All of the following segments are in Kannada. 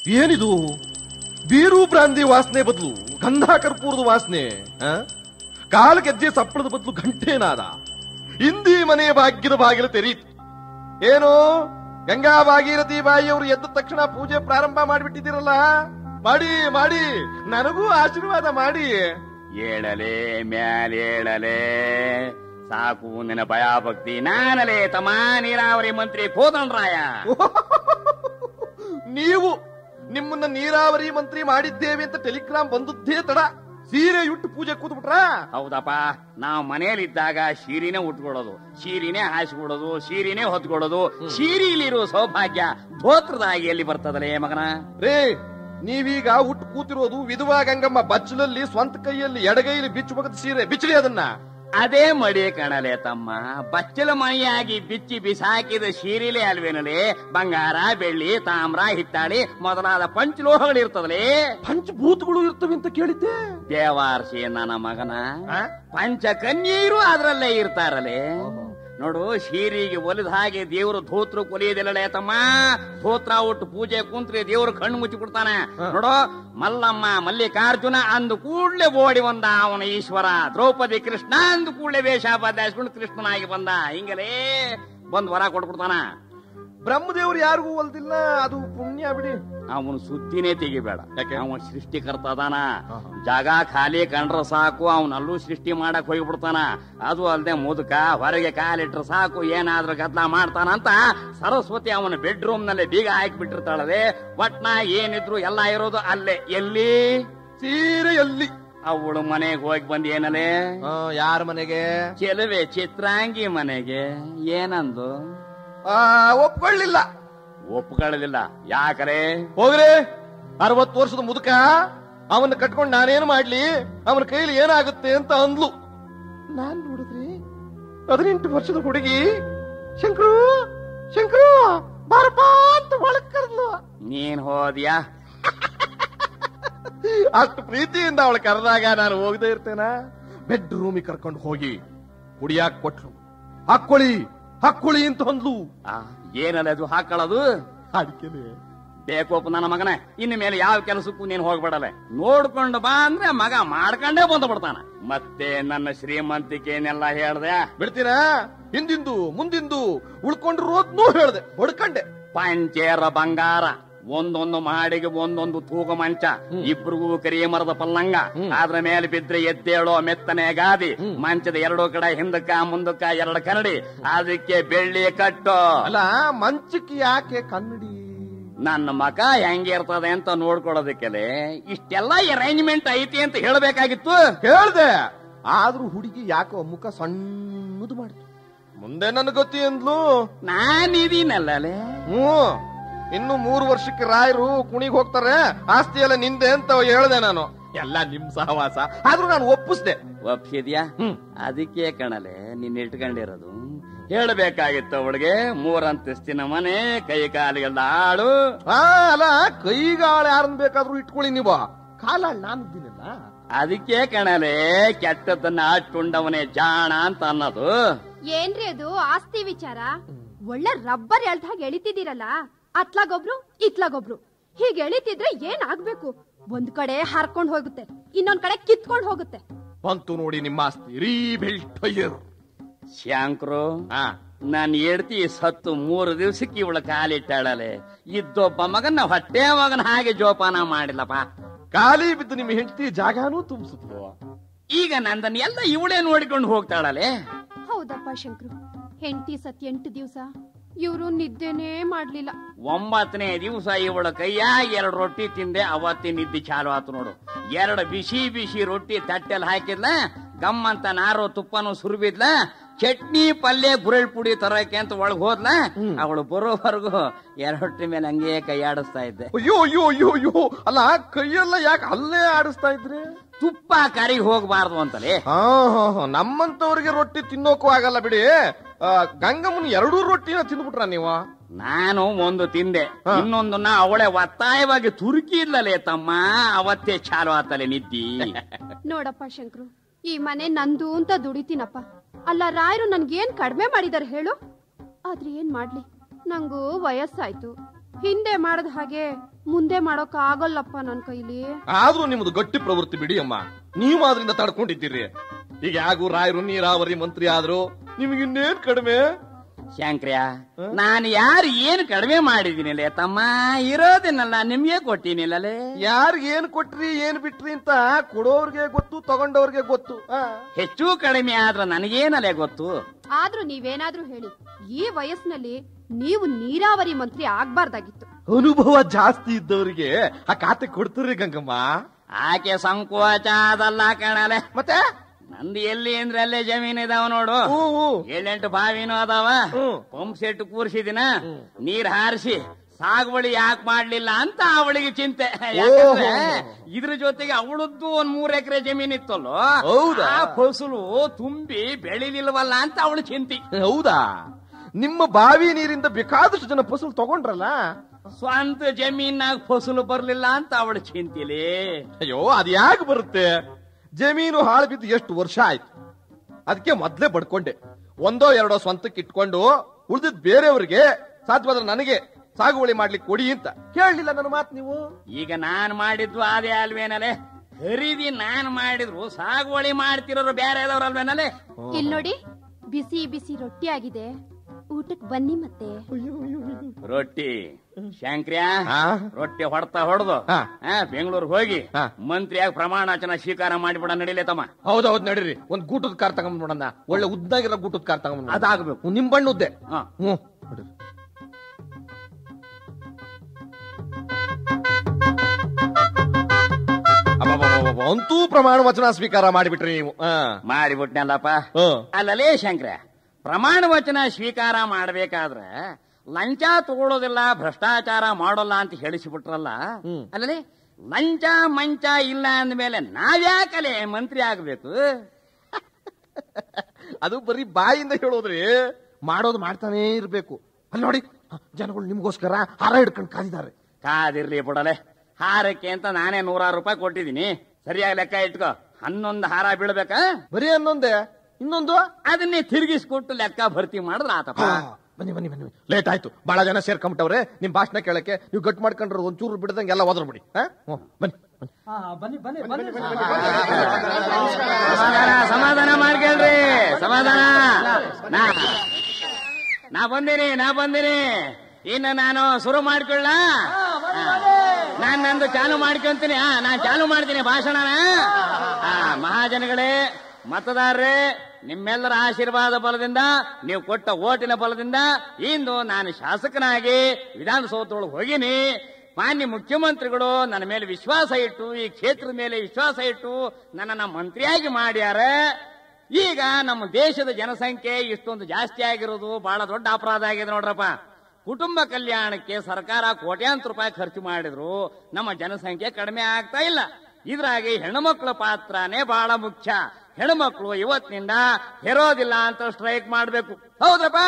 ಏನಿದು ಬೀರು ಬ್ರಾಂದಿ ವಾಸನೆ ಬದಲು ಗಂಧ ಕರ್ಪೂರದ ವಾಸನೆ ಆ? ಕಾಲ ಗೆಜ್ಜೆ ಸಪ್ಪಳದ ಬದಲು ಘಂಟೇನಾದ ಹಿಂದಿ ಮನೆ ಭಾಗ್ಯದ ಬಾಗಿಲು ತೆರೀತು ಏನು ಗಂಗಾ ಭಾಗೀರಥಿ ಬಾಯಿಯವರು ಎದ್ದ ತಕ್ಷಣ ಪೂಜೆ ಪ್ರಾರಂಭ ಮಾಡಿಬಿಟ್ಟಿದ್ದೀರಲ್ಲ ಮಾಡಿ ಮಾಡಿ ನನಗೂ ಆಶೀರ್ವಾದ ಮಾಡಿ ಏಳಲೆ ಮ್ಯಾಲೇಳಲೆ ಸಾಕು ನಿನ್ನ ಭಯಭಕ್ತಿ ನಾನಲೆ ತಮ್ಮ ನೀರಾವರಿ ಮಂತ್ರಿ ಕೋದಂಡ್ರಾಯ ನೀವು ನಿಮ್ಮನ್ನ ನೀರಾವರಿ ಮಂತ್ರಿ ಮಾಡಿದ್ದೇವೆ ಅಂತ ಟೆಲಿಗ್ರಾಮ್ ಬಂದದ್ದೇ ತಡ ಸೀರೆ ಉಟ್ಟು ಪೂಜೆ ಕೂತ್ಬಿಟ್ರ ಹೌದಪ್ಪ ನಾವು ಮನೆಯಲ್ಲಿದ್ದಾಗ ಶೀರಿನೇ ಉಟ್ಕೊಳ್ಳೋದು ಶೀರಿನೇ ಹಾಸಿಕೊಳ್ಳೋದು ಶೀರಿನೇ ಹೊತ್ಕೊಳ್ಳೋದು ಶೀರಿಲಿರೋ ಸೌಭಾಗ್ಯ ಧೋತ್ರದಾಗಿ ಎಲ್ಲಿ ಬರ್ತದಲೇ ಮಗನ ರೇ ನೀವೀಗ ಉಟ್ಟು ಕೂತಿರೋದು ವಿಧವಾ ಗಂಗಮ್ಮ ಬಚ್ಚಲಲ್ಲಿ ಸ್ವಂತ ಕೈಯಲ್ಲಿ ಎಡಗೈಲಿ ಬಿಚ್ಚು ಬಗದ ಸೀರೆ ಬಿಚ್ಚಲಿ ಅದನ್ನ ಅದೇ ಮಡಿ ಕಣಲೆ ತಮ್ಮ ಬಚ್ಚಲ ಮಣಿಯಾಗಿ ಬಿಚ್ಚಿ ಬಿಸಾಕಿದ ಶೀರಿಲೆ ಅಲ್ವೇನಲೆ ಬಂಗಾರ ಬೆಳ್ಳಿ ತಾಮ್ರ ಹಿತ್ತಾಳಿ ಮೊದಲಾದ ಪಂಚಲೋಹಗಳಿರ್ತದಲೇ ಪಂಚಭೂತಗಳು ಇರ್ತವೆ ಅಂತ ಕೇಳಿದ್ದೆ ದೇವಾರ್ಷಿ ನನ್ನ ಮಗನ ಆ? ಪಂಚಕನ್ಯರು ಅದ್ರಲ್ಲೇ ಇರ್ತಾರಲೆ ನೋಡು ಶೀರಿಗೆ ಒಲಿದ ಹಾಗೆ ದೇವರು ಧೋತ್ರ ಕೊಲಿಯದಿಲ್ಲಲೇ ತಮ್ಮ ಧೋತ್ರ ಉಟ್ಟು ಪೂಜೆ ಕುಂತ್ರೆ ದೇವರು ಕಣ್ಣು ಮುಚ್ಚಿ ಬಿಡ್ತಾನೆ ನೋಡು ಮಲ್ಲಮ್ಮ ಮಲ್ಲಿಕಾರ್ಜುನ ಅಂದು ಕೂಡ್ಲೆ ಓಡಿ ಬಂದ ಅವನ ಈಶ್ವರ ದ್ರೌಪದಿ ಕೃಷ್ಣ ಅಂದು ಕೂಡ್ಲೆ ವೇಷ ಬದಲಾಯಿಸ್ಕೊಂಡು ಕೃಷ್ಣನಾಗಿ ಬಂದ ಹಿಂಗಲೇ ಬಂದ್ ವರ ಕೊಟ್ಬಿಡ್ತಾನ ಬ್ರಹ್ಮದೇವ್ರು ಯಾರಿಗೂ ಒಲ್ದಿಲ್ಲ ಅದು ಪುಣ್ಯ ಬಿಡಿ ಅವನು ಸುದ್ದಿನೇ ತೆಗಿಬೇಡ ಯಾಕೆ? ಅವನ ಸೃಷ್ಟಿಕರ್ತ ಅದಾನ ಜಾಗ ಖಾಲಿ ಕಂಡ್ರ ಸಾಕು ಅವನಲ್ಲೂ ಸೃಷ್ಟಿ ಮಾಡಕ್ ಹೋಗ್ಬಿಡ್ತಾನ ಅದು ಅಲ್ದೆ ಮುದುಕ ಹೊರಗೆ ಕಾಲಿಟ್ರ ಸಾಕು ಏನಾದ್ರೂ ಗದ್ಲ ಮಾಡ್ತಾನ ಅಂತ ಸರಸ್ವತಿ ಅವನ ಬೆಡ್ರೂಮ್ ನಲ್ಲಿ ಬೀಗ ಹಾಕಿಬಿಟ್ಟಿರ್ತಾಳವೆ ಒಟ್ನ ಏನಿದ್ರು ಎಲ್ಲ ಇರೋದು ಅಲ್ಲೇ ಎಲ್ಲಿ ಸೀರೆ ಎಲ್ಲಿ ಅವಳು ಮನೆಗೆ ಹೋಗಿ ಬಂದ್ ಏನಲೇ ಯಾರ ಮನೆಗೆ ಚೆಲುವೆ ಚಿತ್ರಾಂಗಿ ಮನೆಗೆ ಏನಂದು ಆ, ಒಪ್ಕೊಳ್ಳಿಲ್ಲ ಒಪ್ಕೊಳ್ಳಲಿಲ್ಲ ಯಾಕರೆ ಹೋಗ್ರಿ ಅರವತ್ತು ವರ್ಷದ ಮುದುಕ ಅವನ್ನ ಕಟ್ಕೊಂಡು ನಾನೇನು ಮಾಡ್ಲಿ ಅವನ ಕೈಲಿ ಏನಾಗುತ್ತೆ ಅಂತ ಅಂದ್ಲು ನಾನ್ ನೋಡಿದ್ರಿ ಹದಿನೆಂಟು ವರ್ಷದ ಹುಡುಗಿ ಶಂಕರು ಶಂಕರು ಬಾರಪ್ಪ ಅಂತ ಒಳಗ್ ಕರೆದ್ಲು ನೀನ್ ಹೋದ್ಯಾ ಅಷ್ಟು ಪ್ರೀತಿಯಿಂದ ಅವಳು ಕರೆದಾಗ ನಾನು ಹೋಗದೆ ಇರ್ತೇನ ಬೆಡ್ ರೂಮಿಗೆ ಕರ್ಕೊಂಡು ಹೋಗಿ ಕುಡಿಯಾಕ್ ಕೊಟ್ಲು ಹಾಕೊಳ್ಳಿ ಹಾಕೊಳ್ಳಿ ಅಂತ ಅಂದ್ಲು ಆ, ಏನಲ್ಲ ಅದು ಹಾಕೊಳ್ಳೋದು ಅದಕ್ಕೆ ಬೇಕೋಪ ನನ್ನ ಮಗನೇ ಇನ್ನು ಮೇಲೆ ಯಾವ ಕೆಲಸಕ್ಕೂ ನೀನು ಹೋಗ್ಬೇಡಲ್ಲ ನೋಡ್ಕೊಂಡು ಬಾ ಅಂದ್ರೆ ಮಗ ಮಾಡ್ಕೊಂಡೇ ಬಂದು ಬಿಡ್ತಾನ ಮತ್ತೆ ನನ್ನ ಶ್ರೀಮಂತಿಕೆನೆಲ್ಲ ಹೇಳ್ದೆ ಬಿಡ್ತೀನ ಹಿಂದಿಂದು ಮುಂದಿಂದು ಉಳ್ಕೊಂಡಿರೋದ್ನೂ ಹೇಳ್ದೆ ಹೊಡ್ಕಂಡೆ ಪಂಚೇರ ಬಂಗಾರ ಒಂದೊಂದು ಮಾಡಿಗೆ ಒಂದೊಂದು ತೂಕ ಮಂಚ ಇಬ್ರಿಗೂ ಕರಿಯ ಮರದ ಪಲ್ಲಂಗ ಅದ್ರ ಮೇಲೆ ಬಿದ್ರೆ ಎದ್ದೇಳೋ ಮೆತ್ತನೆ ಗಾದಿ ಮಂಚದ ಎರಡು ಕಡೆ ಹಿಂದಕ್ಕ ಮುಂದಕ್ಕ ಎರಡು ಕರಡಿ ಅದಕ್ಕೆ ಬೆಳ್ಳಿ ಕಟ್ಟು ಅಲ್ಲ ಮಂಚಕ್ಕೆ ಯಾಕೆ ಕನ್ನಡಿ ನನ್ನ ಮಗ ಹೆಂಗಿರ್ತದೆ ಅಂತ ನೋಡ್ಕೊಳ್ಳೋದಕ್ಕೆಲೆ ಇಷ್ಟೆಲ್ಲ ಅರೇಂಜ್ಮೆಂಟ್ ಐತಿ ಅಂತ ಹೇಳಬೇಕಾಗಿತ್ತು ಹೇಳ್ದೆ ಆದ್ರೂ ಹುಡುಗಿ ಯಾಕೋ ಮುಖ ಸಣ್ಣದು ಮಾಡಿತು ಮುಂದೆ ನನ್ ಗತಿ ಅಂದ್ಲು ನಾನಿದೀನಲ್ಲೇ ಹ್ಮ್ ಇನ್ನು ಮೂರು ವರ್ಷಕ್ಕೆ ರಾಯರು ಕುಣಿಗ್ ಹೋಗ್ತಾರೆ ಆಸ್ತಿ ಎಲ್ಲ ನಿಂದೆ ಅಂತ ಹೇಳ್ದೆ ನಾನು ಎಲ್ಲ ನಿಮ್ ಸಹವಾಸ ಆದ್ರೂ ನಾನು ಒಪ್ಪಿಸ್ದೆ ಒಪ್ಸಿದ್ಯಾ ಹ್ಮ್. ಅದಕ್ಕೆ ಕಣಲೆ ನೀನ್ ಇಟ್ಕೊಂಡಿರೋದು ಹೇಳಬೇಕಾಗಿತ್ತು ಅವಳಿಗೆ ಮೂರಂತಸ್ತಿನ ಮನೆ ಕೈ ಕಾಲಿಗೆಲ್ಲ ಆಳು ಆ ಅಲ್ಲ ಕೈಗಾಳ ಯಾರನ್ ಬೇಕಾದ್ರೂ ಇಟ್ಕೊಳ್ಳಿ ನೀವು ಕಾಲ ನಾನು ಇದ್ದೀನಲ್ಲ ಅದಕ್ಕೆ ಕಣಲೆ ಕೆಟ್ಟದನ್ನ ಆಟ್ಕೊಂಡವನೇ ಜಾಣ ಅಂತ ಅನ್ನೋದು ಏನ್ರಿ ಅದು ಆಸ್ತಿ ವಿಚಾರ ಒಳ್ಳೆ ರಬ್ಬರ್ ಎಳ್ದ ಹಾಗೆ ಎಳಿತಿದ್ದೀರಲ್ಲ ಅತ್ಲಾಗೊಬ್ರು ಇತ್ಲಾಗೊಬ್ರು ಹೀಗೆ ಎಳಿತಿದ್ರೆ ಏನ್ ಆಗ್ಬೇಕು ಒಂದ್ ಕಡೆ ಹರ್ಕೊಂಡ್ ಹೋಗುತ್ತೆ ಇನ್ನೊಂದ್ ಕಡೆ ಕಿತ್ಕೊಂಡ್ ಹೋಗುತ್ತೆ ಬಂತು ನೋಡಿ ನಿಮ್ಮ ಆಸ್ತಿ ರೀ ಬೆಲ್ಟ್ ಶಾಂಕ್ರು ಹಾ ನಾನ್ ಹೇಳ್ತಿ ಸತ್ತು ಮೂರು ದಿವ್ಸಕ್ಕೆ ಇವಳ ಕಾಲಿಟ್ಟಾಳಲೆ ಇದ್ದೊಬ್ಬ ಮಗನ ಹೊಟ್ಟೆ ಮಗನ ಹಾಗೆ ಜೋಪಾನ ಮಾಡಿಲ್ಲಪ್ಪ ಖಾಲಿ ಬಿದ್ದು ನಿಮ್ಮ ಹೆಂಡತಿ ಜಾಗಾನೂ ತುಂಬಿಸುತ್ತೋ ಈಗ ನಂದನ್ ಎಲ್ಲ ಇವಳೇ ನೋಡಿಕೊಂಡು ಹೋಗ್ತಾಳಲೆ ಹೌದಪ್ಪ ಶಂಕ್ರು ಹೆಂಡತಿ ಸತ್ ಎಂಟು ದಿವ್ಸ ಇವ್ರು ನಿದ್ದೆನೇ ಮಾಡ್ಲಿಲ್ಲ ಒಂಬತ್ತನೇ ದಿವಸ ಇವಳ ಕೈಯಾಗ ಎರಡು ರೊಟ್ಟಿ ತಿಂದೆ ಅವತ್ತಿನ ನಿದ್ದೆ ಚಾಲು ಆತು ನೋಡು ಎರಡು ಬಿಸಿ ಬಿಸಿ ರೊಟ್ಟಿ ತಟ್ಟೆಲ್ ಹಾಕಿದ್ಲ ಗಮ್ಮಂತ ನಾರು ತುಪ್ಪನು ಸುರ್ಬಿದ್ಲ ಚಟ್ನಿ ಪಲ್ಯ ಗುರಳ್ ಪುಡಿ ತರಕ್ಕೆ ಅಂತ ಒಳಗ್ ಹೋದ್ಲ ಅವಳು ಬರೋವರೆಗೂ ಎರಡು ರೊಟ್ಟಿ ಮೇಲೆ ಹಂಗೆ ಕೈಯಾಡಿಸ್ತಾ ಇದ್ದೆ ಅಯ್ಯೋ ಅಯ್ಯೋ ಅಯ್ಯೋ ಅಯ್ಯೋ ಅಲ್ಲ ಕೈಯೆಲ್ಲ ಯಾಕೆ ಅಲ್ಲೇ ಆಡಿಸ್ತಾ ಇದ್ರಿ ತುಪ್ಪ ಕರಿಗೆ ಹೋಗ್ಬಾರ್ದು ಅಂತಲೇ ಹಾ ಹಾ ಹಾ ನಮ್ಮಂತವ್ರಿಗೆ ರೊಟ್ಟಿ ತಿನ್ನೋಕು ಆಗಲ್ಲ ಬಿಡಿ ಆ, ಗಂಗಮ್ಮನ ಎರಡೂ ರೊಟ್ಟಿನ ತಿಂದ್ಬಿಟ್ರ ನೀವು ನಾನು ಒಂದು ತಿಂದೆ ಇನ್ನೊಂದನ್ನ ಅವಳೆ ಒತ್ತಾಯವಾಗಿ ತುರುಕಿ ಇಲ್ಲಲೇ ತಮ್ಮ ಅವತ್ತೇ ಚಾಲು ಆತಲೆ ನಿದ್ದಿ ನೋಡಪ್ಪ ಶಂಕ್ರು ಈ ಮನೆ ನಂದು ಅಂತ ದುಡಿತೀನಪ್ಪ ಅಲ್ಲ ರಾಯರು ನನ್ಗೇನ್ ಕಡಿಮೆ ಮಾಡಿದಾರೆ ಹೇಳು ಆದ್ರೆ ಏನ್ ಮಾಡ್ಲಿ ನಂಗೂ ವಯಸ್ಸಾಯ್ತು ಹಿಂದೆ ಮಾಡದ ಹಾಗೆ ಮುಂದೆ ಮಾಡೋಕ್ ಆಗಲ್ಲಪ್ಪ ನನ್ ಕೈಲಿ ಆದ್ರೂ ನಿಮ್ದು ಗಟ್ಟಿ ಪ್ರವೃತ್ತಿ ಬಿಡಿ ಅಮ್ಮ ನೀವು ಅದರಿಂದ ತಡ್ಕೊಂಡಿದ್ದೀರಿ ಈಗ ಯಾಗೂ ರಾಯರು ನೀರಾವರಿ ಮಂತ್ರಿ ಆದ್ರು ನಿಮ್ಗೆ ಇನ್ನೇನ್ ಕಡಿಮೆ ಶಂಕ್ರ್ಯ ನಾನು ಯಾರು ಏನು ಕಡಿಮೆ ಮಾಡಿದೀನಿಲ್ಲ ತಮ್ಮ ಇರೋದಿನಲ್ಲ ನಿಮ್ಗೆ ಕೊಟ್ಟಿನಿಲ್ಲಲೇ ಯಾರಿಗ್ ಏನ್ ಕೊಟ್ರಿ ಏನ್ ಬಿಟ್ರಿ ಅಂತ ಕೊಡೋರ್ಗೆ ಗೊತ್ತು ತಗೊಂಡವ್ರಿಗೆ ಗೊತ್ತು ಆ. ಹೆಚ್ಚು ಕಡಿಮೆ ಆದ್ರ ನನಗೇನಲ್ಲೇ ಗೊತ್ತು ಆದ್ರೂ ನೀವೇನಾದ್ರೂ ಹೇಳಿ ಈ ವಯಸ್ಸಿನಲ್ಲಿ ನೀವು ನೀರಾವರಿ ಮಂತ್ರಿ ಆಗ್ಬಾರ್ದಾಗಿತ್ತು ಅನುಭವ ಜಾಸ್ತಿ ಇದ್ದವರಿಗೆ ಆ ಖಾತೆ ಕೊಡ್ತೀರಿ ಗಂಗಮ್ಮ ಆಕೆ ಸಂಕೋಚ ಅದಲ್ಲ ಕಣಲೆ ಮತ್ತೆ ನಂದು ಎಲ್ಲಿ ಅಂದ್ರೆ ಅಲ್ಲೇ ಜಮೀನ್ ಇದಾವ ನೋಡು ಹ್ಞೂ ಹ್ಞೂ. ಏಳೆಂಟು ಬಾವಿನೂ ಅದಾವ ಹ್ಮ್. ಪಂಪ್ ಸೆಟ್ ಕೂರ್ಸಿದಿನ ನೀರ್ ಹಾರಿಸಿ ಸಾಗುವಳಿ ಯಾಕೆ ಮಾಡ್ಲಿಲ್ಲ ಅಂತ ಅವಳಿಗೆ ಚಿಂತೆ ಯಾಕಂದ್ರೆ ಇದ್ರ ಜೊತೆಗೆ ಅವಳದ್ದು ಒಂದ್ ಮೂರ್ ಎಕರೆ ಜಮೀನ್ ಇತ್ತಲ್ಲೋ ಹೌದಾ? ಆ ಫಸಲು ತುಂಬಿ ಬೆಳಿಲಿಲ್ವಲ್ಲ ಅಂತ ಅವಳು ಚಿಂತಿ ಹೌದಾ ನಿಮ್ಮ ಬಾವಿ ನೀರಿಂದ ಬೇಕಾದಷ್ಟು ಜನ ಫಸಲು ತಗೊಂಡ್ರಲ್ಲ ಸ್ವಂತ ಜಮೀನಾಗ ಫಸಲು ಬರ್ಲಿಲ್ಲ ಅಂತ ಅವಳು ಚಿಂತಿಲಿ ಅಯ್ಯೋ ಅದ್ ಯಾಕೆ ಬರುತ್ತೆ ಜಮೀನು ಹಾಳು ಬಿದ್ದು ಎಷ್ಟು ವರ್ಷ ಆಯ್ತು ಅದಕ್ಕೆ ಮೊದ್ಲೇ ಬಡ್ಕೊಂಡೆ ಒಂದೋ ಎರಡೋ ಸ್ವಂತಕ್ಕೆ ಇಟ್ಕೊಂಡು ಉಳಿದಿದ್ ಬೇರೆಯವ್ರಿಗೆ ಸಾಧ್ಯವಾದ್ರೆ ನನಗೆ ಸಾಗುವಳಿ ಮಾಡ್ಲಿಕ್ಕೆ ಕೊಡಿ ಅಂತ ಕೇಳಲಿಲ್ಲ ನನ್ನ ಮಾತು ನೀವು ಈಗ ನಾನ್ ಮಾಡಿದ್ವು ಅದೇ ಅಲ್ವೇನಲೆ ಖರೀದಿ ನಾನ್ ಮಾಡಿದ್ರು ಸಾಗುವಳಿ ಮಾಡ್ತಿರೋರು ಬೇರೆ ಇದಾವ್ರಲ್ವೇನಲೆ ಇಲ್ ನೋಡಿ ಬಿಸಿ ಬಿಸಿ ರೊಟ್ಟಿ ಆಗಿದೆ ಊಟಕ್ ಬನ್ನಿ ಮತ್ತೆ ರೊಟ್ಟಿ ಶಂಕ್ರ್ಯ ಆ? ರೊಟ್ಟಿ ಹೊಡ್ತಾ ಹೊಡೆದು ಹಾ. ಬೆಂಗಳೂರು ಹೋಗಿ ಹಾ. ಮಂತ್ರಿಯಾಗಿ ಪ್ರಮಾಣ ವಚನ ಸ್ವೀಕಾರ ಮಾಡಿಬಿಡ ನಡಿಲೆ ತಮ್ಮ ಹೌದೌದ್ ನಡೀರಿ ಒಂದ್ ಗೂಟದ ಕಾರ್ ತಗೊಂಡ್ ನೋಡೋಣ ಒಳ್ಳೆ ಉದ್ದಾಗಿರೋ ಗೂಟದ ಕಾರ್ ತಗೊಂಡ್ ಅದಾಗ್ಬೇಕು ನಿಮ್ ಬಣ್ಣ ಉದ್ದೆ ಹಾ. ಹ್ಮ್ ನಡೀರಿ. ಅಬ್ಬಬ್ಬಬ್ಬಬ್ಬ, ಅಂತೂ ಪ್ರಮಾಣ ವಚನ ಸ್ವೀಕಾರ ಮಾಡಿಬಿಟ್ರಿ ನೀವು ಹಾ ಮಾಡಿಬಿಟ್ನಲ್ಲಪ್ಪ ಹ್ಮ್. ಅಲ್ಲಲೇ ಶಂಕ್ರ ಪ್ರಮಾಣ ವಚನ ಸ್ವೀಕಾರ ಮಾಡ್ಬೇಕಾದ್ರೆ ಲಂಚ ತಗೊಳ್ಳೋದಿಲ್ಲ ಭ್ರಷ್ಟಾಚಾರ ಮಾಡೋಲ್ಲ ಅಂತ ಹೇಳಿಸಿಬಿಟ್ರಲ್ಲ ಹ್ಮ್. ಅಲ್ಲಲೇ ಲಂಚ ಮಂಚ ಇಲ್ಲ ಅಂದ್ಮೇಲೆ ನಾವ್ಯಾಕಲೆ ಮಂತ್ರಿ ಆಗ್ಬೇಕು ಅದು ಬರೀ ಬಾಯಿಂದ ಹೇಳೋದ್ರಿ ಮಾಡೋದು ಮಾಡ್ತಾನೇ ಇರ್ಬೇಕು ಅಲ್ಲಿ ನೋಡಿ ಜನಗಳು ನಿಮ್ಗೋಸ್ಕರ ಹಾರ ಹಿಡ್ಕೊಂಡು ಕಾದಿದ್ದಾರೆ ಕಾದಿರ್ಲಿ ಬಿಡಲೆ ಹಾರಕ್ಕೆ ಅಂತ ನಾನೇ ನೂರಾರು ರೂಪಾಯಿ ಕೊಟ್ಟಿದ್ದೀನಿ ಸರಿಯಾಗಿ ಲೆಕ್ಕ ಇಟ್ಕೋ ಹನ್ನೊಂದು ಹಾರ ಬೀಳ್ಬೇಕಾ ಬರೀ ಅನ್ನೊಂದೇ ಇನ್ನೊಂದು ಅದನ್ನೇ ತಿರುಗಿಸ್ಕೊಟ್ಟು ಲೆಕ್ಕ ಭರ್ತಿ ಮಾಡಿದ್ರ ಆತಪ್ಪ ಹಾ, ಬನ್ನಿ ಬನ್ನಿ ಬನ್ನಿ ಲೇಟ್ ಆಯ್ತು ಬಹಳ ಜನ ಸೇರ್ಕೊಂಬಿಟ್ಟವ್ರೆ ನಿಮ್ ಭಾಷಣ ಕೇಳಕ್ಕೆ ನೀವು ಗಟ್ ಮಾಡ್ಕೊಂಡ್ರೆ ಒಂಚೂರು ಬಿಡದಂಗೆ ಎಲ್ಲ ಓದ್ರ ಬಿಡಿ ಹಾ? ಹ್ಮ್, ಬನ್ನಿ ಬನ್ನಿ. ಸಮಾಧಾನ ಸಮಾಧಾನ ಮಾಡ್ಕೇಳ್ರಿ ಸಮಾಧಾನ ನಾ ನಾ ಬಂದಿನಿ ನಾ ಬಂದಿನಿ ಇನ್ನು ನಾನು ಶುರು ಮಾಡ್ಕೊಳ್ಳ ನಾನ್ ನಂದು ಚಾಲು ಮಾಡ್ಕೊಂತೀನಿ ಹಾ ನಾನ್ ಚಾಲು ಮಾಡ್ತೀನಿ ಭಾಷಣನ ಆ ಮಹಾಜನಗಳೇ ಮತದಾರರೇ ನಿಮ್ಮೆಲ್ಲರ ಆಶೀರ್ವಾದ ಬಲದಿಂದ ನೀವು ಕೊಟ್ಟ ಓಟಿನ ಬಲದಿಂದ ಇಂದು ನಾನು ಶಾಸಕನಾಗಿ ವಿಧಾನಸೌಧದೊಳಗೆ ಹೋಗಿನಿ ಮಾನ್ಯ ಮುಖ್ಯಮಂತ್ರಿಗಳು ನನ್ನ ಮೇಲೆ ವಿಶ್ವಾಸ ಇಟ್ಟು ಈ ಕ್ಷೇತ್ರದ ಮೇಲೆ ವಿಶ್ವಾಸ ಇಟ್ಟು ನನ್ನನ್ನ ಮಂತ್ರಿಯಾಗಿ ಮಾಡ್ಯಾರ ಈಗ ನಮ್ಮ ದೇಶದ ಜನಸಂಖ್ಯೆ ಇಷ್ಟೊಂದು ಜಾಸ್ತಿ ಆಗಿರೋದು ಬಹಳ ದೊಡ್ಡ ಅಪರಾಧ ಆಗಿದೆ ನೋಡ್ರಪ್ಪ ಕುಟುಂಬ ಕಲ್ಯಾಣಕ್ಕೆ ಸರ್ಕಾರ ಕೋಟ್ಯಾಂತರ ರೂಪಾಯಿ ಖರ್ಚು ಮಾಡಿದ್ರು ನಮ್ಮ ಜನಸಂಖ್ಯೆ ಕಡಿಮೆ ಆಗ್ತಾ ಇಲ್ಲ ಇದ್ರಾಗಿ ಹೆಣ್ಮಕ್ಳ ಪಾತ್ರನೇ ಬಹಳ ಮುಖ್ಯ ಹೆಣ್ಮಕ್ಳು ಇವತ್ತಿನಿಂದ ಹೆರೋದಿಲ್ಲ ಅಂತ ಸ್ಟ್ರೈಕ್ ಮಾಡ್ಬೇಕು ಹೌದ್ರಪ್ಪ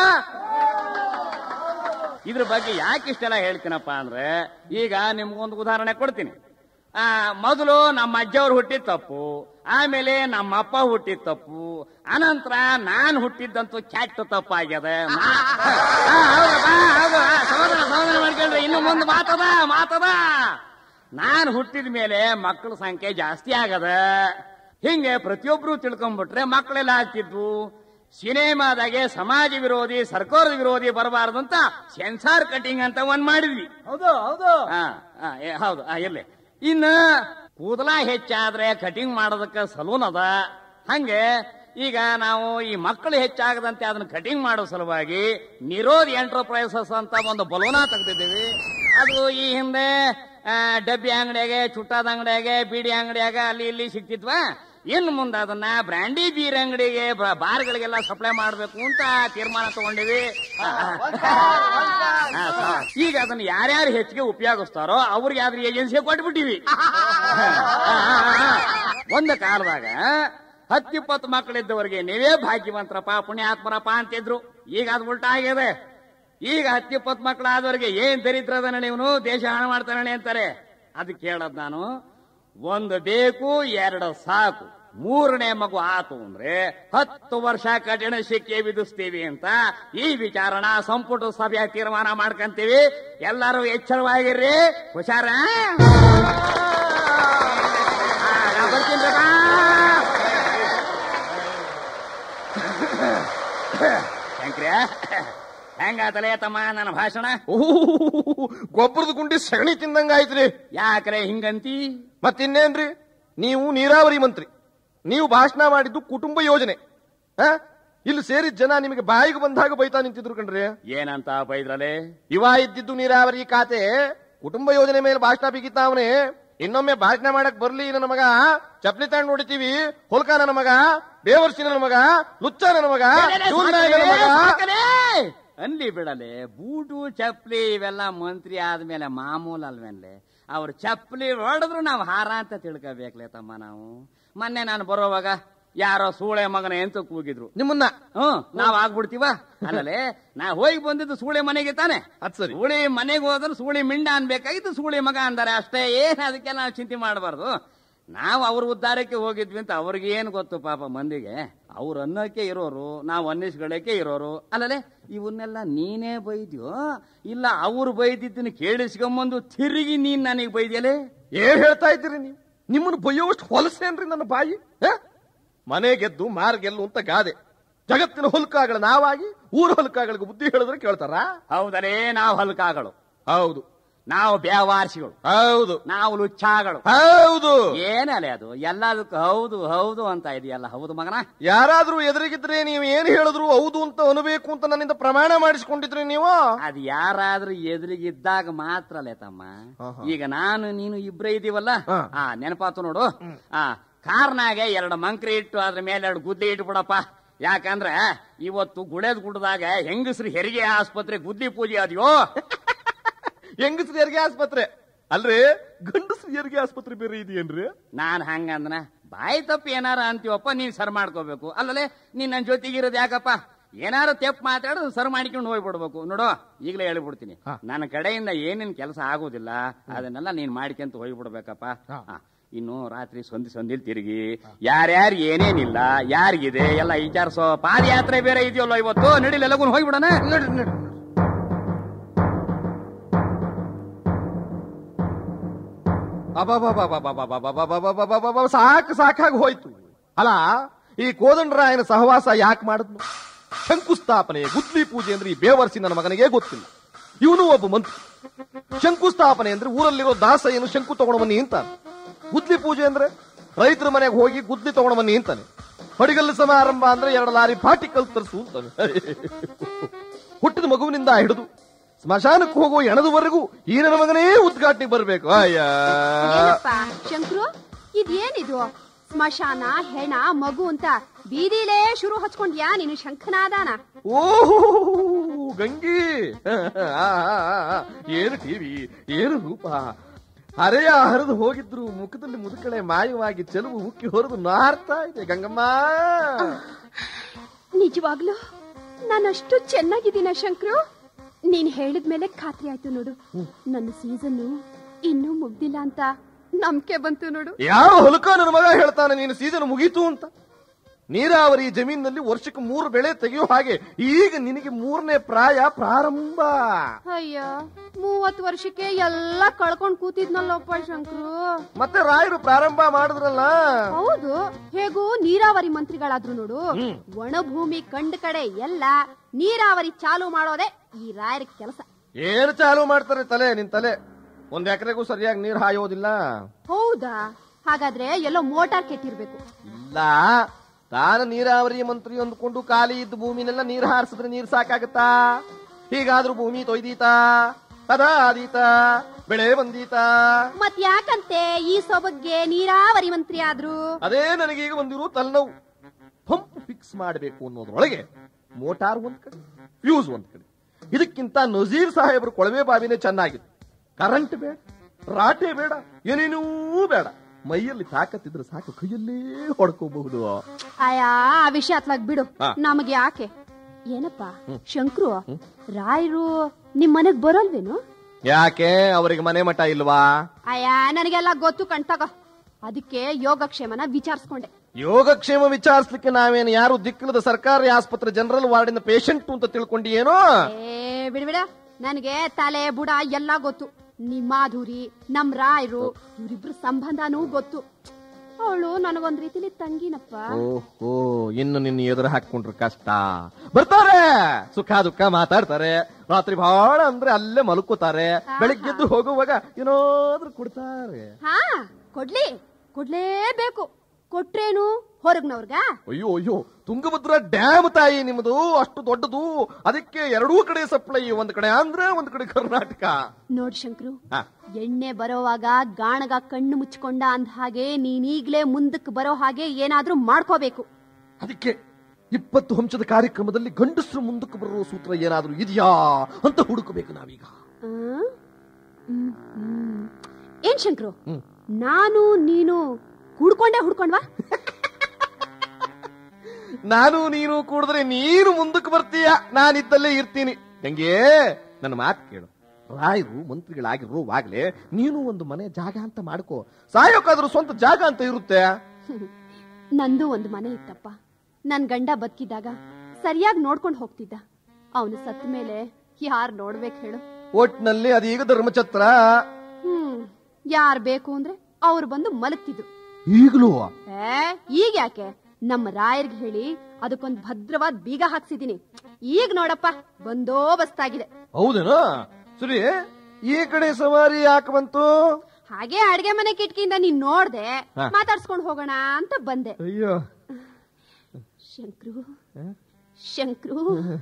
ಇದ್ರ ಬಗ್ಗೆ ಯಾಕೆ ಇಷ್ಟೆಲ್ಲ ಹೇಳ್ತೀನಪ್ಪ ಅಂದ್ರೆ ಈಗ ನಿಮ್ಗೊಂದು ಉದಾಹರಣೆ ಕೊಡ್ತೀನಿ ಆ ಮೊದಲು ನಮ್ಮ ಅಜ್ಜವ್ರು ಹುಟ್ಟಿದ ತಪ್ಪು ಆಮೇಲೆ ನಮ್ಮ ಅಪ್ಪ ಹುಟ್ಟಿದ ತಪ್ಪು ಅನಂತರ ನಾನ್ ಹುಟ್ಟಿದ್ದಂತೂ ಕೆಟ್ಟ ತಪ್ಪಾಗ್ಯದ ನಾ- ಆ, ಹೌದಪ್ಪ, ಹೌದು ಆ, ಸಮಾಧಾನ ಸಮಾಧಾನ ಮಾಡ್ಕೊಳ್ರಿ ಇನ್ನು ಮುಂದೆ ಮಾತದ ಮಾತದ ನಾನ್ ಹುಟ್ಟಿದ ಮೇಲೆ ಮಕ್ಕಳ ಸಂಖ್ಯೆ ಜಾಸ್ತಿ ಆಗದ ಹಿಂಗೆ ಪ್ರತಿಯೊಬ್ರು ತಿಳ್ಕೊಂಡ್ಬಿಟ್ರೆ ಮಕ್ಕಳೆಲ್ಲ ಆಗ್ತಿದ್ವು ಸಿನಿಮಾದಾಗೆ ಸಮಾಜ ವಿರೋಧಿ ಸರ್ಕಾರದ ವಿರೋಧಿ ಬರಬಾರದು ಅಂತ ಸೆನ್ಸಾರ್ ಕಟಿಂಗ್ ಅಂತ ಒಂದ್ ಮಾಡಿದ್ವಿ ಹೌದು ಹೌದು ಆ, ಆ, ಏ, ಹೌದು ಆ, ಇರ್ಲಿ ಇನ್ನು ಕೂದಲ ಹೆಚ್ಚಾದ್ರೆ ಕಟಿಂಗ್ ಮಾಡೋದಕ್ಕೆ ಸಲೂನ್ ಅದ ಹಂಗೆ ಈಗ ನಾವು ಈ ಮಕ್ಕಳು ಹೆಚ್ಚಾಗದಂತೆ ಅದನ್ನ ಕಟಿಂಗ್ ಮಾಡೋ ಸಲುವಾಗಿ ನಿರೋಧ್ ಎಂಟರ್ಪ್ರೈಸಸ್ ಅಂತ ಒಂದು ಬಲೂನ ತೆಗ್ದಿದ್ದೀವಿ ಅದು ಈ ಹಿಂದೆ ಆ, ಡಬ್ಬಿ ಅಂಗಡಿಯಾಗೆ ಚುಟ್ಟಾದ ಅಂಗಡಿಯಾಗೆ ಬೀಡಿ ಅಂಗಡಿಯಾಗ ಅಲ್ಲಿ ಇಲ್ಲಿ ಸಿಕ್ತಿದ್ವಾ ಇನ್ನು ಮುಂದೆ ಅದನ್ನ ಬ್ರ್ಯಾಂಡಿ ಬೀರ್ ಅಂಗಡಿಗೆ ಬ- ಬಾರ್ಗಳಿಗೆಲ್ಲ ಸಪ್ಲೈ ಮಾಡಬೇಕು ಅಂತ ತೀರ್ಮಾನ ತಗೊಂಡಿವಿ ಆ, ಆ, ಆ, ಈಗ ಅದನ್ನ ಯಾರ್ಯಾರು ಹೆಚ್ಚಿಗೆ ಉಪಯೋಗಿಸ್ತಾರೋ ಅವ್ರಿಗೆ ಅದ್ರ ಏಜೆನ್ಸಿ ಕೊಟ್ಬಿಟ್ಟಿವಿ ಆ, ಆ, ಆ. ಒಂದು ಕಾಲದಾಗ ಹತ್ತಿಪ್ಪತ್ತು ಮಕ್ಕಳಿದ್ದವರಿಗೆ ನೀವೇ ಭಾಗ್ಯವಂತರಪ್ಪ ಪುಣ್ಯಾತ್ಮರಪ್ಪ ಅಂತಿದ್ರು ಈಗ ಅದು ಉಲ್ಟಾ ಆಗಿದೆ ಈಗ ಹತ್ತಿಪ್ಪತ್ತು ಮಕ್ಕಳಾದವರಿಗೆ ಏನ್ ದರಿದ್ರದ ಇವನು ದೇಶ ಹಾಳು ಮಾಡ್ತಾನೆ ಅಂತಾರೆ ಅದಕ್ಕೆ ಹೇಳದ್ ನಾನು ಒಂದು ಬೇಕು ಎರಡು ಸಾಕು ಮೂರನೇ ಮಗು ಆತು ಅಂದ್ರೆ ಹತ್ತು ವರ್ಷ ಕಠಿಣ ಶಿಕ್ಷೆ ವಿಧಿಸ್ತೀವಿ ಅಂತ ಈ ವಿಚಾರಣ ಸಂಪುಟ ಸಭೆಯ ತೀರ್ಮಾನ ಮಾಡ್ಕಂತೀವಿ ಎಲ್ಲರೂ ಎಚ್ಚರವಾಗಿರ್ರಿ ಹುಷಾರ ಆ, ನಾ ಬರ್ತೀನ್ರಪ್ಪ. ಶಂಕ್ರ್ಯ ಹೆಂಗಾತಲೇ ತಮ್ಮ ನನ್ನ ಭಾಷಣ ಓಹ್ ಗೊಬ್ಬರದ ಗುಂಡಿ ಸಗಣಿ ತಿಂದಂಗ ಆಯ್ತ್ರಿ ಯಾಕ್ರೆ ಹಿಂಗಂತಿ ಮತ್ತಿನ್ನೇನ್ರಿ ನೀವು ನೀರಾವರಿ ಮಂತ್ರಿ ನೀವು ಭಾಷಣ ಮಾಡಿದ್ದು ಕುಟುಂಬ ಯೋಜನೆ ಆ? ಇಲ್ಲಿ ಸೇರಿದ ಜನ ನಿಮಗೆ ಬಾಯಿಗೆ ಬಂದಾಗ ಬೈತಾ ನಿಂತಿದ್ರು ಕಣ್ರಿ ಏನಂತ ಬೈದ್ರಲೆ ಇವ ಇದ್ದಿದ್ದು ನೀರಾವರಿ ಖಾತೆ ಕುಟುಂಬ ಯೋಜನೆ ಮೇಲೆ ಭಾಷಣ ಬಿಗಿತಾವನೆ ಇನ್ನೊಮ್ಮೆ ಭಾಷಣ ಮಾಡಕ್ ಬರ್ಲಿ ನನ್ನ ಮಗ ಚಪ್ಲಿ ತಾಂಡ್ ನೋಡಿತೀವಿ ಹೊಲ್ಕ ನನ್ನ ಮಗ ಬೇವರ್ಸಿ ನನ್ನ ಮಗ ಲುಚ್ಚ ನನ್ನ ಮಗ ಶಿವನಾಯ ನನ್ನ ಮಗ ಸಾಕಲೇ? ಅನ್ಲಿ ಬಿಡಲೆ ಬೂಟು ಚಪ್ಲಿ ಇವೆಲ್ಲ ಮಂತ್ರಿ ಆದ್ಮೇಲೆ ಮಾಮೂಲ್ ಅಲ್ವೇನ್ಲೆ ಅವ್ರ ಚಪ್ಲಿ ಹೊಡೆದ್ರು ನಾವು ಹಾರ ಅಂತ ತಿಳ್ಕೋಬೇಕ್ಲೆ ತಮ್ಮ ನಾವು ಮೊನ್ನೆ ನಾನು ಬರೋವಾಗ ಯಾರೋ ಸೂಳೆ ಮಗನ ಎಂತ ಕೂಗಿದ್ರು ನಿಮ್ಮನ್ನ ಹ್ಮ್ ನಾವ್ ಆಗ್ಬಿಡ್ತೀವ ಅಲ್ಲಲೇ ನಾ ಹೋಗಿ ಬಂದಿದ್ದು ಸೂಳೆ ಮನೆಗೆ ತಾನೆ ಅದ್ ಸರಿ ಸೂಳಿ ಮನೆಗೆ ಹೋದ್ರೆ ಸೂಳಿ ಮಿಂಡ ಅನ್ಬೇಕಾಗಿತ್ತು ಸೂಳಿ ಮಗ ಅಂದಾರೆ ಅಷ್ಟೇ ಏನ್ ಅದಕ್ಕೆಲ್ಲ ನಾವು ಚಿಂತೆ ಮಾಡಬಾರ್ದು ನಾವು ಅವ್ರ ಉದ್ಧಾರಕ್ಕೆ ಹೋಗಿದ್ವಿ ಅಂತ ಅವ್ರಿಗೆ ಏನ್ ಗೊತ್ತು ಪಾಪ ಮಂದಿಗೆ ಅವ್ರು ಅನ್ನೋಕೆ ಇರೋರು ನಾವು ಅನ್ನಿಸ್ಕೊಳ್ಳಕ್ಕೆ ಇರೋರು ಅಲ್ಲಲೇ ಇವನ್ನೆಲ್ಲ ನೀನೇ ಬೈದ್ಯೋ ಇಲ್ಲ ಅವ್ರು ಬೈದಿದ್ದನ್ನ ಕೇಳಿಸ್ಕೊಂಬಂದು ತಿರುಗಿ ನೀನ್ ನನಗೆ ಬೈದ್ಯಲೇ ಏನ್ ಹೇಳ್ತಾ ಇದ್ದೀರಿ ನೀವು ನಿಮ್ಮನ್ನು ಬೈಯೋಷ್ಟು ಹೊಲಸೇನ್ರಿ ನನ್ನ ಬಾಯಿ ಆ? ಮನೆ ಗೆದ್ದು ಮಾರ್ ಗೆಲ್ಲು ಅಂತ ಗಾದೆ ಜಗತ್ತಿನ ಹುಲ್ಕಾಗಳ ನಾವಾಗಿ ಊರ ಹುಲ್ಕಾಗಳಿಗೆ ಬುದ್ಧಿ ಹೇಳಿದ್ರೆ ಕೇಳ್ತಾರ ಹೌದಲೇ ನಾವು ಹಲ್ಕಾಗಳು ಹೌದು ನಾವು ಬ್ಯಾವಾರ್ಸಿಗಳು ಹೌದು ನಾವು ಲುಚ್ಚಾಗಳು ಹೌದು ಏನಲೆ ಅದು ಎಲ್ಲದಕ್ಕೂ ಹೌದು ಹೌದು ಅಂತ ಇದೆಯಲ್ಲ ಹೌದು ಮಗನ ಯಾರಾದ್ರೂ ಎದುರಿಗಿದ್ರೆ ನೀವು ಏನ್ ಹೇಳಿದ್ರು ಹೌದು ಅಂತ ಅನ್ಬೇಕು ಅಂತ ನನ್ನಿಂದ ಪ್ರಮಾಣ ಮಾಡಿಸ್ಕೊಂಡಿದ್ರಿ ನೀವು ಅದ್ ಯಾರಾದ್ರೂ ಎದುರಿಗಿದ್ದಾಗ ಮಾತ್ರ ಅಲ್ಲೇ ತಮ್ಮ ಆಹಾ. ಈಗ ನಾನು ನೀನು ಇಬ್ರೇ ಇದೀವಲ್ಲ ಹಾ. ಆ ನೆನಪಾತು ನೋಡು ಆ ಕಾರ್ನಾಗೆ ಎರಡು ಮಂಕ್ರಿ ಇಟ್ಟು ಅದ್ರ ಮೇಲೆ ಎರಡು ಗುದ್ಲಿ ಇಟ್ಬಿಡಪ್ಪ ಯಾಕಂದ್ರೆ ಇವತ್ತು ಗುಡೇದ್ ಗುಡ್ಡದಾಗ ಹೆಂಗಸ್ರು ಹೆರಿಗೆ ಆಸ್ಪತ್ರೆ ಗುದ್ಲಿ ಪೂಜೆ ಅದ್ಯೋ ಹೆಂಗಸ್ರ ಹೆರಿಗೆ ಆಸ್ಪತ್ರೆ ಅಲ್ರಿ ಗಂಡಸ್ರ ಹೆರಿಗೆ ಆಸ್ಪತ್ರೆ ಬೇರೆ ಇದೆಯೇನ್ರಿ ನಾನ್ ಹಂಗಂದನ ಬಾಯಿ ತಪ್ಪು ಏನಾರ ಅಂತೀವಪ್ಪ ನೀನ್ ಸರ್ ಮಾಡ್ಕೋಬೇಕು ಅಲ್ಲಲೇ ನೀನ್ ನನ್ನ ಜೊತೆಗಿರೋದು ಯಾಕಪ್ಪ ಏನಾರ ತೆಪ್ಪು ಮಾತಾಡೋದು ಸರ್ ಮಾಡ್ಕೊಂಡು ಹೋಗ್ಬಿಡ್ಬೇಕು ನೋಡು ಈಗಲೇ ಹೇಳ್ಬಿಡ್ತೀನಿ ಹಾ. ನನ್ನ ಕಡೆಯಿಂದ ಏನೇನ್ ಕೆಲಸ ಆಗೋದಿಲ್ಲ ಅದನ್ನೆಲ್ಲ ನೀನ್ ಮಾಡ್ಕೊಂತ ಹೋಗ್ಬಿಡ್ಬೇಕಪ್ಪ ಹಾ. ಹಾ. ಇನ್ನು ರಾತ್ರಿ ಸಂಧಿ ಸಂಧಿಲ್ ತಿರುಗಿ ಯಾರ್ಯಾರು ಏನೇನಿಲ್ಲ ಯಾರಿಗಿದೆ ಎಲ್ಲ ವಿಚಾರಿಸೋ ಪಾದಯಾತ್ರೆ ಬೇರೆ ಇದೆಯಲ್ಲ ಇವತ್ತು ನಡಿಲ್ಲ ಎಲ್ಲಗೂ ಹೋಗ್ಬಿಡೋಣ ನಡ್ರಿ ನಡ್ರಿ ಅಬಾಬಾಬಾಬಾಬಾಬಾಬಾಬಾಬಾಬಾಬಾಬಾಬಾಬಾಬಾ ಸಾಕು ಸಾಕಾಗಿ ಹೋಯ್ತು ಅಲ್ಲ ಈ ಕೋದಂಡರಾಯನ ಸಹವಾಸ ಯಾಕೆ ಮಾಡಿದ್ನು ಶಂಕುಸ್ಥಾಪನೆ ಗುದ್ಲಿ ಪೂಜೆ ಅಂದ್ರೆ ಈ ಬೇವರ್ಸಿ ನನ್ನ ಮಗನಿಗೆ ಗೊತ್ತಿಲ್ಲ ಇವನು ಒಬ್ಬ ಮಂತ್ರಿ ಶಂಕುಸ್ಥಾಪನೆ ಅಂದ್ರೆ ಊರಲ್ಲಿರೋ ದಾಸಯ್ಯನು ಶಂಕು ತಗೊಂಡು ಬನ್ನಿ ಅಂತಾನೆ ಗುದ್ಲಿ ಪೂಜೆ ಅಂದ್ರೆ ರೈತರ ಮನೆಗೆ ಹೋಗಿ ಗುದ್ಲಿ ತಗೊಂಡು ಬನ್ನಿ ಅಂತಾನೆ ಹೊಡಿಗಲ್ಲು ಸಮಾರಂಭ ಅಂದ್ರೆ ಎರಡು ಲಾರಿ ಪಾಟಿಕಲ್ ತರಿಸು ಅಂತಾನೆ ಹುಟ್ಟಿದ ಮಗುವಿನಿಂದ ಹಿಡಿದು ಸ್ಮಶಾನಕ್ಕೆ ಹೋಗೋ ಎಣದವರೆಗೂ ಈ ನನ್ನ ಮಗನೇ ಉದ್ಘಾಟನೆಗೆ ಬರ್ಬೇಕು ಅಯ್ಯ ಏನಪ್ಪ ಶಂಕ್ರು ಇದೇನಿದು ಸ್ಮಶಾನ ಹೆಣ ಮಗು ಅಂತ ಬೀದಿಲೇ ಶುರು ಹಚ್ಕೊಂಡ್ಯಾ ನೀನು ಶಂಖನಾದಾನ ಓಹೋ ಗಂಗಿ ಆ, ಆ, ಆ, ಆ. ಏನು ಟಿವಿ ಏನು ರೂಪ ಹರೆಯ ಹರಿದು ಹೋಗಿದ್ರು ಮುಖದಲ್ಲಿ ಮುದುಕಳೆ ಮಾಯವಾಗಿ ಚೆಲುವು ಉಕ್ಕಿ ಹೊರದು ನಾರ್ತಾ ಇದೆ ಗಂಗಮ್ಮ ನಿಜವಾಗ್ಲು ನಾನಷ್ಟು ಚೆನ್ನಾಗಿದ್ದೀನ ಶಂಕ್ರು ನೀನ್ ಹೇಳಿದ್ಮೇಲೆ ಖಾತ್ರಿ ಆಯ್ತು ನೋಡು ನನ್ನ ಸೀಸನ್ನು ಇನ್ನೂ ಮುಗ್ದಿಲ್ಲ ಅಂತ ನಂಬಿಕೆ ಬಂತು ನೋಡು ಯಾರೋ ಹೊಲಕ ನನ್ನ ಮಗ ಹೇಳ್ತಾನೆ ನೀನು ಸೀಸನ್ ಮುಗೀತು ಅಂತ ನೀರಾವರಿ ಜಮೀನಿನಲ್ಲಿ ವರ್ಷಕ್ಕೆ ಮೂರು ಬೆಳೆ ತೆಗೆಯೋ ಹಾಗೆ ಈಗ ನಿನಗೆ ಮೂರನೇ ಪ್ರಾಯ ಪ್ರಾರಂಭ ಅಯ್ಯ ಮೂವತ್ ವರ್ಷಕ್ಕೆ ಎಲ್ಲ ಕಳ್ಕೊಂಡ್ ಕೂತಿದ್ನಲ್ಲಪ್ಪ ಶಂಕ್ರು ಮತ್ತೆ ರಾಯರು ಪ್ರಾರಂಭ ಮಾಡಿದ್ರಲ್ಲ ಹೌದು ಹೇಗೂ ನೀರಾವರಿ ಮಂತ್ರಿಗಳಾದ್ರು ನೋಡು ಒಣ ಭೂಮಿ ಕಂಡ ಕಡೆ ಎಲ್ಲ ನೀರಾವರಿ ಚಾಲು ಮಾಡೋದೇ ಈ ರಾಯರ ಕೆಲಸ ಏನು ಚಾಲು ಮಾಡ್ತಾರೆ ತಲೆ ನಿನ್ ತಲೆ ಒಂದ್ ಎಕರೆಗೂ ಸರಿಯಾಗಿ ನೀರ್ ಹಾಯೋದಿಲ್ಲ ಹೌದಾ ಹಾಗಾದ್ರೆ ಎಲ್ಲೋ ಮೋಟಾರ್ ಕೆಟ್ಟಿರ್ಬೇಕು ಇಲ್ಲ ತಾನು ನೀರಾವರಿ ಮಂತ್ರಿ ಅಂದ್ಕೊಂಡು ಖಾಲಿ ಇದ್ದ ಭೂಮಿನೆಲ್ಲ ನೀರ್ ಹಾರಿಸಿದ್ರೆ ನೀರ್ ಸಾಕಾಗತ್ತಾ ಹೀಗಾದ್ರೂ ಭೂಮಿ ತೊಯ್ದೀತಾ ಅದ ಆದೀತಾ ಬೆಳೆ ಬಂದೀತಾ ಮತ್ ಯಾಕಂತೆ ಈ ಸೊಬಗ್ಗೆ ನೀರಾವರಿ ಮಂತ್ರಿ ಆದ್ರು ಅದೇ ನನಗೀಗ ಬಂದಿರೋ ತಲೆನೋವು ಪಂಪ್ ಫಿಕ್ಸ್ ಮಾಡಬೇಕು ಅನ್ನೋದ್ರೊಳಗೆ ಮೋಟಾರ್ ಒಂದ್ ಕಡೆ ಫ್ಯೂಸ್ ಒಂದ್ ಕಡೆ ಇದಕ್ಕಿಂತ ನಜೀರ್ ಸಾಹೇಬ್ರು ಕೊಳವೆ ಬಾವಿನೇ ಚೆನ್ನಾಗಿದೆ ಕರೆಂಟ್ ಬೇಡ ರಾಟೆ ಬೇಡ ಏನೇನೂ ಬೇಡ ಮೈಯಲ್ಲಿ ತಾಕತ್ತಿದ್ರೆ ಸಾಕು ಕೈಯಲ್ಲೇ ಹೊಡ್ಕೋಬಹುದು ಆಯಾ ಆ ವಿಷಯ ಅತ್ಲಾಗ್ ಬಿಡು ಹಾ. ನಮಗೆ ಯಾಕೆ ಏನಪ್ಪ ಶಂಕ್ರು ರಾಯರು ನಿಮ್ ಮನೆಗ್ ಬರೋಲ್ವೇನು ಯಾಕೆ ಅವರಿಗೆ ಮನೆ ಮಠ ಇಲ್ವಾ ಅಯ್ಯ ನನಗೆಲ್ಲ ಗೊತ್ತು ಕಣ್ತಗ ಅದಕ್ಕೆ ಯೋಗಕ್ಷೇಮನ ವಿಚಾರಿಸ್ಕೊಂಡೆ ಯೋಗಕ್ಷೇಮ ವಿಚಾರಿಸ್ಲಿಕ್ಕೆ ನಾವೇನು ಯಾರು ದಿಕ್ಕಿಲ್ಲದ ಸರ್ಕಾರಿ ಆಸ್ಪತ್ರೆ ಜನರಲ್ ವಾರ್ಡಿನ ಪೇಷಂಟ್ ಅಂತ ತಿಳ್ಕೊಂಡಿ ಏನೋ ಏ ಬಿಡ್ಬಿಡ ನನಗೆ ತಲೆ ಬುಡ ಎಲ್ಲ ಗೊತ್ತು ನಿಮ್ಮ ಮಾಧುರಿ ನಮ್ ರಾಯರು ಇವ್ರಿಬ್ರು ಸಂಬಂಧನೂ ಗೊತ್ತು ಅವಳು ನನಗೊಂದ್ ರೀತಿಲಿ ತಂಗಿನಪ್ಪ ಓಹೋ ಇನ್ನು ನಿನ್ನ ಎದುರು ಹಾಕೊಂಡ್ರು ಕಷ್ಟ ಬರ್ತಾರೆ ಸುಖ ದುಃಖ ಮಾತಾಡ್ತಾರೆ ರಾತ್ರಿ ಬಹಳ ಅಂದ್ರೆ ಅಲ್ಲೇ ಮಲ್ಕೋತಾರೆ ಬೆಳಿಗ್ಗೆ ಎದ್ದು ಹೋಗುವಾಗ ಏನಾದ್ರೂ ಕೊಡ್ತಾರೆ ಹಾ ಕೊಡ್ಲಿ ಕೊಡ್ಲೇಬೇಕು ಕೊಟ್ರೇನು ಹೊರಗ್ನವ್ರಗ ಅಯ್ಯೋ ಅಯ್ಯೋ ತುಂಗಭದ್ರಾ ಡ್ಯಾಮ್ ತಾಯಿ ನಿಮ್ಮದು ಅಷ್ಟು ದೊಡ್ಡದು ಅದಕ್ಕೆ ಎರಡೂ ಕಡೆ ಸಪ್ಲೈ ಒಂದ್ ಕಡೆ ಆಂಧ್ರ ಒಂದ್ ಕಡೆ ಕರ್ನಾಟಕ ನೋಡ್ ಶಂಕ್ರು ಹಾ. ಎಣ್ಣೆ ಬರೋವಾಗ ಗಾಣಗ ಕಣ್ಣು ಮುಚ್ಕೊಂಡ ಅಂದ ಹಾಗೆ ನೀನೀಗ್ಲೇ ಮುಂದಕ್ಕೆ ಬರೋ ಹಾಗೆ ಏನಾದ್ರೂ ಮಾಡ್ಕೋಬೇಕು ಅದಕ್ಕೆ ಇಪ್ಪತ್ತು ಹಂಸದ ಕಾರ್ಯಕ್ರಮದಲ್ಲಿ ಗಂಡಸರು ಮುಂದಕ್ಕೆ ಬರುವ ಸೂತ್ರ ಏನಾದ್ರೂ ಇದೆಯಾ ಅಂತ ಹುಡುಕಬೇಕು ನಾವೀಗ ಆ? ಹ್ಮ್, ಹ್ಮ್. ಏನ್ ಶಂಕ್ರು ಹ್ಮ್. ನಾನು ನೀನು ಹುಡ್ಕೊಂಡೆ ಹುಡ್ಕೊಂಡ್ವಾ ನಾನು ನೀನು ಕೂಡಿದ್ರೆ ನೀನು ಮುಂದಕ್ಕೆ ಬರ್ತೀಯ ನಾನಿದ್ದಲ್ಲೇ ಇರ್ತೀನಿ ಹೆಂಗೆ ನನ್ನ ಮಾತು ಕೇಳು ರಾಯರು ಮಂತ್ರಿಗಳಾಗಿರುವಾಗ್ಲೇ ನೀನು ಒಂದು ಮನೆ ಜಾಗ ಅಂತ ಮಾಡ್ಕೋ ಸಾಯೋಕಾದ್ರೂ ಸ್ವಂತ ಜಾಗ ಅಂತ ಇರುತ್ತೆ ನಂದು ಒಂದು ಮನೆ ಇತ್ತಪ್ಪ ನನ್ ಗಂಡ ಬದುಕಿದಾಗ ಸರಿಯಾಗಿ ನೋಡ್ಕೊಂಡು ಹೋಗ್ತಿದ್ದ ಅವನು ಸತ್ತ ಮೇಲೆ ಯಾರ್ ನೋಡ್ಬೇಕು ಹೇಳು ಒಟ್ನಲ್ಲಿ ಅದೀಗ ಧರ್ಮಛತ್ರ ಹ್ಮ್ ಯಾರ್ ಬೇಕು ಅಂದ್ರೆ ಅವ್ರು ಬಂದು ಮಲಗ್ತಿದ್ರು ಈಗಲೂ ಏ ಈಗ ಯಾಕೆ ನಮ್ಮ ರಾಯರ್ಗ್ ಹೇಳಿ ಅದಕ್ಕೊಂದ್ ಭದ್ರವಾದ ಬೀಗ ಹಾಕ್ಸಿದೀನಿ ಈಗ ನೋಡಪ್ಪ ಬಂದೋಬಸ್ತಾಗಿದೆ ಹೌದೇನೋ ಸರಿ ಈ ಕಡೆ ಸವಾರಿ ಯಾಕೆ ಬಂತು ಹಾಗೆ ಅಡ್ಗೆ ಮನೆ ಕಿಟಕಿಯಿಂದ ನೀನ್ ನೋಡ್ದೆ ಹಾ. ಮಾತಾಡ್ಸ್ಕೊಂಡ್ ಹೋಗೋಣ ಅಂತ ಬಂದೆ ಅಯ್ಯೋ ಶಂಕ್ರು ಶಂಕ್ರು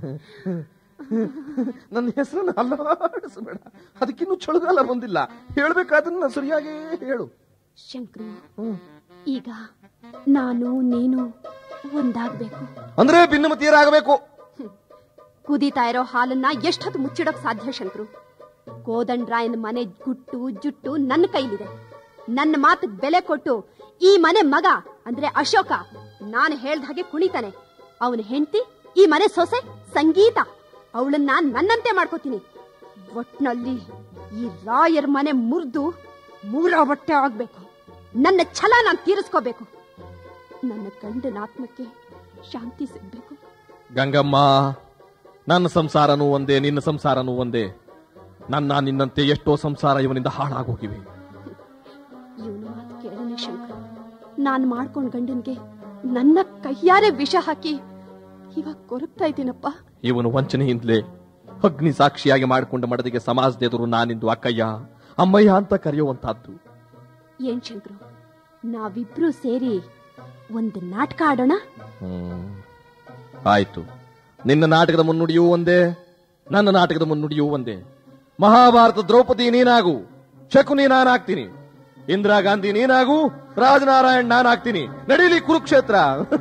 ನನ್ನ ಹೆಸರನ್ನು ಅಲ್ಲಾಡಿಸಬೇಡ ಅದಕ್ಕಿನ್ನೂ ಚಳಿಗಾಲ ಬಂದಿಲ್ಲ ಹೇಳ್ಬೇಕಾದನ್ನ ಸರಿಯಾಗಿ ಹೇಳು ಶಂಕ್ರು ಹ್ಮ್. ಈಗ ನಾನು ನೀನು ಒಂದಾಗ್ಬೇಕು ಅಂದ್ರೆ ಭಿನ್ನಮತಿಯರಾಗಬೇಕು ಕುದೀತಾ ಇರೋ ಹಾಲನ್ನ ಎಷ್ಟೊತ್ತು ಮುಚ್ಚಿಡೋಕ್ ಸಾಧ್ಯ ಶಂಕ್ರು ಕೋದಂಡ್ರಾಯನ ಮನೆ ಗುಟ್ಟು ಜುಟ್ಟು ನನ್ನ ಕೈಲಿದೆ ನನ್ನ ಮಾತಿಗೆ ಬೆಲೆ ಕೊಟ್ಟು ಈ ಮನೆ ಮಗ ಅಂದ್ರೆ ಅಶೋಕ ನಾನು ಹೇಳ್ದ ಹಾಗೆ ಕುಣಿತಾನೆ ಅವನ ಹೆಂಡತಿ ಈ ಮನೆ ಸೊಸೆ ಸಂಗೀತ ಅವಳನ್ನ ನನ್ನಂತೆ ಮಾಡ್ಕೋತೀನಿ ಒಟ್ನಲ್ಲಿ ಈ ರಾಯರ್ ಮನೆ ಮುರಿದು ಮೂರ ಬಟ್ಟೆ ಆಗ್ಬೇಕು ನನ್ನ ಛಲ ನಾನು ತೀರಿಸ್ಕೋಬೇಕು ನನ್ನ ಗಂಡನ ಆತ್ಮಕ್ಕೆ ಶಾಂತಿ ಸಿಗ್ಬೇಕು ಗಂಗಮ್ಮ ನನ್ನ ಸಂಸಾರನೂ ಒಂದೇ ನಿನ್ನ ಸಂಸಾರನೂ ಒಂದೇ ನನ್ನ ನಿನ್ನಂತೆ ಎಷ್ಟೋ ಸಂಸಾರ ಇವನಿಂದ ಹಾಳಾಗೋಗಿವೆ ಇವನ ಮಾತು ಕೇಳನೆ ಶಂಕರ ನಾನ್ ಮಾಡ್ಕೊಂಡ್ ಗಂಡನ್ಗೆ ನನ್ನ ಕೈಯಾರೆ ವಿಷ ಹಾಕಿ ಇವಾಗ ಕೊರಗ್ತಾ ಇದ್ದೀನಪ್ಪ ಇವನು ವಂಚನೆಯಿಂದಲೇ ಅಗ್ನಿ ಸಾಕ್ಷಿಯಾಗಿ ಮಾಡಿಕೊಂಡ ಮಡದಿಗೆ ಸಮಾಜದ ಎದುರು ನಾನಿಂದು ಅಕ್ಕಯ್ಯ ಅಮ್ಮಯ್ಯ ಅಂತ ಕರೆಯುವಂತಹದ್ದು ಏನ್ ಶಂಕರು ನಾವಿಬ್ರು ಸೇರಿ ಒಂದು ನಾಟಕ ಆಡೋಣ ಹ್ಮ್. ಆಯ್ತು ನಿನ್ನ ನಾಟಕದ ಮುನ್ನುಡಿಯೂ ಒಂದೇ ನನ್ನ ನಾಟಕದ ಮುನ್ನುಡಿಯೂ ಒಂದೇ ಮಹಾಭಾರತ ದ್ರೌಪದಿ ನೀನಾಗು ಶಕುನಿ ನಾನಾಗ್ತೀನಿ ಇಂದಿರಾ ಗಾಂಧಿ ನೀನಾಗು ರಾಜನಾರಾಯಣ್ ನಾನಾಗ್ತೀನಿ ನಡೀಲಿ ಕುರುಕ್ಷೇತ್ರ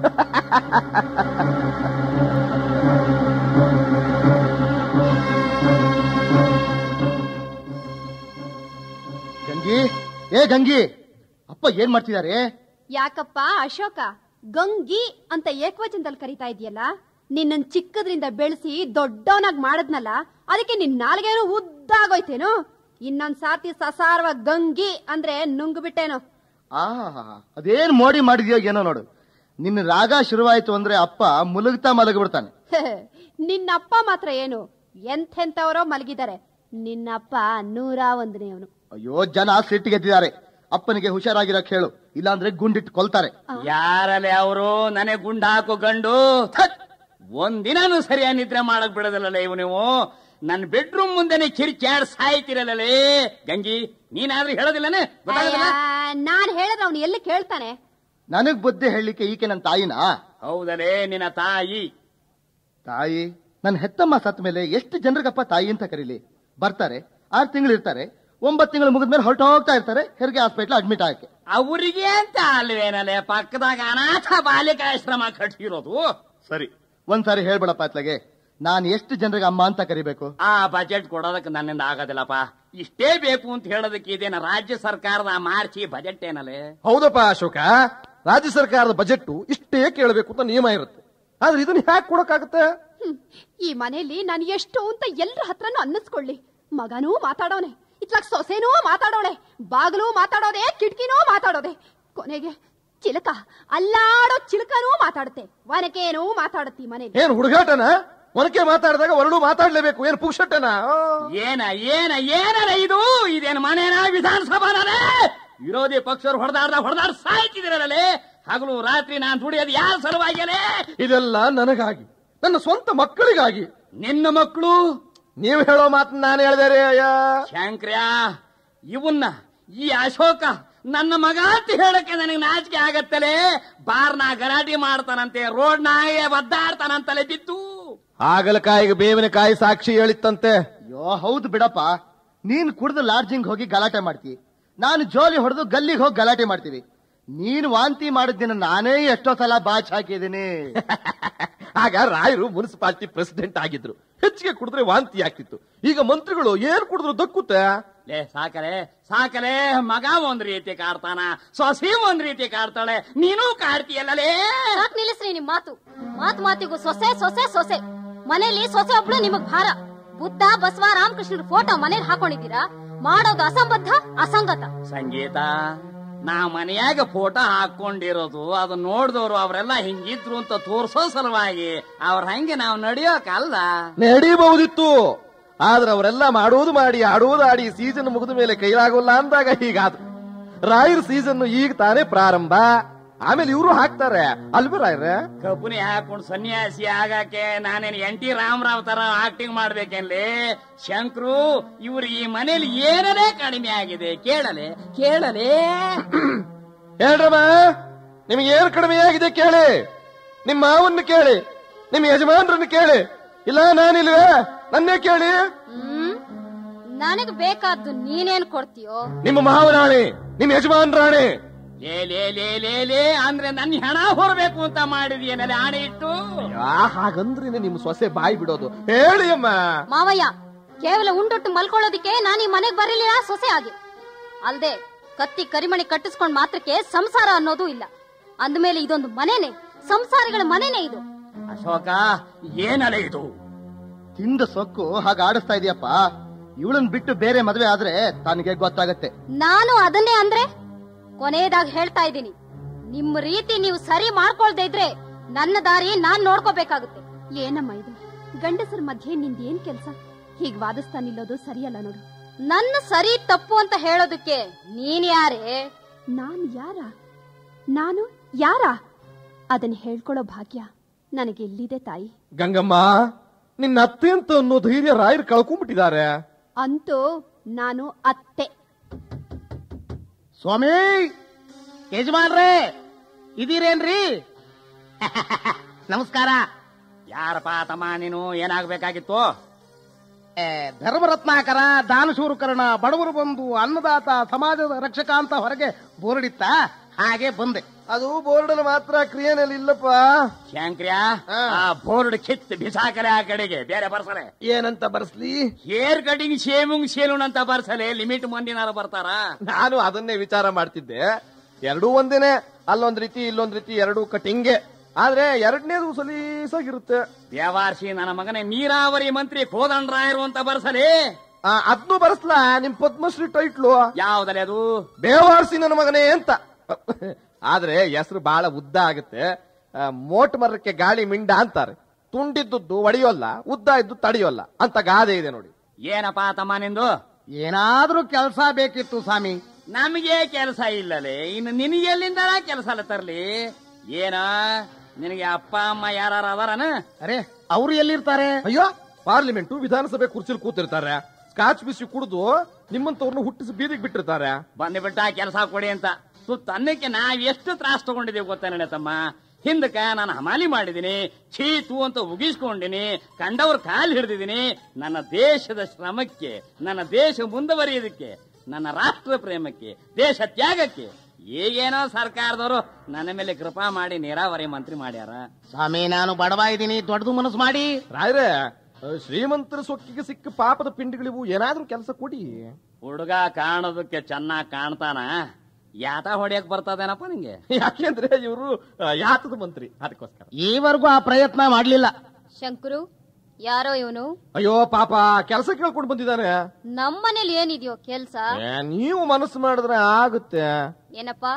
ಗಂಗಿ ಏ ಗಂಗಿ ಅಪ್ಪ ಏನ್ ಮಾಡ್ತಿದ್ದಾರೆ ಯಾಕಪ್ಪ ಅಶೋಕ ಗಂಗಿ ಅಂತ ಏಕವಚನದಲ್ಲಿ ಕರಿತಾ ಇದೆಯಲ್ಲ ನಿನ್ನನ್ ಚಿಕ್ಕದ್ರಿಂದ ಬೆಳೆಸಿ ದೊಡ್ಡವನಾಗ್ ಮಾಡದ್ನಲ್ಲ ಅದಕ್ಕೆ ನಿನ್ ನಾಲ್ಗೇನು ಉದ್ದಾಗೋಯ್ತೇನು ಇನ್ನೊಂದ್ ಸಾತಿ ಸಸಾರವ ಗಂಗಿ ಅಂದ್ರೆ ನುಂಗ್ ಬಿಟ್ಟೇನು ಆ ಅದೇನ್ ಮೋಡಿ ಮಾಡಿದ್ಯೋ ಏನೋ ನೋಡು ನಿನ್ನ ರಾಗ ಶುರುವಾಯ್ತು ಅಂದ್ರೆ ಅಪ್ಪ ಮುಲುಗ್ತಾ ಮಲಗ್ಬಿಡ್ತಾನೆ ನಿನ್ನಪ್ಪ ಮಾತ್ರ ಏನು ಎಂಥೆಂಥವರೋ ಮಲಗಿದ್ದಾರೆ ನಿನ್ನಪ್ಪ ನೂರ ಒಂದನೇವನು ಅಯ್ಯೋ ಜನ ಸಿಟ್ಟಿಗೆದ್ದಿದ್ದಾರೆ ಅಪ್ಪನಿಗೆ ಹುಷಾರಾಗಿರಕ್ ಹೇಳು ಇಲ್ಲಾಂದ್ರೆ ಗುಂಡಿಟ್ಟು ಕೊಲ್ತಾರೆ ಯಾರಲ್ಲೇ ಅವರು ನನಗೆ ಗುಂಡ ಹಾಕೋ ಗಂಡು ಥತ್! ಒಂದಿನಾನು ಸರಿಯಾಗಿ ನಿದ್ರೆ ಮಾಡಕ್ ಬಿಡೋದಿಲ್ಲಲ್ಲ ಇವು ನೀವು ನನ್ನ ಬೆಡ್ರೂಮ್ ಮುಂದೆನೆ ಕಿರ್ಚಾಡ್ ಸಾಯ್ತಿರಲ್ಲೇ ಗಂಗಿ ನೀನಾದ್ರೂ ಹೇಳೋದಿಲ್ಲನೆ ಗೊತ್ತಾಗೋದಿಲ್ಲ ನಾನ್ ಹೇಳಿದ್ರೆ ಅವನು ಎಲ್ಲಿ ಕೇಳ್ತಾನೆ ನನಗ್ ಬುದ್ಧಿ ಹೇಳಲಿಕ್ಕೆ ಈಕೆ ನನ್ನ ತಾಯಿನಾ ಹೌದಲೇ ನಿನ್ನ ತಾಯಿ ತಾಯಿ ನನ್ನ ಹೆತ್ತಮ್ಮ ಸತ್ತ ಮೇಲೆ ಎಷ್ಟು ಜನರಿಗಪ್ಪ ತಾಯಿ ಅಂತ ಕರೀಲಿ ಬರ್ತಾರೆ ಆರು ತಿಂಗಳು ಇರ್ತಾರೆ ಒಂಬತ್ತು ತಿಂಗಳು ಮುಗಿದ್ಮೇಲೆ ಹೊರಟು ಹೋಗ್ತಾ ಇರ್ತಾರೆ ಹೆರಿಗೆ ಹಾಸ್ಪಿಟ್ಲ್ ಅಡ್ಮಿಟ್ ಆಕೆ ಅವರಿಗೆ ಅಂತ ಅಲ್ವೇನಲೆ ಪಕ್ಕದಾಗ ಅನಾಥ ಬಾಲಿಕಾಶ್ರಮ ಕಟ್ಟಿರೋದು ಸರಿ ಒಂದ್ಸಾರಿ ಹೇಳ್ಬೇಡಪ್ಪ ಅತ್ಲಗೆ ನಾನು ಎಷ್ಟು ಜನರಿಗೆ ಅಮ್ಮ ಅಂತ ಕರಿಬೇಕು ಆ ಬಜೆಟ್ ಕೊಡೋದಕ್ಕೆ ನನ್ನಿಂದ ಆಗೋದಿಲ್ಲಪ್ಪ ಇಷ್ಟೇ ಬೇಕು ಅಂತ ಹೇಳೋದಕ್ಕೆ ಇದೇನ ರಾಜ್ಯ ಸರ್ಕಾರದ ಆ ಮಾರ್ಚಿ ಬಜೆಟ್ ಏನಲ್ಲೇ ಹೌದಪ್ಪ ಅಶೋಕ ರಾಜ್ಯ ಸರ್ಕಾರದ ಬಜೆಟ್ ಇಷ್ಟೇ ಕೇಳಬೇಕು ಅಂತ ನಿಯಮ ಇರುತ್ತೆ ಆದ್ರೆ ಇದನ್ನ ಹ್ಯಾಕ್ ಕೊಡಕ್ಕಾಗತ್ತೆ ಹ್ಮ್. ಈ ಮನೆಯಲ್ಲಿ ನಾನು ಎಷ್ಟು ಅಂತ ಎಲ್ರ ಹತ್ರನೂ ಅನ್ನಿಸ್ಕೊಳ್ಳಿ ಮಗನೂ ಮಾತಾಡೋನೆ ಇತ್ಲಾಗ ಸೊಸೆನೂ ಮಾತಾಡೋಳೆ ಬಾಗಿಲು ಮಾತಾಡೋದೆ ಕಿಟಕಿನೂ ಮಾತಾಡೋದೆ ಕೊನೆಗೆ ಚಿಲಕ ಅಲ್ಲಾಡೋ ಚಿಲಕನೂ ಮಾತಾಡುತ್ತೆ ವನಕೇನೂ ಮಾತಾಡುತ್ತೆ ಈ ಮನೇಲಿ ಏನ್ ಹುಡುಗಾಟನ ಒನಕೆ ಮಾತಾಡಿದಾಗ ಹೊರಡು ಮಾತಾಡ್ಲೇಬೇಕು ಏನ್ ಪುಕ್ಷಟನ ಏನ ಏನ ಏನರ ಇದು ಇದೇನು ಮನೇನ ವಿಧಾನಸಭಾನೇ ವಿರೋಧಿ ಪಕ್ಷರು ಹೊಡೆದಾಡ್ದ ಹೊಡೆದಾಡ್ ಸಾಯ್ತಿದಿರಲೇ ಹಗಲು ರಾತ್ರಿ ನಾನ್ ದುಡಿಯೋದು ಯಾರ ಸಲುವಾಗಿಯಲೇ ಇದೆಲ್ಲ ನನಗಾಗಿ ನನ್ನ ಸ್ವಂತ ಮಕ್ಕಳಿಗಾಗಿ ನಿನ್ನ ಮಕ್ಕಳು ನೀವು ಹೇಳೋ ಮಾತನ್ನ ನಾನು ಹೇಳ್ದೆ ರೀ ಅಯ್ಯ ಶಂಕ್ರ್ಯಾ ಇವನ್ನ ಈ ಅಶೋಕ ನನ್ನ ಮಗ ಅಂತ ಹೇಳಕ್ಕೆ ನನಗೆ ನಾಚಿಕೆ ಆಗತ್ತಲೇ ಬಾರ್ನ ಗಲಾಟೆ ಮಾಡ್ತಾನಂತೆ ರೋಡ್ ನಾಗೆ ಒದ್ದಾಡ್ತಾನಂತಲೇ ಬಿದ್ದು ಹಾಗಲಕಾಯಿಗೆ ಬೇವಿನಕಾಯಿ ಸಾಕ್ಷಿ ಹೇಳಿತ್ತಂತೆ ಅಯ್ಯೋ ಹೌದು ಬಿಡಪ್ಪ ನೀನ್ ಕುಡ್ದು ಲಾಡ್ಜಿಂಗ್ ಹೋಗಿ ಗಲಾಟೆ ಮಾಡ್ತಿ ನಾನು ಜೋಲಿ ಹೊಡೆದು ಗಲ್ಲಿಗೆ ಹೋಗಿ ಗಲಾಟೆ ಮಾಡ್ತೀವಿ ನೀನ್ ವಾಂತಿ ಮಾಡಿದ್ದಿನ ನಾನೇ ಎಷ್ಟೋ ಸಲ ಬಾಚ್ ಹಾಕಿದ್ದೀನಿ ಆಗ ರಾಯರು ಮುನ್ಸಿಪಾಲಿಟಿ ಪ್ರೆಸಿಡೆಂಟ್ ಆಗಿದ್ರು ಹೆಚ್ಚಿಗೆ ಕುಡಿದ್ರೆ ವಾಂತಿ ಆಗ್ತಿತ್ತು ಈಗ ಮಂತ್ರಿಗಳು ಏನ್ ಕುಡಿದ್ರು ದಕ್ಕುತ್ತೆ ಲೇ ಸಾಕಲೆ ಸಾಕಲೆ ಮಗ ಒಂದ್ ರೀತಿ ಕಾಡ್ತಾನ ಸೊಸಿ ಒಂದ್ ರೀತಿ ಕಾಡ್ತಾಳೆ ನೀನು ಕಾಡ್ತೀಯಲ್ಲಲೇ ಸಾಕ್ ನಿಲ್ಲಿಸ್ರಿ ನಿಮ್ ಮಾತು ಮಾತ್ ಮಾತಿಗೂ ಸೊಸೆ ಸೊಸೆ ಸೊಸೆ ಮನೇಲಿ ಸೊಸೆ ಒಬ್ಳು ನಿಮಗ್ ಭಾರ ಬುದ್ಧ ಬಸವ ರಾಮಕೃಷ್ಣರ ಫೋಟೋ ಮನೇಲಿ ಹಾಕೊಂಡಿದ್ದೀರಾ ಮಾಡೋದು ಅಸಂಬದ್ಧ ಅಸಂಗತ ಸಂಗೀತ ನಾ ಮನೆಯಾಗ ಫೋಟೋ ಹಾಕೊಂಡಿರೋದು ಅದು ನೋಡಿದವರು ಅವರೆಲ್ಲ ಹಿಂಗಿದ್ರು ಅಂತ ತೋರ್ಸೋ ಸಲುವಾಗಿ ಅವ್ರ ಹಂಗೆ ನಾವು ನಡೆಯೋಕಲ್ಲ ನಡೀಬಹುದಿತ್ತು ಆದ್ರೆ ಅವರೆಲ್ಲ ಮಾಡೋದು ಮಾಡಿ ಆಡೋದು ಆಡಿ ಸೀಸನ್ ಮುಗಿದ ಮೇಲೆ ಕೈಲಾಗೋಲ್ಲ ಅಂದಾಗ ಹೀಗಾದ್ರು ರಾಯರ್ ಸೀಸನ್ ಈಗ ತಾನೇ ಪ್ರಾರಂಭ ಆಮೇಲೆ ಇವರು ಹಾಕ್ತಾರೆ ಅಲ್ವೇ ರಾಯರೇ ಕಬ್ಬುನಿ ಹಾಕೊಂಡು ಸನ್ಯಾಸಿ ಆಗಾಕೆ ನಾನೇನು ಎನ್ ಟಿ ರಾಮರಾವ್ ತರ ಆಕ್ಟಿಂಗ್ ಮಾಡ್ಬೇಕೇನ್ಲಿ ಶಂಕ್ರು ಇವ್ರು ಈ ಮನೇಲಿ ಏನರೇ ಕಡಿಮೆ ಆಗಿದೆ ಕೇಳಲೆ ಕೇಳಲೆ ಹೇಳ್ರಮ್ಮ ನಿಮಗೆ ಏನು ಕಡಿಮೆ ಆಗಿದೆ ಕೇಳಿ ನಿಮ್ಮ ಮಾವನ್ನ ಕೇಳಿ ನಿಮ್ಮ ಯಜಮಾನ್ರನ್ನ ಕೇಳಿ ಇಲ್ಲ ನಾನಿಲ್ವೇ ನನ್ನೇ ಕೇಳಿ ಹ್ಮ್ ನನಗ್ ಬೇಕಾದ್ದು ನೀನೇನ್ ಕೊಡ್ತೀಯೋ ನಿಮ್ಮ ಮಾವನಾಣೆ ನಿಮ್ಮ ಯಜಮಾನ್ರಾಣೆ ಲೇ ಲೇ ಲೇ ಲೇ ಲೇ ಅಂದ್ರೆ ನನ್ನ ಹೆಣ ಹೊರಬೇಕು ಅಂತ ಮಾಡಿದ್ಯೇನಲ್ಲ ಆಣೆ ಇಟ್ಟು ಹಾಗಂದ್ರೇನೆ ನಿಮ್ ಸೊಸೆ ಬಾಯಿ ಬಿಡೋದು ಹೇಳಿ ಅಮ್ಮ ಮಾವಯ್ಯ ಕೇವಲ ಉಂಡೊಟ್ಟು ಮಲ್ಕೊಳ್ಳೋದಿಕ್ಕೆ ನಾನು ಈ ಮನೆಗ್ ಬರಲಿಲ್ಲ ಸೊಸೆ ಆಗಿ ಅಲ್ದೆ ಕತ್ತಿ ಕರಿಮಣಿ ಕಟ್ಟಿಸ್ಕೊಂಡ್ ಮಾತ್ರಕ್ಕೆ ಸಂಸಾರ ಅನ್ನೋದು ಇಲ್ಲ ಅಂದ್ಮೇಲೆ ಇದೊಂದು ಮನೆನೇ ಸಂಸಾರಿಗಳ ಮನೆನೇ ಇದು ಅಶೋಕ ಏನಲ್ಲ ಇದು ತಿಂದ ಸೊಕ್ಕು ಹಾಗೆ ಆಡಿಸ್ತಾ ಇದೆಯಪ್ಪ ಇವಳನ್ ಬಿಟ್ಟು ಬೇರೆ ಮದುವೆ ಆದ್ರೆ ತನಗೆ ಗೊತ್ತಾಗತ್ತೆ ನಾನು ಅದನ್ನೇ ಅಂದ್ರೆ ಕೊನೆಯದಾಗಿ ಹೇಳ್ತಾ ಇದ್ದೀನಿ ನಿಮ್ ರೀತಿ ನೀವು ಸರಿ ಮಾಡ್ಕೊಳ್ದೇ ಇದ್ರೆ ನನ್ನ ದಾರಿ ನಾನ್ ನೋಡ್ಕೋಬೇಕಾಗುತ್ತೆ ಏನಮ್ಮ ಇದು ಗಂಡಸರ ಮಧ್ಯೆ ನಿಂದೇನ್ ಕೆಲ್ಸ ಹೀಗ್ ವಾದಿಸ್ತಾ ನಿಲ್ಲೋದು ಸರಿಯಲ್ಲ ನೋಡು ನನ್ನ ಸರಿ ತಪ್ಪು ಅಂತ ಹೇಳೋದಕ್ಕೆ ನೀನ್ ಯಾರೇ ನಾನು ಯಾರ ನಾನು ಯಾರ ಅದನ್ನ ಹೇಳ್ಕೊಳ್ಳೋ ಭಾಗ್ಯ ನನಗೆ ಎಲ್ಲಿದೆ ತಾಯಿ ಗಂಗಮ್ಮ ನಿನ್ನ ಅತ್ತೆ ಅಂತ ಅನ್ನೋ ಧೈರ್ಯ ರಾಯರ್ ಕಳ್ಕೊಂಡ್ಬಿಟ್ಟಿದ್ದಾರೆ ಅಂತೂ ನಾನು ಅತ್ತೆ ಸ್ವಾಮಿ ಯಜಮಾನ್ರೇ ಇದೀರೇನ್ರಿ ನಮಸ್ಕಾರ ಯಾರಪ್ಪ ತಮ್ಮ ನೀನು ಏನಾಗ್ಬೇಕಾಗಿತ್ತು ಏ, ಧರ್ಮರತ್ನಾಕರ ದಾನಶೂರಕರಣ ಬಡವರು ಬಂದು ಅನ್ನದಾತ ಸಮಾಜದ ರಕ್ಷಕ ಅಂತ ಹೊರಗೆ ಬೋರ್ಡಿತ್ತ ಹಾಗೆ ಬಂದೆ ಅದು ಬೋರ್ಡಲ್ಲಿ ಮಾತ್ರ ಕ್ರಿಯೆನಲ್ಲಿ ಇಲ್ಲಪ್ಪ ಶಂಕ್ರ್ಯಾ ಆ ಬೋರ್ಡ್ ಕಿತ್ ಬಿಸಾಕಲೆ ಆ ಕಡೆಗೆ ಬೇರೆ ಬರ್ಸಲೆ ಏನಂತ ಬರ್ಸ್ಲಿ ಹೇರ್ ಕಟಿಂಗ್ ಶೇವಿಂಗ್ ಶೇಲೂನ್ ಅಂತ ಬರ್ಸಲೆ ಲಿಮಿಟ್ ಮಂದಿನಾರ ಬರ್ತಾರ ನಾನು ಅದನ್ನೇ ವಿಚಾರ ಮಾಡ್ತಿದ್ದೆ ಎರಡೂ ಒಂದೇನೆ ಅಲ್ಲೊಂದ್ ರೀತಿ ಇಲ್ಲೊಂದ್ ರೀತಿ ಎರಡೂ ಕಟಿಂಗೆ ಆದ್ರೆ ಎರಡನೇದು ಸಲೀಸಾಗಿರುತ್ತೆ ದೇವಾರ್ಷಿ ನನ್ನ ಮಗನೇ ನೀರಾವರಿ ಮಂತ್ರಿ ಕೋದಂಡ್ರಾಯರು ಅಂತ ಬರ್ಸಲೆ ಆ, ಅದ್ನೂ ಬರ್ಸ್ಲಾ ನಿಮ್ ಪದ್ಮಶ್ರೀ ಟೈಟ್ಲು ಯಾವ್ದಲೆ ಅದು ಬೇವಾರ್ಸಿ ನನ್ನ ಮಗನೇ ಅಂತ ಆದ್ರೆ ಹೆಸರು ಬಹಳ ಉದ್ದ ಆಗುತ್ತೆ ಆ, ಮೋಟ್ ಮರಕ್ಕೆ ಗಾಳಿ ಮಿಂಡ ಅಂತಾರೆ ತುಂಡಿದ್ದುದ್ದು ಒಡೆಯೋಲ್ಲ ಉದ್ದ ಇದ್ದು ತಡೆಯೋಲ್ಲ ಅಂತ ಗಾದೆ ಇದೆ ನೋಡಿ ಏನಪ್ಪಾ ತಮ್ಮ ನಿಂದು ಏನಾದ್ರೂ ಕೆಲಸ ಬೇಕಿತ್ತು ಸ್ವಾಮಿ ನಮಗೆ ಕೆಲಸ ಇಲ್ಲಲೇ ಇನ್ನು ನಿನಗೆ ಎಲ್ಲಿಂದ ಕೆಲಸ ಅಲ್ಲ ತರ್ಲಿ ಏನ ನಿನಗೆ ಅಪ್ಪ ಅಮ್ಮ ಯಾರು ಅದಾರನ ಅರೆ ಅವ್ರು ಎಲ್ಲಿರ್ತಾರೆ ಅಯ್ಯೋ ಪಾರ್ಲಿಮೆಂಟು ವಿಧಾನಸಭೆ ಕುರ್ಚಿಲ್ ಕೂತಿರ್ತಾರೆ ಸ್ಕಾಚ್ ಬಿಸಿ ಕುಡಿದು ನಿಮ್ಮಂತವ್ರನ್ನ ಹುಟ್ಟಿಸಿ ಬೀದಿಗೆ ಬಿಟ್ಟಿರ್ತಾರೆ ಬಂದ್ಬಿಟ್ಟ ಕೆಲಸ ಕೊಡಿ ಅಂತ ಸುತ್ತ ಅನ್ನಕ್ಕೆ ನಾವ್ ಎಷ್ಟು ತ್ರಾಸ ತಗೊಂಡಿದೀವಿ ಗೊತ್ತೇನೆ ತಮ್ಮ ಹಿಂದಕ ನಾನು ಹಮಾಲಿ ಮಾಡಿದೀನಿ ಚೀತು ಅಂತ ಉಗಿಸ್ಕೊಂಡಿನಿ ಕಂಡವ್ರ ಕಾಲ್ ಹಿಡಿದಿದ್ದೀನಿ ನನ್ನ ದೇಶದ ಶ್ರಮಕ್ಕೆ ನನ್ನ ದೇಶ ಮುಂದುವರಿಯೋದಕ್ಕೆ ನನ್ನ ರಾಷ್ಟ್ರ ಪ್ರೇಮಕ್ಕೆ ದೇಶ ತ್ಯಾಗಕ್ಕೆ ಈಗೇನೋ ಸರ್ಕಾರದವರು ನನ್ನ ಮೇಲೆ ಕೃಪಾ ಮಾಡಿ ನೀರಾವರಿ ಮಂತ್ರಿ ಮಾಡ್ಯಾರ ಸ್ವಾಮಿ ನಾನು ಬಡವ ಇದ್ದೀನಿ ದೊಡ್ಡದು ಮನಸ್ಸು ಮಾಡಿ ರಾಯ್ರೆ ಆ, ಶ್ರೀಮಂತರ ಸೊಕ್ಕಿಗೆ ಸಿಕ್ಕ ಪಾಪದ ಪಿಂಡಿಗಳಿವು ಏನಾದ್ರೂ ಕೆಲಸ ಕೊಡಿ ಹುಡುಗ ಕಾಣೋದಕ್ಕೆ ಚೆನ್ನಾಗ್ ಕಾಣ್ತಾನ ಯಾತ ಹೊಡಿಯಕ್ ಬರ್ತದೇನಪ್ಪ ನಿಂಗೆ ಯಾಕೆಂದ್ರೆ ಇವರು ಯಾತದ ಮಂತ್ರಿ ಅದಕ್ಕೋಸ್ಕರ ಈವರೆಗೂ ಆ ಪ್ರಯತ್ನ ಮಾಡ್ಲಿಲ್ಲ ಶಂಕರು ಯಾರೋ ಇವನು ಅಯ್ಯೋ ಪಾಪ ಕೆಲಸ ಕೇಳ್ಕೊಂಡು ಬಂದಿದ್ದಾನೆ ನಮ್ಮನೇಲಿ ಏನಿದೆಯೋ ಕೆಲ್ಸ ಏ, ನೀವು ಮನಸ್ಸು ಮಾಡಿದ್ರೆ ಆಗುತ್ತೆ ಏನಪ್ಪ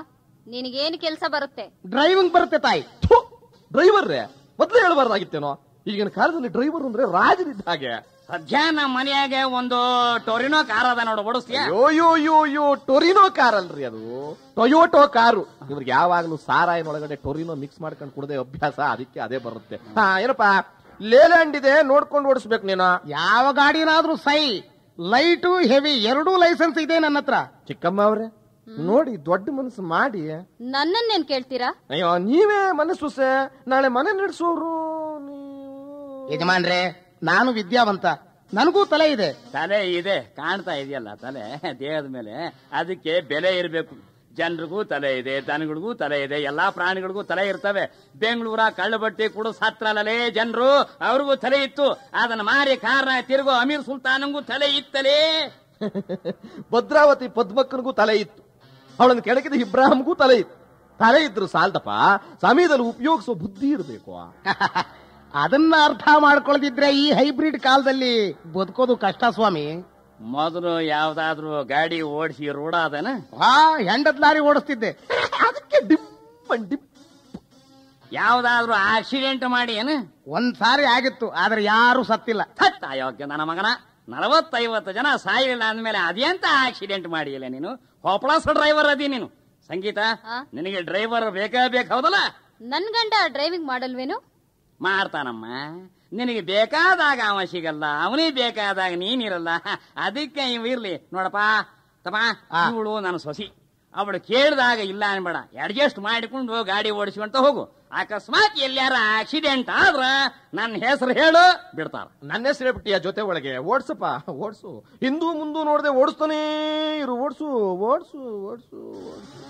ನಿನಗೇನು ಕೆಲಸ ಬರುತ್ತೆ ಡ್ರೈವಿಂಗ್ ಬರುತ್ತೆ ತಾಯಿ ಡ್ರೈವರ್ ಮೊದ್ಲೇ ಹೇಳ್ಬಾರ್ದಾಗಿತ್ತೇನೋ ಈಗಿನ ಕಾಲದಲ್ಲಿ ಡ್ರೈವರ್ ಅಂದ್ರೆ ರಾಜನಿದ್ದ ಹಾಗೆ ಸದ್ಯ ನಮ್ಮ ಮನೆಯಾಗೆ ಒಂದು ಟೊರಿನೋ ಕಾರ್ ಅದ ನೋಡು ಓಡಿಸ್ತೀಯ ಯೋ ಯೋ ಯೋ ಯೋ ಟೊರಿನೋ ಕಾರ್ ಅಲ್ರಿ ಅದು ಟೊಯೋಟೋ ಕಾರು ಇವ್ರಿಗೆ ಯಾವಾಗ್ಲೂ ಸಾರಾಯಿನೊಳಗಡೆ ಟೊರಿನೋ ಮಿಕ್ಸ್ ಮಾಡ್ಕೊಂಡು ಕುಡದೆ ಅಭ್ಯಾಸ ಅದಕ್ಕೆ ಅದೇ ಬರುತ್ತೆ ಹಾ ಏನಪ್ಪಾ ಲೇಲ್ಯಾಂಡ್ ಇದೆ ನೋಡ್ಕೊಂಡು ಓಡಿಸ್ಬೇಕು ನೀನು ಯಾವ ಗಾಡಿನಾದ್ರೂ ಸೈ ಲೈಟು ಹೆವಿ ಎರಡೂ ಲೈಸೆನ್ಸ್ ಇದೆ ನನ್ನ ಹತ್ರ ಚಿಕ್ಕಮ್ಮ ಅವ್ರೆ ನೋಡಿ ದೊಡ್ಡ ಮನಸ್ಸು ಮಾಡಿ ನನ್ನನ್ನೇನ್ ಕೇಳ್ತೀರಾ ಅಯ್ಯೋ ನೀವೇ ಮನಸ್ಸು ಸೆ ನಾಳೆ ಮನೆ ನಡೆಸೋರು ಯಜಮಾನ್ರೆ ನಾನು ವಿದ್ಯಾವಂತ ನನಗೂ ತಲೆ ಇದೆ ತಲೆ ಇದೆ ಕಾಣ್ತಾ ಇದೆಯಲ್ಲ ತಲೆ ದೇಹದ ಮೇಲೆ ಅದಕ್ಕೆ ಬೆಲೆ ಇರಬೇಕು ಜನರಿಗೂ ತಲೆ ಇದೆ ದನಗಳಿಗೂ ತಲೆ ಇದೆ ಎಲ್ಲಾ ಪ್ರಾಣಿಗಳಿಗೂ ತಲೆ ಇರ್ತವೆ ಬೆಂಗಳೂರ ಕಳ್ಳಬಟ್ಟಿ ಕುಡು ಸತ್ರಲೇ ಜನರು ಅವ್ರಿಗೂ ತಲೆ ಇತ್ತು ಅದನ್ನ ಮಾರಿ ಕಾರಣ ತಿರುಗೋ ಅಮೀರ್ ಸುಲ್ತಾನಂಗೂ ತಲೆ ಇತ್ತಲೇ ಭದ್ರಾವತಿ ಪದ್ಮಕ್ಕನಿಗೂ ತಲೆ ಇತ್ತು ಅವಳನ್ನು ಕೆಳಗಿದ ಇಬ್ರಾಹಿಂಗೂ ತಲೆ ಇತ್ತು ತಲೆ ಇದ್ರು ಸಾಲ್ದಪ್ಪ ಸಮಯದಲ್ಲಿ ಉಪಯೋಗಿಸೋ ಬುದ್ಧಿ ಇರಬೇಕು ಅದನ್ನ ಅರ್ಥ ಮಾಡ್ಕೊಳ್ದಿದ್ರೆ ಈ ಹೈಬ್ರಿಡ್ ಕಾಲದಲ್ಲಿ ಬದುಕೋದು ಕಷ್ಟ ಸ್ವಾಮಿ ಮೊದಲು ಯಾವ್ದಾದ್ರು ಗಾಡಿ ಓಡಿಸಿ ರೂಢ ಅದನ ಹಾ ಹೆಂಡದ್ ಲಾರಿ ಓಡಿಸ್ತಿದ್ದೆ ಅದಕ್ಕೆ ಡಿಪ್ ಅಂಡ್ ಡಿಪ್ ಯಾವ್ದಾದ್ರು ಆಕ್ಸಿಡೆಂಟ್ ಮಾಡಿ ಏನು ಒಂದ್ ಸಾರಿ ಆಗಿತ್ತು ಆದ್ರೆ ಯಾರು ಸತ್ತಿಲ್ಲ ಥತ್ ಅಯೋಗ್ಯ ನನ್ನ ಮಗನ ನಲವತ್ತೈವತ್ತು ಜನ ಸಾಯಲಿಲ್ಲ ಅಂದ್ಮೇಲೆ ಅದೆಂತ ಆಕ್ಸಿಡೆಂಟ್ ಮಾಡಿಲ್ಲ ನೀನು ಹೋಪ್ಳಾಸ್ ಡ್ರೈವರ್ ಅದಿ ನೀನು ಸಂಗೀತ ಆ? ನಿನಗೆ ಡ್ರೈವರ್ ಬೇಕೇ ಬೇಕು ಹೌದಲ್ಲ ನನ್ ಗಂಡ ಡ್ರೈವಿಂಗ್ ಮಾಡಲ್ವೇನು ಮಾಡ್ತಾನಮ್ಮ ನಿನಗೆ ಬೇಕಾದಾಗ ಅವ ಸಿಗಲ್ಲ ಅವನಿಗೆ ಬೇಕಾದಾಗ ನೀನಿರಲ್ಲ ಅದಕ್ಕೆ ಇವ್ ಇರ್ಲಿ ನೋಡಪ್ಪ ತಮ್ಮ ಆ. ಇವಳು ನನ್ನ ಸೊಸಿ ಅವಳು ಕೇಳಿದಾಗ ಇಲ್ಲ ಅನ್ಬೇಡ ಅಡ್ಜಸ್ಟ್ ಮಾಡಿಕೊಂಡು ಗಾಡಿ ಓಡಿಸ್ಕೊಂತ ಹೋಗು ಅಕಸ್ಮಾತ್ ಎಲ್ಲಾರ ಆಕ್ಸಿಡೆಂಟ್ ಆದ್ರ ನನ್ನ ಹೆಸರು ಹೇಳು ಬಿಡ್ತಾರ ನನ್ನ ಹೆಸರು ಹೇಳ್ಬಿಟ್ಟಿಯ ಜೊತೆ ಒಳಗೆ ಓಡ್ಸಪ್ಪ ಓಡ್ಸು ಹಿಂದೂ ಮುಂದೂ ನೋಡದೆ ಓಡಿಸ್ತಾನೇ ಇರು ಓಡ್ಸು ಓಡ್ಸು ಓಡ್ಸು ಓಡ್ಸು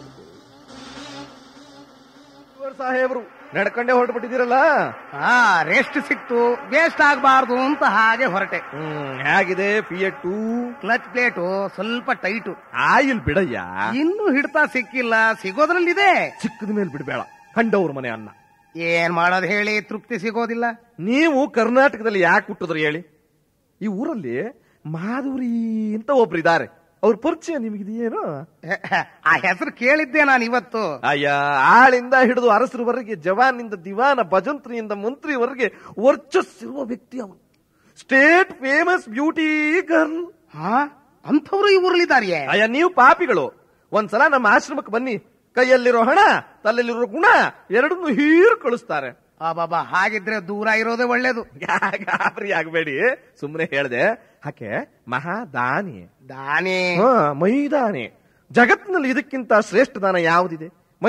ಇವ್ರು ಸಾಹೇಬ್ರು ನಡ್ಕೊಂಡೇ ಹೊರಟುಬಿಟ್ಟಿದ್ದೀರಲ್ಲ ಹಾ ರೆಸ್ಟ್ ಸಿಕ್ತು ವೇಸ್ಟ್ ಆಗ್ಬಾರ್ದು ಅಂತ ಹಾಗೆ ಹೊರಟೆ ಹ್ಮ್ ಹೇಗಿದೆ ಫಿಯಟ್ಟು ಕ್ಲಚ್ ಪ್ಲೇಟು ಸ್ವಲ್ಪ ಟೈಟು ಆಯಿಲ್ ಬಿಡಯ್ಯ ಇನ್ನೂ ಹಿಡ್ತಾ ಸಿಕ್ಕಿಲ್ಲ ಸಿಗೋದ್ರಲ್ಲಿದೆ ಚಿಕ್ಕದ ಮೇಲೆ ಬಿಡಬೇಡ ಕಂಡವ್ರ ಮನೆ ಅನ್ನ ಏನ್ ಮಾಡೋದು ಹೇಳಿ ತೃಪ್ತಿ ಸಿಗೋದಿಲ್ಲ ನೀವು ಕರ್ನಾಟಕದಲ್ಲಿ ಯಾಕೆ ಹುಟ್ಟಿದ್ರಿ ಹೇಳಿ ಈ ಊರಲ್ಲಿ ಮಾಧುರಿ ಅಂತ ಒಬ್ರು ಇದ್ದಾರೆ ಅವ್ರ ಪರಿಚಯ ನಿಮಗಿದೆಯೇನೋ ಆ ಹೆಸರು ಕೇಳಿದ್ದೆ ನಾನು ಇವತ್ತು ಅಯ್ಯ ಆಳಿಂದ ಹಿಡಿದು ಅರಸರವರೆಗೆ ಜವಾನಿಂದ ದಿವಾನ ಭಜಂತ್ರಿಯಿಂದ ಮಂತ್ರಿವರೆಗೆ ವರ್ಚಸ್ಸಿರುವ ವ್ಯಕ್ತಿ ಅವನು ಸ್ಟೇಟ್ ಫೇಮಸ್ ಬ್ಯೂಟಿ ಗರ್ಲ್ ಹಾ ಅಂಥವ್ರು ಈ ಊರಲ್ಲಿದ್ದಾರೆಯೇ ಅಯ್ಯ ನೀವು ಪಾಪಿಗಳು ಒಂದ್ಸಲ ನಮ್ಮ ಆಶ್ರಮಕ್ಕೆ ಬನ್ನಿ ಕೈಯಲ್ಲಿರೋ ಹಣ ತಲೆಯಲ್ಲಿರೋ ಗುಣ ಎರಡನ್ನು ಹೀರು ಕಳಿಸ್ತಾರೆ ಆ ಬಾಬಾ ಹಾಗಿದ್ರೆ ದೂರ ಇರೋದೇ ಒಳ್ಳೇದು ಗಾ- ಗಾಬರಿ ಆಗಬೇಡಿ ಸುಮ್ಮನೆ ಹೇಳ್ದೆ ಆಕೆ ಮಹಾದಾನಿ ದಾನಿ ಹಾ ಮೈದಾನೆ ಜಗತ್ತಿನಲ್ಲಿ ಇದಕ್ಕಿಂತ ಶ್ರೇಷ್ಠ ದಾನ ಯಾವುದಿದೆ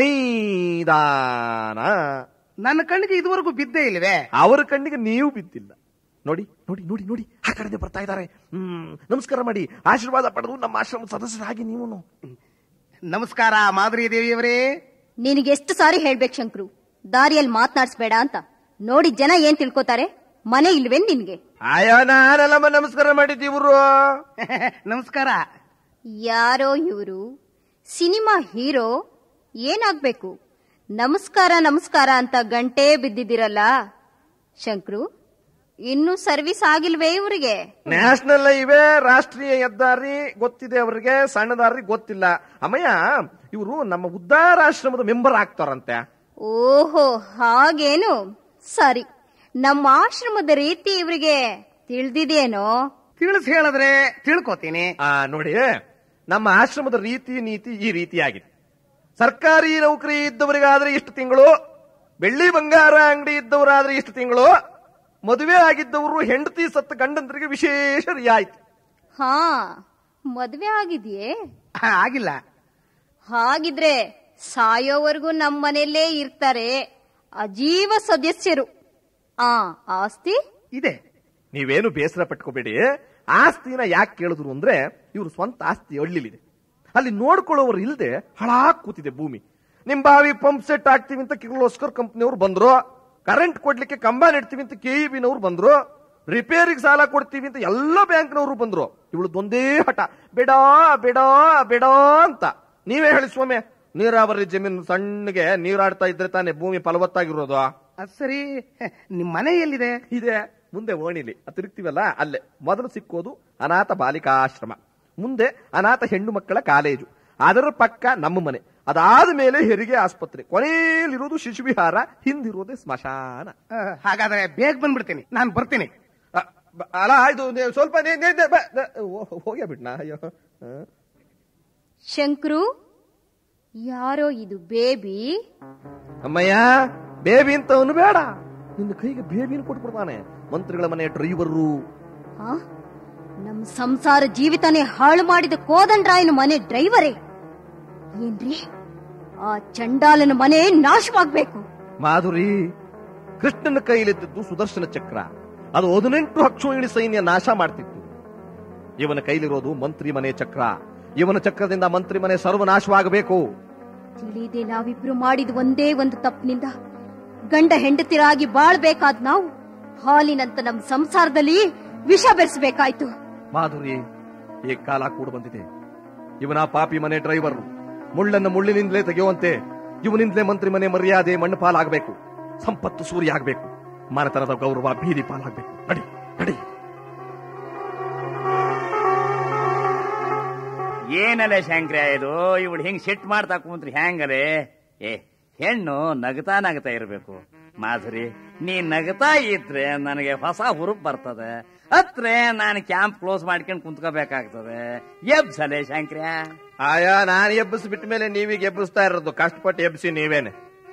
ಮೈದಾನ ನನ್ನ ಕಣ್ಣಿಗೆ ಇದುವರೆಗೂ ಬಿದ್ದೇ ಇಲ್ವೇ ಅವರ ಕಣ್ಣಿಗೆ ನೀವು ಬಿದ್ದಿಲ್ಲ ನೋಡಿ ನೋಡಿ ನೋಡಿ ನೋಡಿ ಆ ಕಡೆ ಬರ್ತಾ ಇದ್ದಾರೆ ಹ್ಮ್ ನಮಸ್ಕಾರ ಮಾಡಿ ಆಶೀರ್ವಾದ ಪಡೆದು ನಮ್ಮ ಆಶ್ರಮ ಸದಸ್ಯರಾಗಿ ನೀವು ನಮಸ್ಕಾರ ಮಾಧುರಿ ದೇವಿಯವರೇ ನಿನಗೆ ಎಷ್ಟು ಸಾರಿ ಹೇಳ್ಬೇಕು ಶಂಕ್ರು ದಾರಿಯಲ್ಲಿ ಮಾತನಾಡ್ಸ್ಬೇಡ ಅಂತ ನೋಡಿ ಜನ ಏನ್ ತಿಳ್ಕೊತಾರೆ ಮನೆ ಇಲ್ವೇನ್ ನಿನ್ಗೆ ಆಯೋ ನಾನೆಲ್ಲಮ್ಮ ನಮಸ್ಕಾರ ಮಾಡಿದ್ದೀವ್ರು ನಮಸ್ಕಾರ ಯಾರೋ ಇವರು ಸಿನಿಮಾ ಹೀರೋ ಏನಾಗ್ಬೇಕು ನಮಸ್ಕಾರ ನಮಸ್ಕಾರ ಅಂತ ಗಂಟೆ ಬಿದ್ದಿದ್ದೀರಲ್ಲ ಶಂಕ್ರು ಇನ್ನು ಸರ್ವಿಸ್ ಆಗಿಲ್ವೇ ಇವರಿಗೆ ನ್ಯಾಷನಲ್ ಹೈವೇ ರಾಷ್ಟ್ರೀಯ ಹೆದ್ದಾರಿ ಗೊತ್ತಿದೆ ಅವರಿಗೆ ಸಣ್ಣ ದಾರಿ ಗೊತ್ತಿಲ್ಲ ಅಮ್ಮಯ್ಯ ಇವರು ನಮ್ಮ ಉದ್ದಾರಾಶ್ರಮದ ಮೆಂಬರ್ ಆಗ್ತಾರಂತೆ ಓಹೋ ಹಾಗೇನು ಸರಿ ನಮ್ಮ ಆಶ್ರಮದ ರೀತಿ ಇವರಿಗೆ ತಿಳಿದಿದೆಯೇನೋ ತಿಳಿಸ್ ಹೇಳಿದ್ರೆ ತಿಳ್ಕೊತೀನಿ ಆ ನೋಡಿ ನಮ್ಮ ಆಶ್ರಮದ ರೀತಿ ನೀತಿ ಈ ರೀತಿಯಾಗಿದೆ ಸರ್ಕಾರಿ ನೌಕರಿ ಇದ್ದವರಿಗಾದ್ರೆ ಇಷ್ಟು ತಿಂಗಳು ಬೆಳ್ಳಿ ಬಂಗಾರ ಅಂಗಡಿ ಇದ್ದವರಾದ್ರೆ ಇಷ್ಟು ತಿಂಗಳು ಮದುವೆ ಆಗಿದ್ದವರು ಹೆಂಡತಿ ಸತ್ತ ಗಂಡಂದರಿಗೆ ವಿಶೇಷ ರಿಯಾಯಿತಿ ಹಾ ಮದ್ವೆ ಆಗಿದೆಯೇ ಹಾ, ಆಗಿಲ್ಲ ಹಾಗಿದ್ರೆ ಸಾಯೋವರೆಗೂ ನಮ್ಮ ಮನೆಯಲ್ಲೇ ಇರ್ತಾರೆ ಅಜೀವ ಸದಸ್ಯರು ಆ ಆಸ್ತಿ ಇದೆ ನೀವೇನು ಬೇಸರ ಪಟ್ಕೋಬೇಡಿ ಆಸ್ತಿನ ಯಾಕೆ ಕೇಳಿದ್ರು ಅಂದ್ರೆ ಇವ್ರ ಸ್ವಂತ ಆಸ್ತಿ ಹಳ್ಳಿಲಿದೆ ಅಲ್ಲಿ ನೋಡ್ಕೊಳ್ಳೋರು ಇಲ್ಲದೆ ಹಳಾಗ್ ಕೂತಿದೆ ಭೂಮಿ ನಿಮ್ ಬಾವಿ ಪಂಪ್ ಸೆಟ್ ಹಾಕ್ತಿವಿ ಅಂತ ಕಿರ್ಲೋಸ್ಕರ್ ಕಂಪ್ನಿಯವ್ರು ಬಂದ್ರು ಕರೆಂಟ್ ಕೊಡ್ಲಿಕ್ಕೆ ಕಂಬ ನೆಡ್ತೀವಿ ಅಂತ ಕೆಇಬಿನವ್ರು ಬಂದ್ರು ರಿಪೇರಿಗೆ ಸಾಲ ಕೊಡ್ತೀವಿ ಅಂತ ಎಲ್ಲ ಬ್ಯಾಂಕ್ನವರು ಬಂದ್ರು ಇವಳದೊಂದೇ ಹಠ ಬೇಡ ಬೇಡ ಬೇಡ ಅಂತ ನೀವೇ ಹೇಳಿ ಸ್ವಾಮಿ ನೀರಾವರಿ ಜಮೀನು ಸಣ್ಣಗೆ ನೀರಾಡ್ತಾ ಇದ್ರೆ ತಾನೇ ಭೂಮಿ ಫಲವತ್ತಾಗಿರೋದು ಅದ್ ಸರಿ ನಿಮ್ ಮನೆ ಎಲ್ಲಿದೆ ಇದೆ ಮುಂದೆ ಓಣಿಲಿ ಅದು ತಿರುಗ್ತೀವಲ್ಲ ಅಲ್ಲೇ ಮೊದಲು ಸಿಕ್ಕೋದು ಅನಾಥ ಬಾಲಿಕಾಶ್ರಮ ಮುಂದೆ ಅನಾಥ ಹೆಣ್ಣು ಮಕ್ಕಳ ಕಾಲೇಜು ಅದರ ಪಕ್ಕ ನಮ್ಮ ಮನೆ ಅದಾದ ಮೇಲೆ ಹೆರಿಗೆ ಆಸ್ಪತ್ರೆ ಕೊನೆಯಲ್ಲಿರೋದು ಶಿಶುವಿಹಾರ ಹಿಂದಿರೋದೇ ಸ್ಮಶಾನ ಆ, ಹಾಗಾದ್ರೆ ಬೇಗ ಬಂದ್ಬಿಡ್ತೀನಿ ನಾನು ಬರ್ತೀನಿ ಅ, ಬ- ಅಲ್ಲ ಆಯ್ತು ನೀವ್ ಸ್ವಲ್ಪ ನೇ- ನೇ- ನೇ- ಬ- ನ- ಹೋ- ಹೋಗ್ಯಾ ಬಿಟ್ನಾ ಅಯ್ಯೋ ಹ? ಶಂಕ್ರು ಯಾರೋ ಇದು ಬೇಬಿ ಅಮ್ಮಯ್ಯ ಬೇಬಿ ಅಂತ ಅವನು ಬೇಡ ನಿನ್ನ ಕೈಗೆ ಬೇಬಿನ ಕೊಟ್ಬಿಡ್ತಾನೆ ಮಂತ್ರಿಗಳ ಮನೆ ಡ್ರೈವರು ಆ? ನಮ್ ಸಂಸಾರ ಜೀವಿತನೇ ಹಾಳು ಮಾಡಿದ ಕೋದಂಡ್ರಾಯನ ಮನೆ ಡ್ರೈವರೇ ಏನ್ರಿ ಆ ಚಂಡಾಲನ ಮನೆ ನಾಶವಾಗ್ಬೇಕು ಮಾಧುರಿ ಕೃಷ್ಣನ ಕೈಲಿದ್ದಿದ್ದು ಸುದರ್ಶನ ಚಕ್ರ ಅದು ಹದಿನೆಂಟು ಅಕ್ಷೋಹಿಣಿ ಸೈನ್ಯ ನಾಶ ಮಾಡ್ತಿತ್ತು ಇವನ ಕೈಲಿರೋದು ಮಂತ್ರಿ ಮನೆ ಚಕ್ರ ಇವನ ಚಕ್ರದಿಂದ ಮಂತ್ರಿ ಮನೆ ಸರ್ವನಾಶವಾಗಬೇಕು ತಿಳಿದೆ ನಾವಿಬ್ರು ಮಾಡಿದ ಒಂದೇ ಒಂದು ತಪ್ಪಿನಿಂದ ಗಂಡ ಹೆಂಡತಿರಾಗಿ ಬಾಳ್ಬೇಕಾದ್ ನಾವು ಹಾಲಿನಂತ ನಮ್ ಸಂಸಾರದಲ್ಲಿ ವಿಷ ಬೆರೆಸಬೇಕಾಯ್ತು ಮಾಧುರಿ ಈ ಕಾಲ ಕೂಡ ಬಂದಿದೆ ಇವನ ಪಾಪಿ ಮನೆ ಡ್ರೈವರ್ ಮುಳ್ಳನ್ನು ಮುಳ್ಳಿನಿಂದಲೇ ತೆಗೆಯುವಂತೆ ಇವನಿಂದಲೇ ಮಂತ್ರಿ ಮನೆ ಮರ್ಯಾದೆ ಮಣ್ಣು ಪಾಲಾಗಬೇಕು ಸಂಪತ್ತು ಸೂರ್ಯ ಆಗಬೇಕು ಮನೆತನದ ಗೌರವ ಬೀದಿ ಪಾಲಾಗಬೇಕು ನಡಿ ನಡಿ ಏನಲ್ಲ ಶಂಕ್ರ ಇದು ಇವಳು ಹಿಂಗ್ ಸಿಟ್ ಮಾಡ್ತಾ ಕುಂತ್ರಿ ಹೆಂಗಲೇ ಏ ಹೆಣ್ಣು ನಗತಾ ನಗತಾ ಇರ್ಬೇಕು ಮಾಧುರಿ ನೀ ನಗತಾ ಇದ್ರೆ ನನಗೆ ಹೊಸ ಹುರುಪ್ ಬರ್ತದೆ ಅತ್ರೆ ನಾನು ಕ್ಯಾಂಪ್ ಕ್ಲೋಸ್ ಮಾಡ್ಕೊಂಡು ಕುಂತ್ಕೋಬೇಕಾಗ್ತದೆ ಎಬ್ಸಲೆ ಶಂಕ್ರ ಆಯಾ ನಾನು ಎಬ್ಬಿಸಿ ಬಿಟ್ಟ ಮೇಲೆ ನೀವೀಗ ಎಬ್ಬಿಸ್ತಾ ಇರೋದು ಕಷ್ಟಪಟ್ಟು ಎಬ್ಬಿಸಿ ನೀವೇನೆ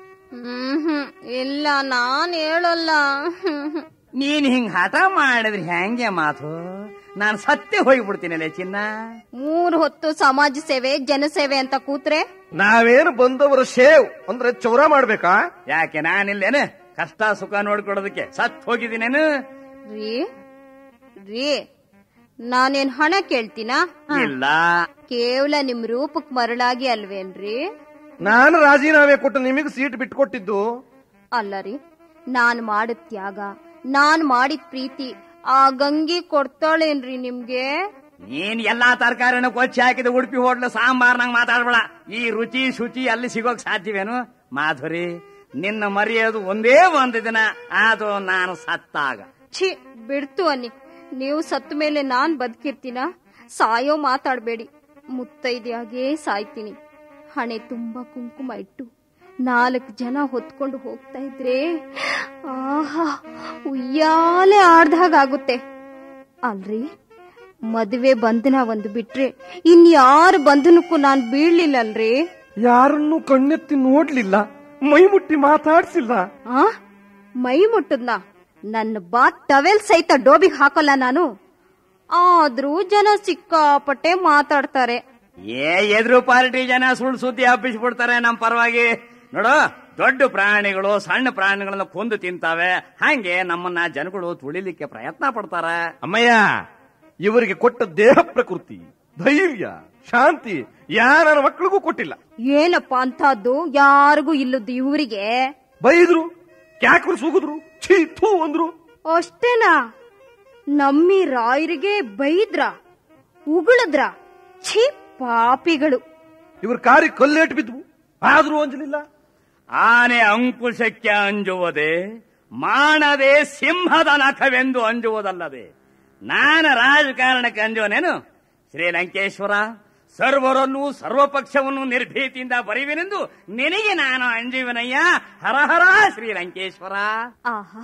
ಹ್ಮ್ ಇಲ್ಲ ನಾನ್ ಹೇಳಲ್ಲ ನೀನ್ ಹಿಂಗ್ ಹಠ ಮಾಡಿದ್ರೆ ಹೆಂಗೆ ಮಾತು ನಾನು ಸತ್ಯ ಹೋಗ್ಬಿಡ್ತೀನಲ್ಲೇ ಚಿನ್ನ ಮೂರ್ ಹೊತ್ತು ಸಮಾಜ ಸೇವೆ ಜನಸೇವೆ ಅಂತ ಕೂತ್ರೆ ನಾವೇನು ಬಂದವರು ಶೇವ್ ಅಂದ್ರೆ ಚೌರ ಮಾಡ್ಬೇಕಾ ಯಾಕೆ ನಾನಿಲ್ಲೇನು ಕಷ್ಟ ಸುಖ ನೋಡ್ಕೊಡೋದಕ್ಕೆ ಸತ್ ಹೋಗಿದ್ದೀನೇನು ರೀ ರೀ ನಾನೇನ್ ಹಣ ಕೇಳ್ತೀನಾ ಇಲ್ಲ ಕೇವಲ ನಿಮ್ ರೂಪಕ್ ಮರಳಾಗಿ ಅಲ್ವೇನ್ರಿ ನಾನು ರಾಜೀನಾಮೆ ಕೊಟ್ಟು ನಿಮಗೆ ಸೀಟ್ ಬಿಟ್ಕೊಟ್ಟಿದ್ದು ಅಲ್ಲ ರೀ ನಾನ್ ಮಾಡಿದ ತ್ಯಾಗ ನಾನ್ ಮಾಡಿದ ಪ್ರೀತಿ ಆ ಗಂಗಿ ಕೊಡ್ತಾಳೇನ್ರಿ ನಿಮ್ಗೆ ನೀನ್ ಎಲ್ಲಾ ತರಕಾರಿನ ಕೊಚ್ಚಿ ಹಾಕಿದ ಉಡುಪಿ ಹೋಟ್ಲು ಸಾಂಬಾರ್ನಂಗ್ ಮಾತಾಡ್ಬೇಡ ಈ ರುಚಿ ಶುಚಿ ಅಲ್ಲಿ ಸಿಗೋಕ್ ಸಾಧ್ಯವೇನು ಮಾಧುರಿ ನಿನ್ನ ಮರೆಯೋದು ಒಂದೇ ಒಂದು ದಿನ ಅದು ನಾನು ಸತ್ತಾಗ ಛೀ ಬಿಡ್ತು ಅನ್ನಿ ನೀವು ಸತ್ತ ಮೇಲೆ ನಾನ್ ಬದುಕಿರ್ತೀನ ಸಾಯೋ ಮಾತಾಡ್ಬೇಡಿ ಮುತ್ತೈದೆಯಾಗೇ ಸಾಯ್ತೀನಿ ಹಣೆ ತುಂಬಾ ಕುಂಕುಮ ಇಟ್ಟು ನಾಲ್ಕು ಜನ ಹೊತ್ಕೊಂಡು ಹೋಗ್ತಾ ಇದ್ರೆ ಆಹಾ ಉಯ್ಯಾಲೆ ಆಡ್ದಾಗ ಆಗುತ್ತೆ ಅಲ್ರಿ ಮದುವೆ ಬಂಧನ ಒಂದು ಬಿಟ್ರೆ ಇನ್ಯಾರ ಬಂಧನಕ್ಕೂ ನಾನ್ ಬೀಳ್ಲಿಲ್ಲಲ್ರಿ ಯಾರನ್ನು ಕಣ್ಣೆತ್ತಿ ನೋಡ್ಲಿಲ್ಲ ಮೈ ಮುಟ್ಟಿ ಮಾತಾಡ್ಸಿಲ್ಲ ಆ ಮೈ ಮುಟ್ಟದ್ನ ನನ್ನ ಬಾತ್ ಟವೆಲ್ ಸಹಿತ ಡೋಬಿಗ್ ಹಾಕಲ್ಲ ನಾನು ಆದ್ರೂ ಜನ ಸಿಕ್ಕಾಪಟ್ಟೆ ಮಾತಾಡ್ತಾರೆ ಏ ಎದುರು ಪಾರ್ಟಿ ಜನ ಸುಳ್ಳು ಸುದ್ದಿ ಹಬ್ಬಿಸ್ಬಿಡ್ತಾರೆ ನಮ್ ಪರವಾಗಿ ನೋಡು ದೊಡ್ಡ ಪ್ರಾಣಿಗಳು ಸಣ್ಣ ಪ್ರಾಣಿಗಳನ್ನ ಕೊಂದು ತಿಂತಾವೆ ಹಂಗೆ ನಮ್ಮನ್ನ ಜನಗಳು ತುಳಿಲಿಕ್ಕೆ ಪ್ರಯತ್ನ ಪಡ್ತಾರ ಅಮ್ಮಯ್ಯ ಇವರಿಗೆ ಕೊಟ್ಟ ದೇಹ ಪ್ರಕೃತಿ ಧೈರ್ಯ ಶಾಂತಿ ಯಾರ ಮಕ್ಕಳಿಗೂ ಕೊಟ್ಟಿಲ್ಲ ಏನಪ್ಪ ಅಂತದ್ದು ಯಾರಿಗೂ ಇಲ್ಲದ್ದು ಇವರಿಗೆ ಬೈದ್ರು ಕ್ಯಾಕರು ಸುಗಿದ್ರು ಛೀ ಥೂ ಅಂದ್ರು ಅಷ್ಟೇನಾ ನಮ್ಮಿ ರಾಯರಿಗೆ ಬೈದ್ರ ಉಗುಳದ್ರ ಛೀ ಪಾಪಿಗಳು ಇವ್ರ ಕಾರಿ ಕಲ್ಲೇಟ್ ಬಿದ್ವು ಆದ್ರೂ ಅಂಜಲಿಲ್ಲ ಆನೆ ಅಂಕುಶಕ್ಕೆ ಅಂಜುವುದೇ ಮಾಡದೆ ಸಿಂಹದ ನಖವೆಂದು ಅಂಜುವುದಲ್ಲದೆ ನಾನು ರಾಜಕಾರಣಕ್ಕೆ ಅಂಜುವನೇನು ಶ್ರೀಲಂಕೇಶ್ವರ ಸರ್ವರನ್ನು ಸರ್ವಪಕ್ಷವನ್ನು ನಿರ್ಭೀತಿಯಿಂದ ಬರಿವೆನೆಂದು ನಿನಗೆ ನಾನು ಅಂಜುವನಯ್ಯ ಹರಹರ ಶ್ರೀಲಂಕೇಶ್ವರ ಆಹಾ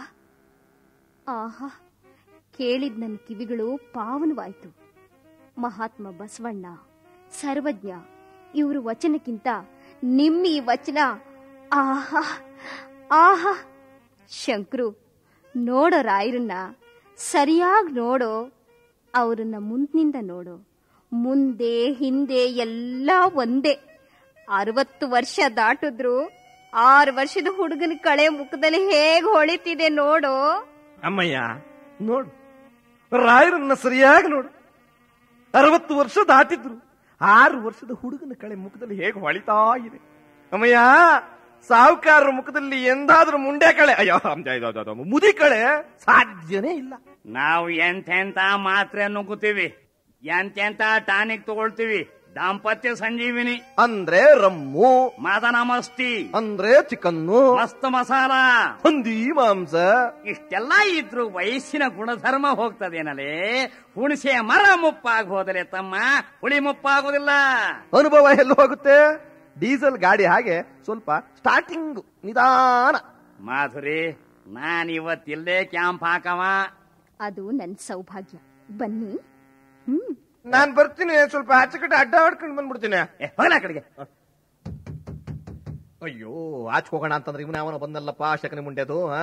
ಆಹಾ ಕೇಳಿದ್ ನನ್ನ ಕಿವಿಗಳು ಪಾವನವಾಯ್ತು ಮಹಾತ್ಮ ಬಸವಣ್ಣ ಸರ್ವಜ್ಞ ಇವರು ವಚನಕ್ಕಿಂತ ನಿಮ್ಮ ಈ ವಚನ ಆಹಾ ಆಹಾ ಶಂಕ್ರು ನೋಡೋ ರಾಯರನ್ನ ಸರಿಯಾಗಿ ನೋಡೋ ಅವರನ್ನ ಮುಂದಿನಿಂದ ನೋಡು ಮುಂದೆ ಹಿಂದೆ ಎಲ್ಲ ಒಂದೇ ಅರವತ್ತು ವರ್ಷ ದಾಟಿದ್ರು ಆರು ವರ್ಷದ ಹುಡುಗನ ಕಳೆ ಮುಖದಲ್ಲಿ ಹೇಗ್ ಹೊಳಿತಿದೆ ನೋಡು ಅಮ್ಮಯ್ಯ ನೋಡು ರಾಯರನ್ನ ಸರಿಯಾಗಿ ನೋಡು ಅರವತ್ತು ವರ್ಷ ದಾಟಿದ್ರು ಆರು ವರ್ಷದ ಹುಡುಗನ ಕಳೆ ಮುಖದಲ್ಲಿ ಹೇಗೆ ಹೊಳಿತಾ ಇದೆ ಅಮ್ಮಯ್ಯ ಸಾಹುಕಾರರ ಮುಖದಲ್ಲಿ ಎಂದಾದ್ರೂ ಮುಂಡೆ ಕಳೆ ಅಯ್ಯೋ ಅಮ್- ಇದು- ಇದು- ಇದು, ಮುದಿ ಕಳೆ ಸಾಧ್ಯನೇ ಇಲ್ಲ ನಾವು ಎಂತೆಂತ ಮಾತ್ರೆ ನುಗ್ಗುತ್ತೀವಿ ಎಂತೆಂತ ಟಾನಿಕ್ ತಗೊಳ್ತೀವಿ ದಾಂಪತ್ಯ ಸಂಜೀವಿನಿ ಅಂದ್ರೆ ರಮ್ಮು ಮದನ ಮಸ್ತಿ ಅಂದ್ರೆ ಚಿಕನ್ನು ಮಸ್ತ್ ಮಸಾಲ ಹಂದಿ ಮಾಂಸ ಇಷ್ಟೆಲ್ಲ ಇದ್ರು ವಯಸ್ಸಿನ ಗುಣಧರ್ಮ ಹೋಗ್ತದೇನಲೇ ಹುಣಸೆ ಮರ ಮುಪ್ಪಾಗಿ ಹೋದರೆ ತಮ್ಮ ಹುಳಿ ಮುಪ್ಪಾಗುದಿಲ್ಲ ಅನುಭವ ಎಲ್ಲಿ ಹೋಗುತ್ತೆ ಡೀಸೆಲ್ ಗಾಡಿ ಹಾಗೆ ಸ್ವಲ್ಪ ಸ್ಟಾರ್ಟಿಂಗ್ ನಿಧಾನ ಮಾಧುರಿ ನಾನ್ ಇವತ್ತಿಲ್ಲೇ ಕ್ಯಾಂಪ್ ಹಾಕವ ಅದು ನನ್ ಸೌಭಾಗ್ಯ ಬನ್ನಿ ಹ್ಮ್ ನಾನ್ ಬರ್ತೀನಿ ಸ್ವಲ್ಪ ಆಚೆ ಕಡೆ ಅಡ್ಡ ಹೊಡ್ಕೊಂಡು ಬಂದ್ಬಿಡ್ತೀನಿ ಏ, ಹೋಗ್ಲ ಆ ಕಡೆಗೆ ಅಯ್ಯೋ ಆಚೆ ಹೋಗೋಣ ಅಂತಂದ್ರೆ ಇವನ ಅವನ ಬಂದಲ್ಲಪ್ಪ ಶಕನಿ ಮುಂಡೆದು ಆ?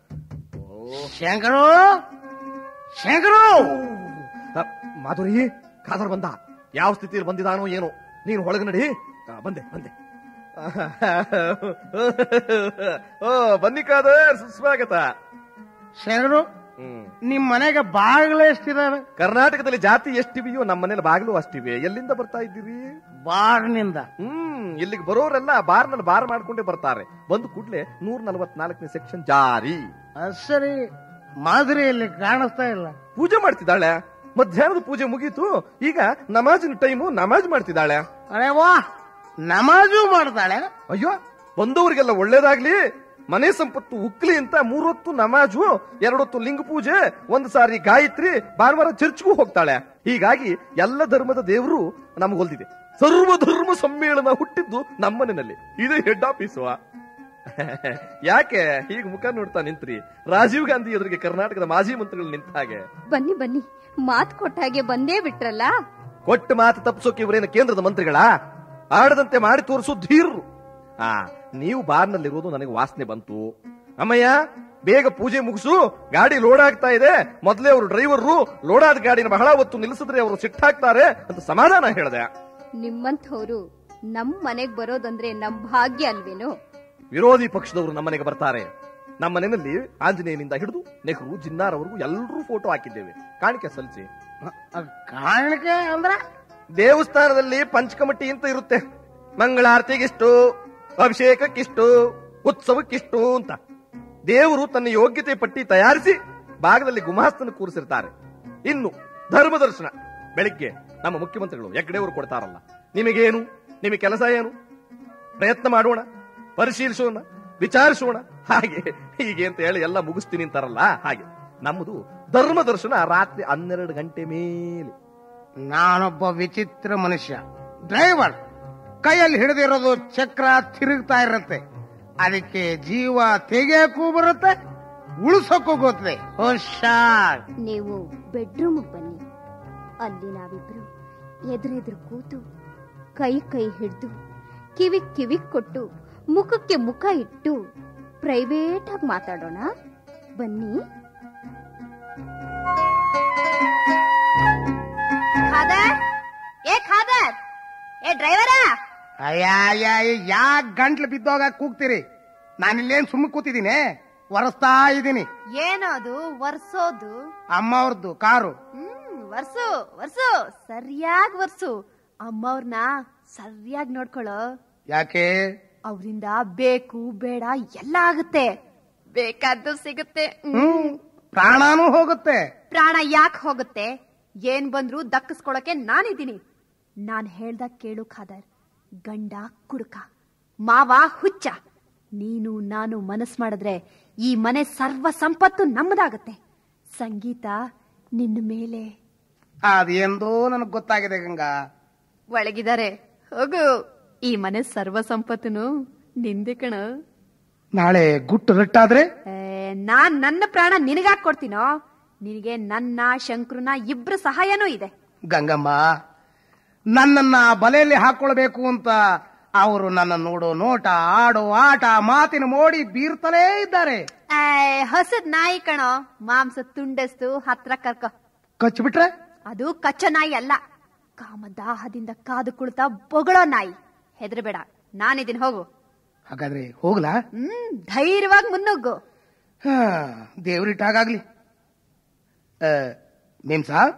ಶಂಕರು ಶಂಕರು ಆ, ಮಾಧುರಿ ಖಾದರ್ ಬಂದ ಯಾವ ಸ್ಥಿತಿಯಲ್ಲಿ ಬಂದಿದಾನೋ ಏನೋ ನೀನು ಒಳಗೆ ನಡಿ ಆ, ಬಂದೆ ಬಂದೆ ಓ ಬನ್ನಿ ಖಾದರ್ ಸುಸ್ವಾಗತ ಶಂಕರು ಹ್ಮ್ ನಿಮ್ ಮನೆಗೆ ಬಾಗಿಲು ಎಷ್ಟಿದಾವೆ ಕರ್ನಾಟಕದಲ್ಲಿ ಜಾತಿ ಎಷ್ಟಿವೆಯೋ ನಮ್ಮ ಮನೇಲಿ ಬಾಗಿಲು ಅಷ್ಟಿವೆ ಎಲ್ಲಿಂದ ಬರ್ತಾ ಇದ್ದೀರಿ ಬಾರ್ನಿಂದ ಹ್ಮ್ ಇಲ್ಲಿಗೆ ಬರೋರೆಲ್ಲ ಬಾರ್ನಲ್ಲಿ ಬಾರ್ ಮಾಡ್ಕೊಂಡೇ ಬರ್ತಾರೆ ಬಂದು ಕೂಡ್ಲೆ ನೂರ ನಲವತ್ನಾಲ್ಕನೇ ಸೆಕ್ಷನ್ ಜಾರಿ ಅದ್ ಸರಿ ಮಾಧುರಿಯಲ್ಲಿ ಕಾಣಿಸ್ತಾ ಇಲ್ಲ ಪೂಜೆ ಮಾಡ್ತಿದ್ದಾಳೆ ಮಧ್ಯಾಹ್ನದ ಪೂಜೆ ಮುಗೀತು ಈಗ ನಮಾಜಿನ ಟೈಮು ನಮಾಜ್ ಮಾಡ್ತಿದ್ದಾಳೆ ಅರೆ ವಾ ನಮಾಜು ಮಾಡ್ತಾಳೆ ಅಯ್ಯೋ ಬಂದವರಿಗೆಲ್ಲ ಒಳ್ಳೇದಾಗ್ಲಿ ಮನೆ ಸಂಪತ್ತು ಉಕ್ಲಿ ಅಂತ ಮೂರೊತ್ತು ನಮಾಜು ಎರಡೊತ್ತು ಲಿಂಗ ಪೂಜೆ ಒಂದು ಸಾರಿ ಗಾಯತ್ರಿ ಭಾನುವಾರ ಚರ್ಚ್ಗೂ ಹೋಗ್ತಾಳೆ ಹೀಗಾಗಿ ಎಲ್ಲ ಧರ್ಮದ ದೇವರು ನಮಗೊಲ್ದಿದೆ ಸರ್ವ ಧರ್ಮ ಸಮ್ಮೇಳನ ಹುಟ್ಟಿದ್ದು ನಮ್ಮನೆಯಲ್ಲಿ ಇದು ಹೆಡ್ ಆಫೀಸು ಯಾಕೆ ಹೀಗೆ ಮುಖ ನೋಡ್ತಾ ನಿಂತ್ರಿ ರಾಜೀವ್ ಗಾಂಧಿ ಎದುರಿಗೆ ಕರ್ನಾಟಕದ ಮಾಜಿ ಮಂತ್ರಿಗಳು ನಿಂತ ಹಾಗೆ ಬನ್ನಿ ಬನ್ನಿ ಮಾತ್ ಕೊಟ್ಟ ಹಾಗೆ ಬಂದೇ ಬಿಟ್ರಲ್ಲ ಕೊಟ್ಟ ಮಾತು ತಪ್ಪಿಸೋಕೆ ಇವರೇನು ಕೇಂದ್ರದ ಮಂತ್ರಿಗಳಾ ಆಡದಂತೆ ಮಾಡಿ ತೋರಿಸು ಧೀರರು ಆ ನೀವು ಬಾರ್ನಲ್ಲಿರೋದು ನನಗೆ ವಾಸನೆ ಬಂತು ಅಮ್ಮಯ್ಯ ಬೇಗ ಪೂಜೆ ಮುಗಿಸು ಗಾಡಿ ಲೋಡ್ ಆಗ್ತಾ ಇದೆ ಮೊದಲೇ ಅವರು ಡ್ರೈವರ್ರು ಲೋಡಾದ ಗಾಡಿನ ಬಹಳ ಹೊತ್ತು ನಿಲ್ಲಿಸಿದ್ರೆ ಅವರು ಸಿಟ್ಟಾಗ್ತಾರೆ ಅಂತ ಸಮಾಧಾನ ಹೇಳಿದೆ ನಿಮ್ಮಂಥವ್ರು ನಮ್ ಮನೆಗ್ ಬರೋದಂದ್ರೆ ನಮ್ ಭಾಗ್ಯ ಅಲ್ವೇನು ವಿರೋಧಿ ಪಕ್ಷದವರು ನಮ್ಮನೆಗೆ ಬರ್ತಾರೆ ನಮ್ಮ ಮನೆಯಲ್ಲಿ ಆಂಜನೇಯನಿಂದ ಹಿಡಿದು ನೆಹರು ಜಿನ್ನಾರವರೆಗೂ ಎಲ್ಲರೂ ಫೋಟೋ ಹಾಕಿದ್ದೇವೆ ಕಾಣಿಕೆ ಸಲ್ಲಿಸಿ ಅದ್ ಕಾಣಿಕೆ ಅಂದ್ರ ದೇವಸ್ಥಾನದಲ್ಲಿ ಪಂಚಕಮಟ್ಟಿ ಅಂತ ಇರುತ್ತೆ ಮಂಗಳಾರತಿಗಿಷ್ಟು ಅಭಿಷೇಕಕ್ಕಿಷ್ಟು ಉತ್ಸವಕ್ಕಿಷ್ಟು ಅಂತ ದೇವರು ತನ್ನ ಯೋಗ್ಯತೆ ಪಟ್ಟಿ ತಯಾರಿಸಿ ಭಾಗದಲ್ಲಿ ಗುಮಾಸ್ತನ ಕೂರಿಸಿರ್ತಾರೆ ಇನ್ನು ಧರ್ಮ ದರ್ಶನ ಬೆಳಿಗ್ಗೆ ನಮ್ಮ ಮುಖ್ಯಮಂತ್ರಿಗಳು ಹೆಗ್ಡೆಯವರು ಕೊಡ್ತಾರಲ್ಲ ನಿಮಗೇನು ನಿಮಗೆ ಕೆಲಸ ಏನು ಪ್ರಯತ್ನ ಮಾಡೋಣ ಪರಿಶೀಲಿಸೋಣ ವಿಚಾರಿಸೋಣ ಹಾಗೆ ಹೀಗೆ ಅಂತ ಹೇಳಿ ಎಲ್ಲ ಮುಗಿಸ್ತೀನಿ ಅಂತಾರಲ್ಲ ಹಾಗೆ ನಮ್ಮದು ಧರ್ಮ ದರ್ಶನ ರಾತ್ರಿ ಹನ್ನೆರಡು ಗಂಟೆ ಮೇಲೆ ನಾನೊಬ್ಬ ವಿಚಿತ್ರ ಮನುಷ್ಯ ಡ್ರೈವರ್ ಕೈಯಲ್ಲಿ ಹಿಡಿದಿರೋದು ಚಕ್ರ ತಿರುಗ್ತಾ ಇರುತ್ತೆ ಅದಕ್ಕೆ ಜೀವ ತೆಗೆಯಕ್ಕೂ ಬರುತ್ತೆ ಉಳಿಸೋಕ್ಕೂ ಗೊತ್ತದೆ ಹುಷಾರ್ ನೀವು ಬೆಡ್ರೂಮ್ ಬನ್ನಿ ಅಲ್ಲಿ ನಾವಿಬ್ರು ಎದುರೆದುರು ಕೂತು ಕೈ ಕೈ ಹಿಡಿದು ಕಿವಿ ಕಿವಿ ಕೊಟ್ಟು ಮುಖಕ್ಕೆ ಮುಖ ಇಟ್ಟು ಪ್ರೈವೇಟ್ ಆಗಿ ಮಾತಾಡೋಣ ಬನ್ನಿ ಖಾದರ್ ಏ ಖಾದರ್ ಏ ಡ್ರೈವರ ಅಯ್ಯ ಯಾಕೆ ಗಂಟ್ಲು ಬಿದ್ದೋಗ ಕೂಗ್ತೀರಿ ನಾನಿಲ್ಲೇನ್ ಸುಮ್ಮನೆ ಕೂತಿದ್ದೀನಿ ಒರೆಸ್ತಾ ಇದ್ದೀನಿ ಏನೋ ಅದು ವರ್ಸೋದು ಅಮ್ಮ ಅವ್ರದ್ದು ಕಾರು ಹ್ಮ್ ವರ್ಸು ವರ್ಸು ಸರಿಯಾಗಿ ವರ್ಸು ಅಮ್ಮವ್ರನ್ನ ಸರಿಯಾಗಿ ನೋಡ್ಕೊಳ್ಳೋ ಯಾಕೆ ಅವರಿಂದ ಬೇಕು ಬೇಡ ಎಲ್ಲ ಆಗುತ್ತೆ ಬೇಕಾದ್ದು ಸಿಗುತ್ತೆ ಹ್ಮ್. ಹ್ಮ್ ಪ್ರಾಣನೂ ಹೋಗುತ್ತೆ ಪ್ರಾಣ ಯಾಕೆ ಹೋಗುತ್ತೆ ಏನ್ ಬಂದ್ರು ದಕ್ಕಿಸ್ಕೊಳಕ್ಕೆ ನಾನಿದ್ದೀನಿ ನಾನ್ ಹೇಳ್ದಾಗ ಕೇಳು ಖಾದರ್ ಗಂಡ ಕುಡುಕ ಮಾವ ಹುಚ್ಚ ನೀನು ನಾನು ಮನಸ್ ಮಾಡಿದ್ರೆ ಈ ಮನೆ ಸರ್ವ ಸಂಪತ್ತು ನಮ್ಮದಾಗತ್ತೆ ಸಂಗೀತ ನಿನ್ನ ಮೇಲೆ ಅದೇಂದೋ ನನಗ್ ಗೊತ್ತಾಗಿದೆ ಗಂಗಾ ಒಳಗಿದ್ದಾರೆ ಹೋಗು ಈ ಮನೆ ಸರ್ವ ಸಂಪತ್ತನು ನಿಂದೆ ಕಣ ನಾಳೆ ಗುಟ್ಟು ರಟ್ಟಾದ್ರೆ ನಾನ್ ನನ್ನ ಪ್ರಾಣ ನಿನಗಾಕ್ ಕೊಡ್ತೀನೋ ನಿನಗೆ ನನ್ನ ಶಂಕರನ ಇಬ್ರ ಸಹಾಯನೂ ಇದೆ ಗಂಗಮ್ಮ ನನ್ನನ್ನ ಬಲೆಯಲ್ಲಿ ಹಾಕೊಳ್ಬೇಕು ಅಂತ ಅವರು ನನ್ನ ನೋಡೋ ನೋಟ ಆಡೋ ಆಟ ಮಾತಿನ ಮೋಡಿ ಬೀರ್ತಲೇ ಇದ್ದಾರೆ ಏ, ಹಸದ್ ನಾಯಿ ಕಣೋ ಮಾಂಸ ತುಂಡಸ್ತು ಹತ್ರ ಕರ್ಕೊ ಕಚ್ಬಿಟ್ರೆ ಅದು ಕಚ್ಚ ನಾಯಿ ಅಲ್ಲ ಕಾಮದಾಹದಿಂದ ಕಾದು ಕುಳಿತ ಬೊಗಳೋ ನಾಯಿ ಹೆದರ್ಬೇಡ ನಾನಿದ್ದೀನಿ ಹೋಗು ಹಾಗಾದ್ರೆ ಹೋಗ್ಲಾ ಹ್ಮ್ ಧೈರ್ಯವಾಗಿ ಮುನ್ನುಗ್ಗು ಹಾ, ದೇವ್ರಿಟ್ ಹಾಗಾಗ್ಲಿ ಆ, ಮೇಮ್ ಸಾಬ್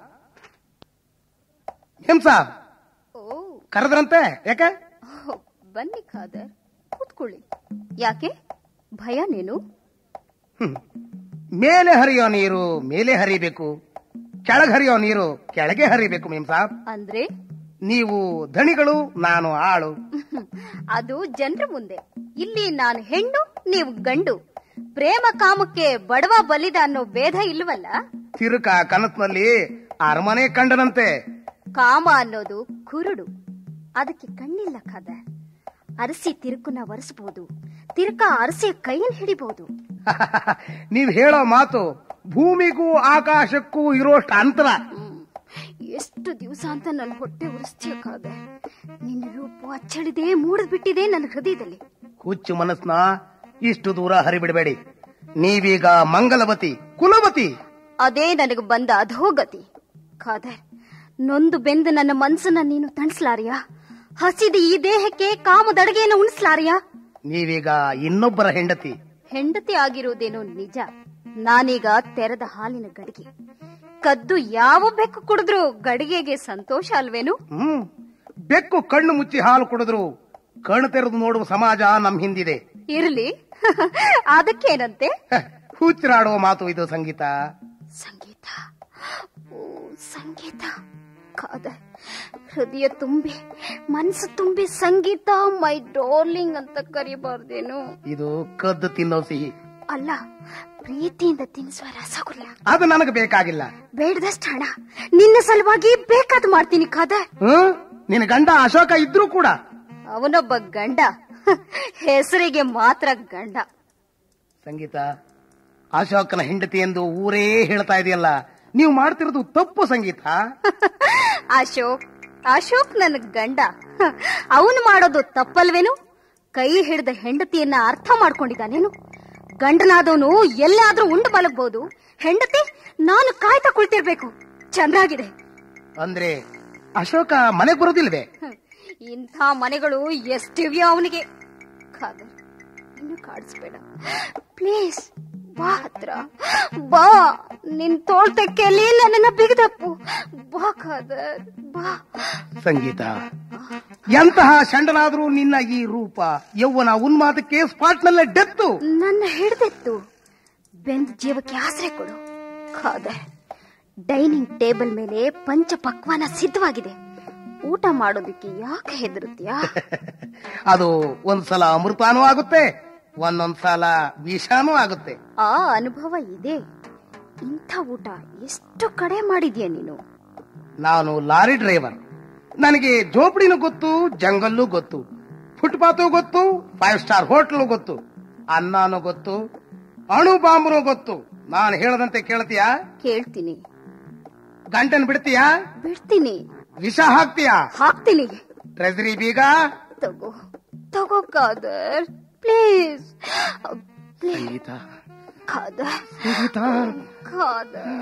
ಮೇಮ್ ಸಾಬ್ ಓ ಕರೆದ್ರಂತೆ ಯಾಕೆ ಓ, ಬನ್ನಿ ಖಾದರ್ ಕೂತ್ಕೊಳ್ಳಿ ಯಾಕೆ ಭಯ ನೀನು ಹ್ಮ್. ಮೇಲೆ ಹರಿಯೋ ನೀರು ಮೇಲೆ ಹರಿಬೇಕು ಕೆಳಗೆ ಹರಿಯೋ ನೀರು ಕೆಳಗೆ ಹರಿಬೇಕು ಮೇಮ್ ಸಾಬ್ ಅಂದ್ರೆ ನೀವು ಧಣಿಗಳು ನಾನು ಆಳು ಅದು ಜನರ ಮುಂದೆ ಇಲ್ಲಿ ನಾನು ಹೆಣ್ಣು ನೀವು ಗಂಡು ಪ್ರೇಮ ಕಾಮಕ್ಕೆ ಬಡವ ಬಲಿದ ಅನ್ನೋ ಭೇದ ಇಲ್ವಲ್ಲ ತಿರುಕ ಕನಸಿನಲ್ಲಿ ಅರಮನೆ ಕಂಡನಂತೆ ಕಾಮ ಅನ್ನೋದು ಕುರುಡು ಅದಕ್ಕೆ ಕಣ್ಣಿಲ್ಲ ಖಾದರ್ ಅರಸಿ ತಿರುಕನ್ನ ಒರೆಸಬಹುದು ತಿರುಕ ಅರಸಿಯ ಕೈಯಲ್ಲಿ ಹಿಡಿಬಹುದು ನೀವ್ ಹೇಳೋ ಮಾತು ಭೂಮಿಗೂ ಆಕಾಶಕ್ಕೂ ಇರೋಷ್ಟು ಅಂತರ ಎಷ್ಟು ದಿವಸ ಅಂತ ನನ್ನ ಹೊಟ್ಟೆ ಉರಿಸ್ತೀಯಕ್ಕಾಗ ನಿನ್ನ ರೂಪ ಅಚ್ಚಳಿದೆ ಮೂಡದ್ ಬಿಟ್ಟಿದೆ ನನ್ನ ಹೃದಯದಲ್ಲಿ ಹುಚ್ಚು ಮನಸ್ನ ಇಷ್ಟು ದೂರ ಹರಿಬಿಡಬೇಡಿ ನೀವೀಗ ಮಂಗಲವತಿ ಕುಲವತಿ ಅದೇ ನನಗೆ ಬಂದ ಅಧೋಗತಿ ಖಾದರ್ ನೊಂದು ಬೆಂದು ನನ್ನ ಮನ್ಸನ್ನ ನೀನು ತಣಿಸ್ಲಾರಿಯಾ ಹಸಿದ ಈ ದೇಹಕ್ಕೆ ಕಾಮದಡಗೆಯನ್ನು ಉಣಿಸ್ಲಾರಿಯಾ ನೀವೀಗ ಇನ್ನೊಬ್ಬರ ಹೆಂಡತಿ ಹೆಂಡತಿ ಆಗಿರುವುದೇನೋ ನಿಜ ನಾನೀಗ ತೆರೆದ ಹಾಲಿನ ಗಡಿಗೆ ಕದ್ದು ಯಾವ ಬೆಕ್ಕು ಕುಡಿದ್ರು ಗಡಿಗೆಗೆ ಸಂತೋಷ ಅಲ್ವೇನು ಹ್ಮ್ ಬೆಕ್ಕು ಕಣ್ಣು ಮುಚ್ಚಿ ಹಾಲು ಕುಡಿದ್ರು ಕಣ್ಣು ತೆರೆದು ನೋಡುವ ಸಮಾಜ ನಮ್ ಹಿಂದಿದೆ ಇರ್ಲಿ ಅದಕ್ಕೇನಂತೆ ಹ, ಹುಚ್ಚರಾಡುವ ಮಾತು ಇದು ಸಂಗೀತ ಸಂಗೀತ ಓ ಸಂಗೀತ ಕಾದ ಹೃದಯ ತುಂಬಿ ಮನಸ್ಸು ತುಂಬಿ ಸಂಗೀತ ಮೈ ಡಾರ್ಲಿಂಗ್ ಅಂತ ಕರಿಬಾರ್ದೇನು ಇದು ಕದ್ದು ತಿನ್ನೋ ಸಿಹಿ ಅಲ್ಲ ಪ್ರೀತಿಯಿಂದ ತಿನ್ನಿಸುವ ರಸಗುಲ್ಲ ಅದು ನನಗೆ ಬೇಕಾಗಿಲ್ಲ ಬೇಡದಷ್ಟು ಹಣ ನಿನ್ನ ಸಲುವಾಗಿ ಬೇಕಾದ್ ಮಾಡ್ತೀನಿ ಕಾದ ಹ್ಮ್ ನಿನ್ನ ಗಂಡ ಅಶೋಕ ಇದ್ರೂ ಕೂಡ ಅವನೊಬ್ಬ ಗಂಡ ಹೆಸರಿಗೆ ಮಾತ್ರ ಗಂಡ ಸಂಗೀತ ಅಶೋಕನ ಹೆಂಡತಿ ಎಂದು ಊರೇ ಹೇಳ್ತಾ ಇದೆಯಲ್ಲ ನೀವು ಮಾಡ್ತಿರೋದು ತಪ್ಪು ಸಂಗೀತ ಅಶೋಕ್ ಅಶೋಕ್ ನನ್ನ ಗಂಡ ಅವನು ಮಾಡೋದು ತಪ್ಪಲ್ವೇನು ಕೈ ಹಿಡಿದ ಹೆಂಡತಿಯನ್ನ ಅರ್ಥ ಮಾಡ್ಕೊಂಡಿದ್ದಾನೇನು ಗಂಡನಾದವನು ಎಲ್ಲಾದ್ರೂ ಉಂಡು ಮಲಗ್ಬೋದು ಹೆಂಡತಿ ನಾನು ಕಾಯ್ತಾ ಕುಳಿತಿರ್ಬೇಕು ಚಂದ್ರಾಗಿದೆ ಅಂದ್ರೆ ಅಶೋಕ ಮನೆಗೆ ಬರೋದಿಲ್ವೇ ಹ್ಮ್. ಇಂಥ ಮನೆಗಳು ಎಷ್ಟಿವ್ಯೋ ಅವನಿಗೆ ಖಾದರ್ ಇನ್ನು ಕಾಡಿಸ್ಬೇಡ ಪ್ಲೀಸ್ ಬಾ ಹತ್ರ ಬಾ ನಿನ್ ತೋಳ್ತಕ್ಕೆಯಲ್ಲಿ ನನ್ನನ್ನ ಬಿಗದಪ್ಪು ಬಾ ಖಾದರ್ ಬಾ ಸಂಗೀತ ಎಂತಹ ಚಂಡನಾದ್ರೂ ನಿನ್ನ ಈ ರೂಪ ಯೌವನ ಉನ್ಮಾದಕ್ಕೆ ಸ್ಪಾಟ್ನಲ್ಲೇ ಡೆತ್ತು ನನ್ನ ಹಿಡ್ದಿತ್ತು ಬೆಂದ ಜೀವಕ್ಕೆ ಆಸರೆ ಕೊಡು ಖಾದರ್ ಡೈನಿಂಗ್ ಟೇಬಲ್ ಮೇಲೆ ಪಂಚ ಪಕ್ವಾನ ಸಿದ್ಧವಾಗಿದೆ ಊಟ ಮಾಡೋದಕ್ಕೆ ಯಾಕೆ ಹೆದರುತ್ತೀಯಾ ಅದು ಒಂದ್ಸಲ ಅಮೃತಾನೂ ಆಗುತ್ತೆ ಒಂದೊಂದ್ಸಲ ವಿಷಾನೂ ಆಗುತ್ತೆ ಆ ಅನುಭವ ಇದೆ ಇಂಥ ಊಟ ಎಷ್ಟು ಕಡೆ ಮಾಡಿದ್ಯಾ ನೀನು ನಾನು ಲಾರಿ ಡ್ರೈವರ್ ನನಗೆ ಜೋಪಡಿನೂ ಗೊತ್ತು ಜಂಗಲ್ಲು ಗೊತ್ತು ಫುಟ್ಪಾತು ಗೊತ್ತು ಫೈವ್ ಸ್ಟಾರ್ ಹೋಟ್ಲು ಗೊತ್ತು ಅನ್ನನೂ ಗೊತ್ತು ಅಣು ಬಾಂಬ್ರು ಗೊತ್ತು ನಾನು ಹೇಳದಂತೆ ಕೇಳ್ತೀಯಾ ಕೇಳ್ತೀನಿ ಗಂಟನ್ ಬಿಡ್ತೀಯಾ ಬಿಡ್ತೀನಿ ವಿಷ ಹಾಕ್ತೀಯಾ ಹಾಕ್ತೀನಿ ಟ್ರೆಜರಿ ಬೀಗ ತಗೋ ತಗೋ ಕಾದರ್ ಪ್ಲೀಸ್ ಸಂಗೀತ ಕಾದರ್ ಸಂಗೀತ ಕಾದರ್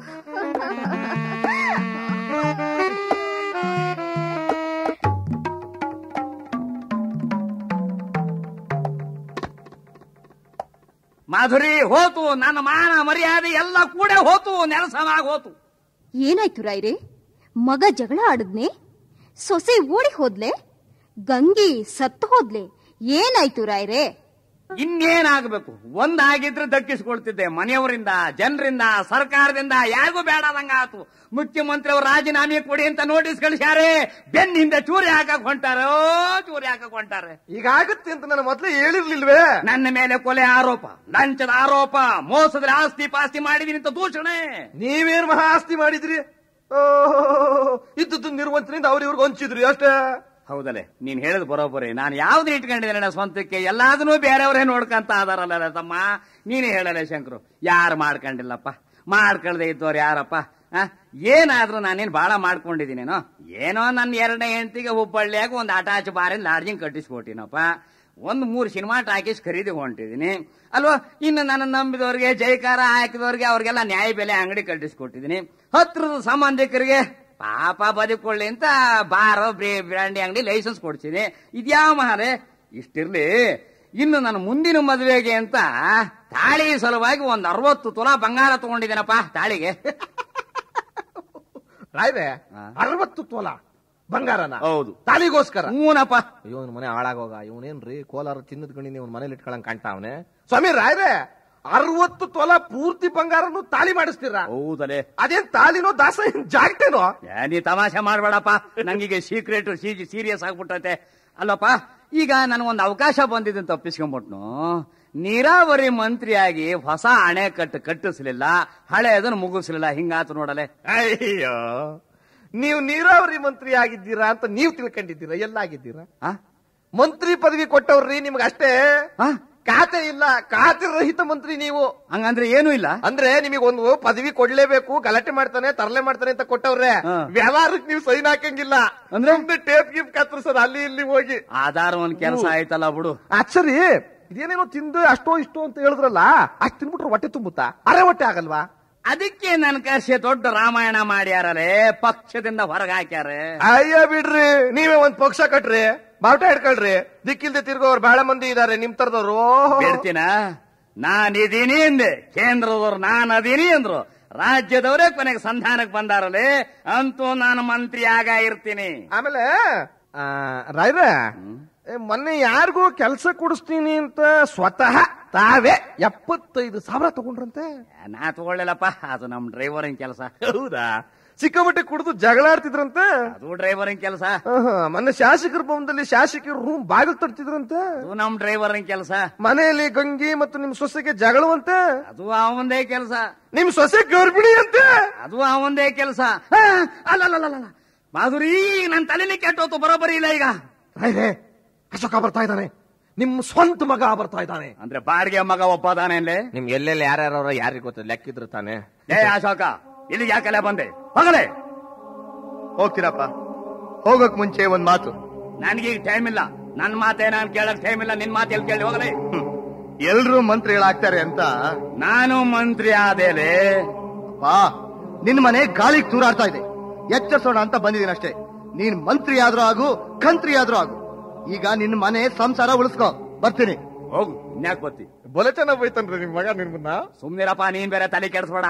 ಮಾಧುರಿ ಹೋತು ನನ್ನ ಮಾನ ಮರ್ಯಾದೆ ಎಲ್ಲ ಕೂಡ ಹೋತು ನೆಲಸಮಾಗಿ ಹೋತು ಏನಾಯ್ತು ರಾಯ್ರೆ ಮಗ ಜಗಳ ಆಡದ್ನೆ ಸೊಸೆ ಓಡಿ ಹೋದ್ಲೆ ಗಂಗಿ ಸತ್ತು ಹೋದ್ಲೆ ಏನಾಯ್ತು ರಾಯ್ರೆ ಇನ್ನೇನಾಗಬೇಕು ಒಂದಾಗಿದ್ರೆ ದಕ್ಕಿಸ್ಕೊಳ್ತಿದ್ದೆ ಮನೆಯವರಿಂದ ಜನರಿಂದ ಸರ್ಕಾರದಿಂದ ಯಾರಿಗೂ ಬೇಡದಂಗ ಆತು ಮುಖ್ಯಮಂತ್ರಿ ಅವರು ರಾಜೀನಾಮೆ ಕೊಡಿ ಅಂತ ನೋಟಿಸ್ ಕಳಿಸ್ಯಾರೆ ಬೆನ್ನ ಹಿಂದೆ ಚೂರಿ ಹಾಕಕ್ ಹೊಂಟಾರೆ ಓ ಚೂರಿ ಹಾಕಕ್ ಹೊಂಟಾರೆ ಈಗ ಆಗುತ್ತೆ ಅಂತ ನಾನು ಮೊದ್ಲೇ ಹೇಳಿರ್ಲಿಲ್ವೇ ನನ್ನ ಮೇಲೆ ಕೊಲೆ ಆರೋಪ ಲಂಚದ ಆರೋಪ ಮೋಸದ ಆಸ್ತಿ ಪಾಸ್ತಿ ಮಾಡಿದೀನಿ ಅಂತ ದೂಷಣೆ ನೀವೇನ್ ಮಹಾ ಆಸ್ತಿ ಮಾಡಿದ್ರಿ ಓ ಇದ್ದದ್ದು ನಿರ್ವಂತರಿಂದ ಅವ್ರ ಇವ್ರಿಗೆ ಹಂಚಿದ್ರಿ ಅಷ್ಟೇ ಹೌದಲ್ಲೇ ನೀನ್ ಹೇಳಿದ್ ಬರೋಬ್ಬರಿ ನಾನು ಯಾವ್ದು ಇಟ್ಕೊಂಡಿದ್ದೇನೆ ನನ್ನ ಸ್ವಂತಕ್ಕೆ ಎಲ್ಲಾದನ್ನೂ ಬೇರೆಯವರೇ ನೋಡ್ಕಂತ ಅದಾರಲ್ಲ ತಮ್ಮ ನೀನೇ ಹೇಳಲ್ಲ ಶಂಕರು ಯಾರು ಮಾಡ್ಕೊಂಡಿಲ್ಲಪ್ಪ ಮಾಡ್ಕೊಳ್ದೆ ಇದ್ದವ್ರು ಯಾರಪ್ಪ ಆ? ಏನಾದ್ರೂ ನಾನೇನ್ ಬಾಳ ಮಾಡ್ಕೊಂಡಿದ್ದೀನೇನೋ ಏನೋ ನನ್ನ ಎರಡನೇ ಹೆಂಡತಿಗೆ ಹುಬ್ಬಳ್ಳಿಯಾಗ ಒಂದು ಅಟಾಚ್ ಬಾರಿನ ಲಾಡ್ಜಿಂಗ್ ಕಟ್ಟಿಸ್ಕೊಟ್ಟಿನಪ್ಪ ಒಂದು ಮೂರು ಸಿನಿಮಾ ಟಾಕೀಸ್ ಖರೀದಿ ಹೊಂಟಿದ್ದೀನಿ ಅಲ್ವಾ ಇನ್ನು ನನ್ನ ನಂಬಿದವ್ರಿಗೆ ಜೈಕಾರ ಹಾಕಿದವ್ರಿಗೆ ಅವ್ರಿಗೆಲ್ಲ ನ್ಯಾಯ ಬೆಲೆ ಅಂಗಡಿ ಕಟ್ಟಿಸ್ಕೊಟ್ಟಿದ್ದೀನಿ ಹತ್ರದ ಸಂಬಂಧಿಕರಿಗೆ ಪಾಪ ಬದುಕೊಳ್ಳಿ ಅಂತ ಬಾರೋ ಬ್ರೇ- ಬ್ರ್ಯಾಂಡಿ ಅಂಗಡಿ ಲೈಸೆನ್ಸ್ ಕೊಡ್ತೀನಿ ಇದ್ಯಾವ ಮಹಾರೆ ಇಷ್ಟಿರ್ಲಿ ಇನ್ನು ನನ್ನ ಮುಂದಿನ ಮದುವೆಗೆ ಅಂತ ತಾಳಿ ಸಲುವಾಗಿ ಒಂದ್ ಅರವತ್ತು ತುಲಾ ಬಂಗಾರ ತಗೊಂಡಿದ್ದೇನಪ್ಪ ತಾಳಿಗೆ ರಾಯ್ರೆ ಹಾ. ಅರವತ್ತು ತೋಲ ಬಂಗಾರನ ಹೌದು ತಾಲಿಗೋಸ್ಕರ ಹೂನಪ್ಪ ಇವನ್ ಮನೆ ಹಾಳಾಗೋಗ ಇವನೇನ್ರಿ ಕೋಲಾರ ಚಿನ್ನದ ಗಣಿ ಇವನ್ ಮನೇಲಿ ಇಟ್ಕೊಳಂಗ್ ಕಾಣ್ತಾವನೆ ಸ್ವಾಮಿ ರಾಯ್ರೆ ಅರವತ್ತು ತೊಲ ಪೂರ್ತಿ ಬಂಗಾರನು ತಾಳಿ ಮಾಡಿಸ್ತೀರ ಹೌದಲೇ ಅದೇನ್ ತಾಲಿನೋ ದಾಸ ಏನ್ ಜಾಗ್ಟೇನೋ ಏ, ನೀ ತಮಾಷೆ ಮಾಡ್ಬೇಡಪ್ಪ ನಂಗೀಗ ಸೀಕ್ರೆಟ್ ಸೀರಿಯಸ್ ಆಗ್ಬಿಟ್ಟೈತೆ ಅಲ್ಲಪ್ಪ ಈಗ ನನಗೊಂದು ಅವಕಾಶ ಬಂದಿದ್ದು ತಪ್ಪಿಸ್ಕೊಂಡ್ಬಿಟ್ನು ನೀರಾವರಿ ಮಂತ್ರಿಯಾಗಿ ಹೊಸ ಅಣೆಕಟ್ಟು ಕಟ್ಟಿಸ್ಲಿಲ್ಲ ಹಳೆಯದನ್ನು ಮುಗಿಸ್ಲಿಲ್ಲ ಹಿಂಗಾತು ನೋಡಲೆ ಅಯ್ಯೋ ನೀವು ನೀರಾವರಿ ಮಂತ್ರಿ ಆಗಿದ್ದೀರಾ ಅಂತ ನೀವು ತಿಳ್ಕೊಂಡಿದ್ದೀರಾ ಎಲ್ಲಾಗಿದ್ದೀರಾ ಆ? ಮಂತ್ರಿ ಪದವಿ ಕೊಟ್ಟವ್ರಿ ನಿಮ್ಗೆ ಅಷ್ಟೇ ಹಾ? ಖಾತೆ ಇಲ್ಲ ಖಾತೆ ರಹಿತ ಮಂತ್ರಿ ನೀವು ಹಂಗಂದ್ರೆ ಏನೂ ಇಲ್ಲ ಅಂದ್ರೆ ನಿಮಗೆ ಒಂದು ಪದವಿ ಕೊಡ್ಲೇಬೇಕು ಗಲಾಟೆ ಮಾಡ್ತಾನೆ ತರಲೆ ಮಾಡ್ತಾನೆ ಅಂತ ಕೊಟ್ಟವ್ರೆ ಹಾ. ವ್ಯವಹಾರಕ್ಕೆ ನೀವು ಸೈನ್ ಹಾಕಂಗಿಲ್ಲ ಅಂದ್ರೆ? ಅಂದ್ರೆ ಟೇಪ್ ಗೀಪ್ ಕತ್ತರಿಸೋದು ಅಲ್ಲಿ ಇಲ್ಲಿ ಹೋಗಿ ಆಧಾರ ಒಂದ್ ಕೆಲಸ ಆಯ್ತಲ್ಲ ಬಿಡು ಅಚ್ಚರಿ ಇದೇನೇನೋ ತಿಂದು ಅಷ್ಟೋ ಇಷ್ಟೋ ಅಂತ ಹೇಳಿದ್ರಲ್ಲ ಅಷ್ಟ್ ತಿನ್ಬಿಟ್ರೆ ಹೊಟ್ಟೆ ತುಂಬುತ್ತಾ ಅರೆ ಹೊಟ್ಟೆ ಆಗಲ್ವಾ ಅದಕ್ಕೆ ನನ್ ಕರ್ಸಿ ದೊಡ್ಡ ರಾಮಾಯಣ ಮಾಡ್ಯಾರಲೇ ಪಕ್ಷದಿಂದ ಹೊರಗೆ ಹಾಕ್ಯಾರ ಅಯ್ಯ ಬಿಡ್ರಿ ನೀವೇ ಒಂದ್ ಪಕ್ಷ ಕಟ್ರಿ ಬಾವುಟ ಹಿಡ್ಕೊಳ್ರಿ ದಿಕ್ಕಿಲ್ದೆ ತಿರ್ಗೋರು ಬಹಳ ಮಂದಿ ಇದಾರೆ ನಿಮ್ ತರದವ್ರು ಬಿಡ್ತೀನ ನಾನ್ ಇದೀನಿ ಅಂದೆ ಕೇಂದ್ರದವ್ರು ನಾನ್ ಅದೀನಿ ಅಂದ್ರು ರಾಜ್ಯದವರೇ ಕೊನೆಗೆ ಸಂಧಾನಕ್ಕೆ ಬಂದಾರಲೇ ಅಂತೂ ನಾನು ಮಂತ್ರಿ ಆಗ ಇರ್ತೀನಿ ಆಮೇಲೆ ಆ, ರಾಯ್ರ ಏ, ಮೊನ್ನೆ ಯಾರಿಗೂ ಕೆಲಸ ಕೊಡಿಸ್ತೀನಿ ಅಂತ ಸ್ವತಃ ತಾವೇ ಎಪ್ಪತ್ತೈದು ಸಾವಿರ ತಗೊಂಡ್ರಂತೆ ನಾ ತಗೊಳ್ಳಿಲ್ಲಪ್ಪ ಅದು ನಮ್ ಡ್ರೈವರಿನ್ ಕೆಲಸ ಹೌದಾ ಸಿಕ್ಕಾಪಟ್ಟೆ ಕುಡಿದು ಜಗಳಾಡ್ತಿದ್ರಂತೆ ಅದು ಡ್ರೈವರಿನ್ ಕೆಲಸ ಆಹಾ, ಮೊನ್ನೆ ಶಾಸಕರ ಭವನದಲ್ಲಿ ಶಾಸಕರು ರೂಮ್ ಬಾಗಿಲು ತಡ್ತಿದ್ರಂತೆ ಅದು ನಮ್ ಡ್ರೈವರಿನ್ ಕೆಲಸ ಮನೆಯಲ್ಲಿ ಗಂಗಿ ಮತ್ತು ನಿಮ್ ಸೊಸೆಗೆ ಜಗಳವಂತೆ ಅದು ಅವಂದೇ ಕೆಲಸ ನಿಮ್ ಸೊಸೆ ಗರ್ಭಿಣಿ ಅಂತೆ ಅದು ಅವಂದೇ ಕೆಲಸ ಅಲ್ಲಲ್ಲ ಮಾಧುರಿ ನನ್ ತಲೆನೇ ಕೆಟ್ಟೋತು ಬರೋಬರಿ ಇಲ್ಲ ಈಗ ರಾಯ್ರೆ ಅಶೋಕ ಬರ್ತಾ ಇದ್ದಾನೆ ನಿಮ್ ಸ್ವಂತ ಮಗ ಬರ್ತಾ ಇದ್ದಾನೆ ಅಂದ್ರೆ ಬಾಡಿಗೆ ಮಗ ಒಪ್ಪದಾನೇನ್ಲೆ ನಿಮ್ ಎಲ್ಲೆಲ್ಲಿ ಯಾರ್ಯಾರ ಯಾರಿಗ ಗೊತ್ತ ಲೆಕ್ಕಿದ್ರು ತಾನೆ ಏ ಅಶೋಕ ಇಲ್ಲಿ ಯಾಕೆಲ್ಲ ಬಂದೆ ಮಗಲೇ ಹೋಗ್ತೀರಪ್ಪ ಹೋಗಕ್ ಮುಂಚೆ ಒಂದ್ ಮಾತು ನನ್ಗೀಗ ಟೈಮ್ ಇಲ್ಲ ನನ್ ಮಾತೇ ನಾನ್ ಕೇಳಕ್ ಟೈಮ್ ಇಲ್ಲ ನಿನ್ ಮಾತು ಎಲ್ಲಿ ಕೇಳಿ ಹೋಗಲೇ ಎಲ್ರೂ ಮಂತ್ರಿಗಳಾಗ್ತಾರೆ ಅಂತ ನಾನು ಮಂತ್ರಿ ಆದೇಲೆ ಬಾ ನಿನ್ ಮನೆ ಗಾಳಿಗೆ ತೂರಾಡ್ತಾ ಇದೆ ಎಚ್ಚರಿಸೋಣ ಅಂತ ಬಂದಿದ್ದೀನಿ ಅಷ್ಟೇ ನೀನ್ ಮಂತ್ರಿ ಆದ್ರೂ ಆಗು ಕಂತ್ರಿ ಆದ್ರೂ ಆಗು ಈಗ ನಿನ್ ಮನೆ ಸಂಸಾರ ಉಳಿಸ್ಕೋ ಬರ್ತೀನಿ ಹೋಗು ಇನ್ಯಾಕ್ ಬತ್ತಿ ಬೊಲೆ ಚೆನ್ನಾಗ್ ಬೈತನ್ರಿ ನಿಮ್ ಮಗ ನಿಮ್ಮನ್ನ ಸುಮ್ನಿರಪ್ಪ ನೀನ್ ಬೇರೆ ತಲೆ ಕೆಡಿಸ್ಬೇಡ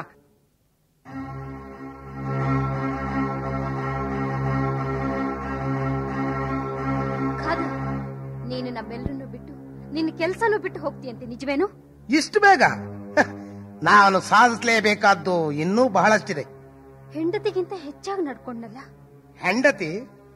ಖಾದರ್ ನೀನು ನಮ್ಮೆಲ್ಲರನ್ನು ಬಿಟ್ಟು ನಿನ್ನ ಕೆಲ್ಸನೂ ಬಿಟ್ಟು ಹೋಗ್ತೀಯಂತೆ ನಿಜವೇನು ಇಷ್ಟು ಬೇಗ ನಾನು ಸಾಧಿಸಲೇಬೇಕಾದ್ದು ಇನ್ನೂ ಬಹಳಷ್ಟಿದೆ ಹೆಂಡತಿಗಿಂತ ಹೆಚ್ಚಾಗಿ ನಡ್ಕೊಂಡಲ್ಲ ಹೆಂಡತಿ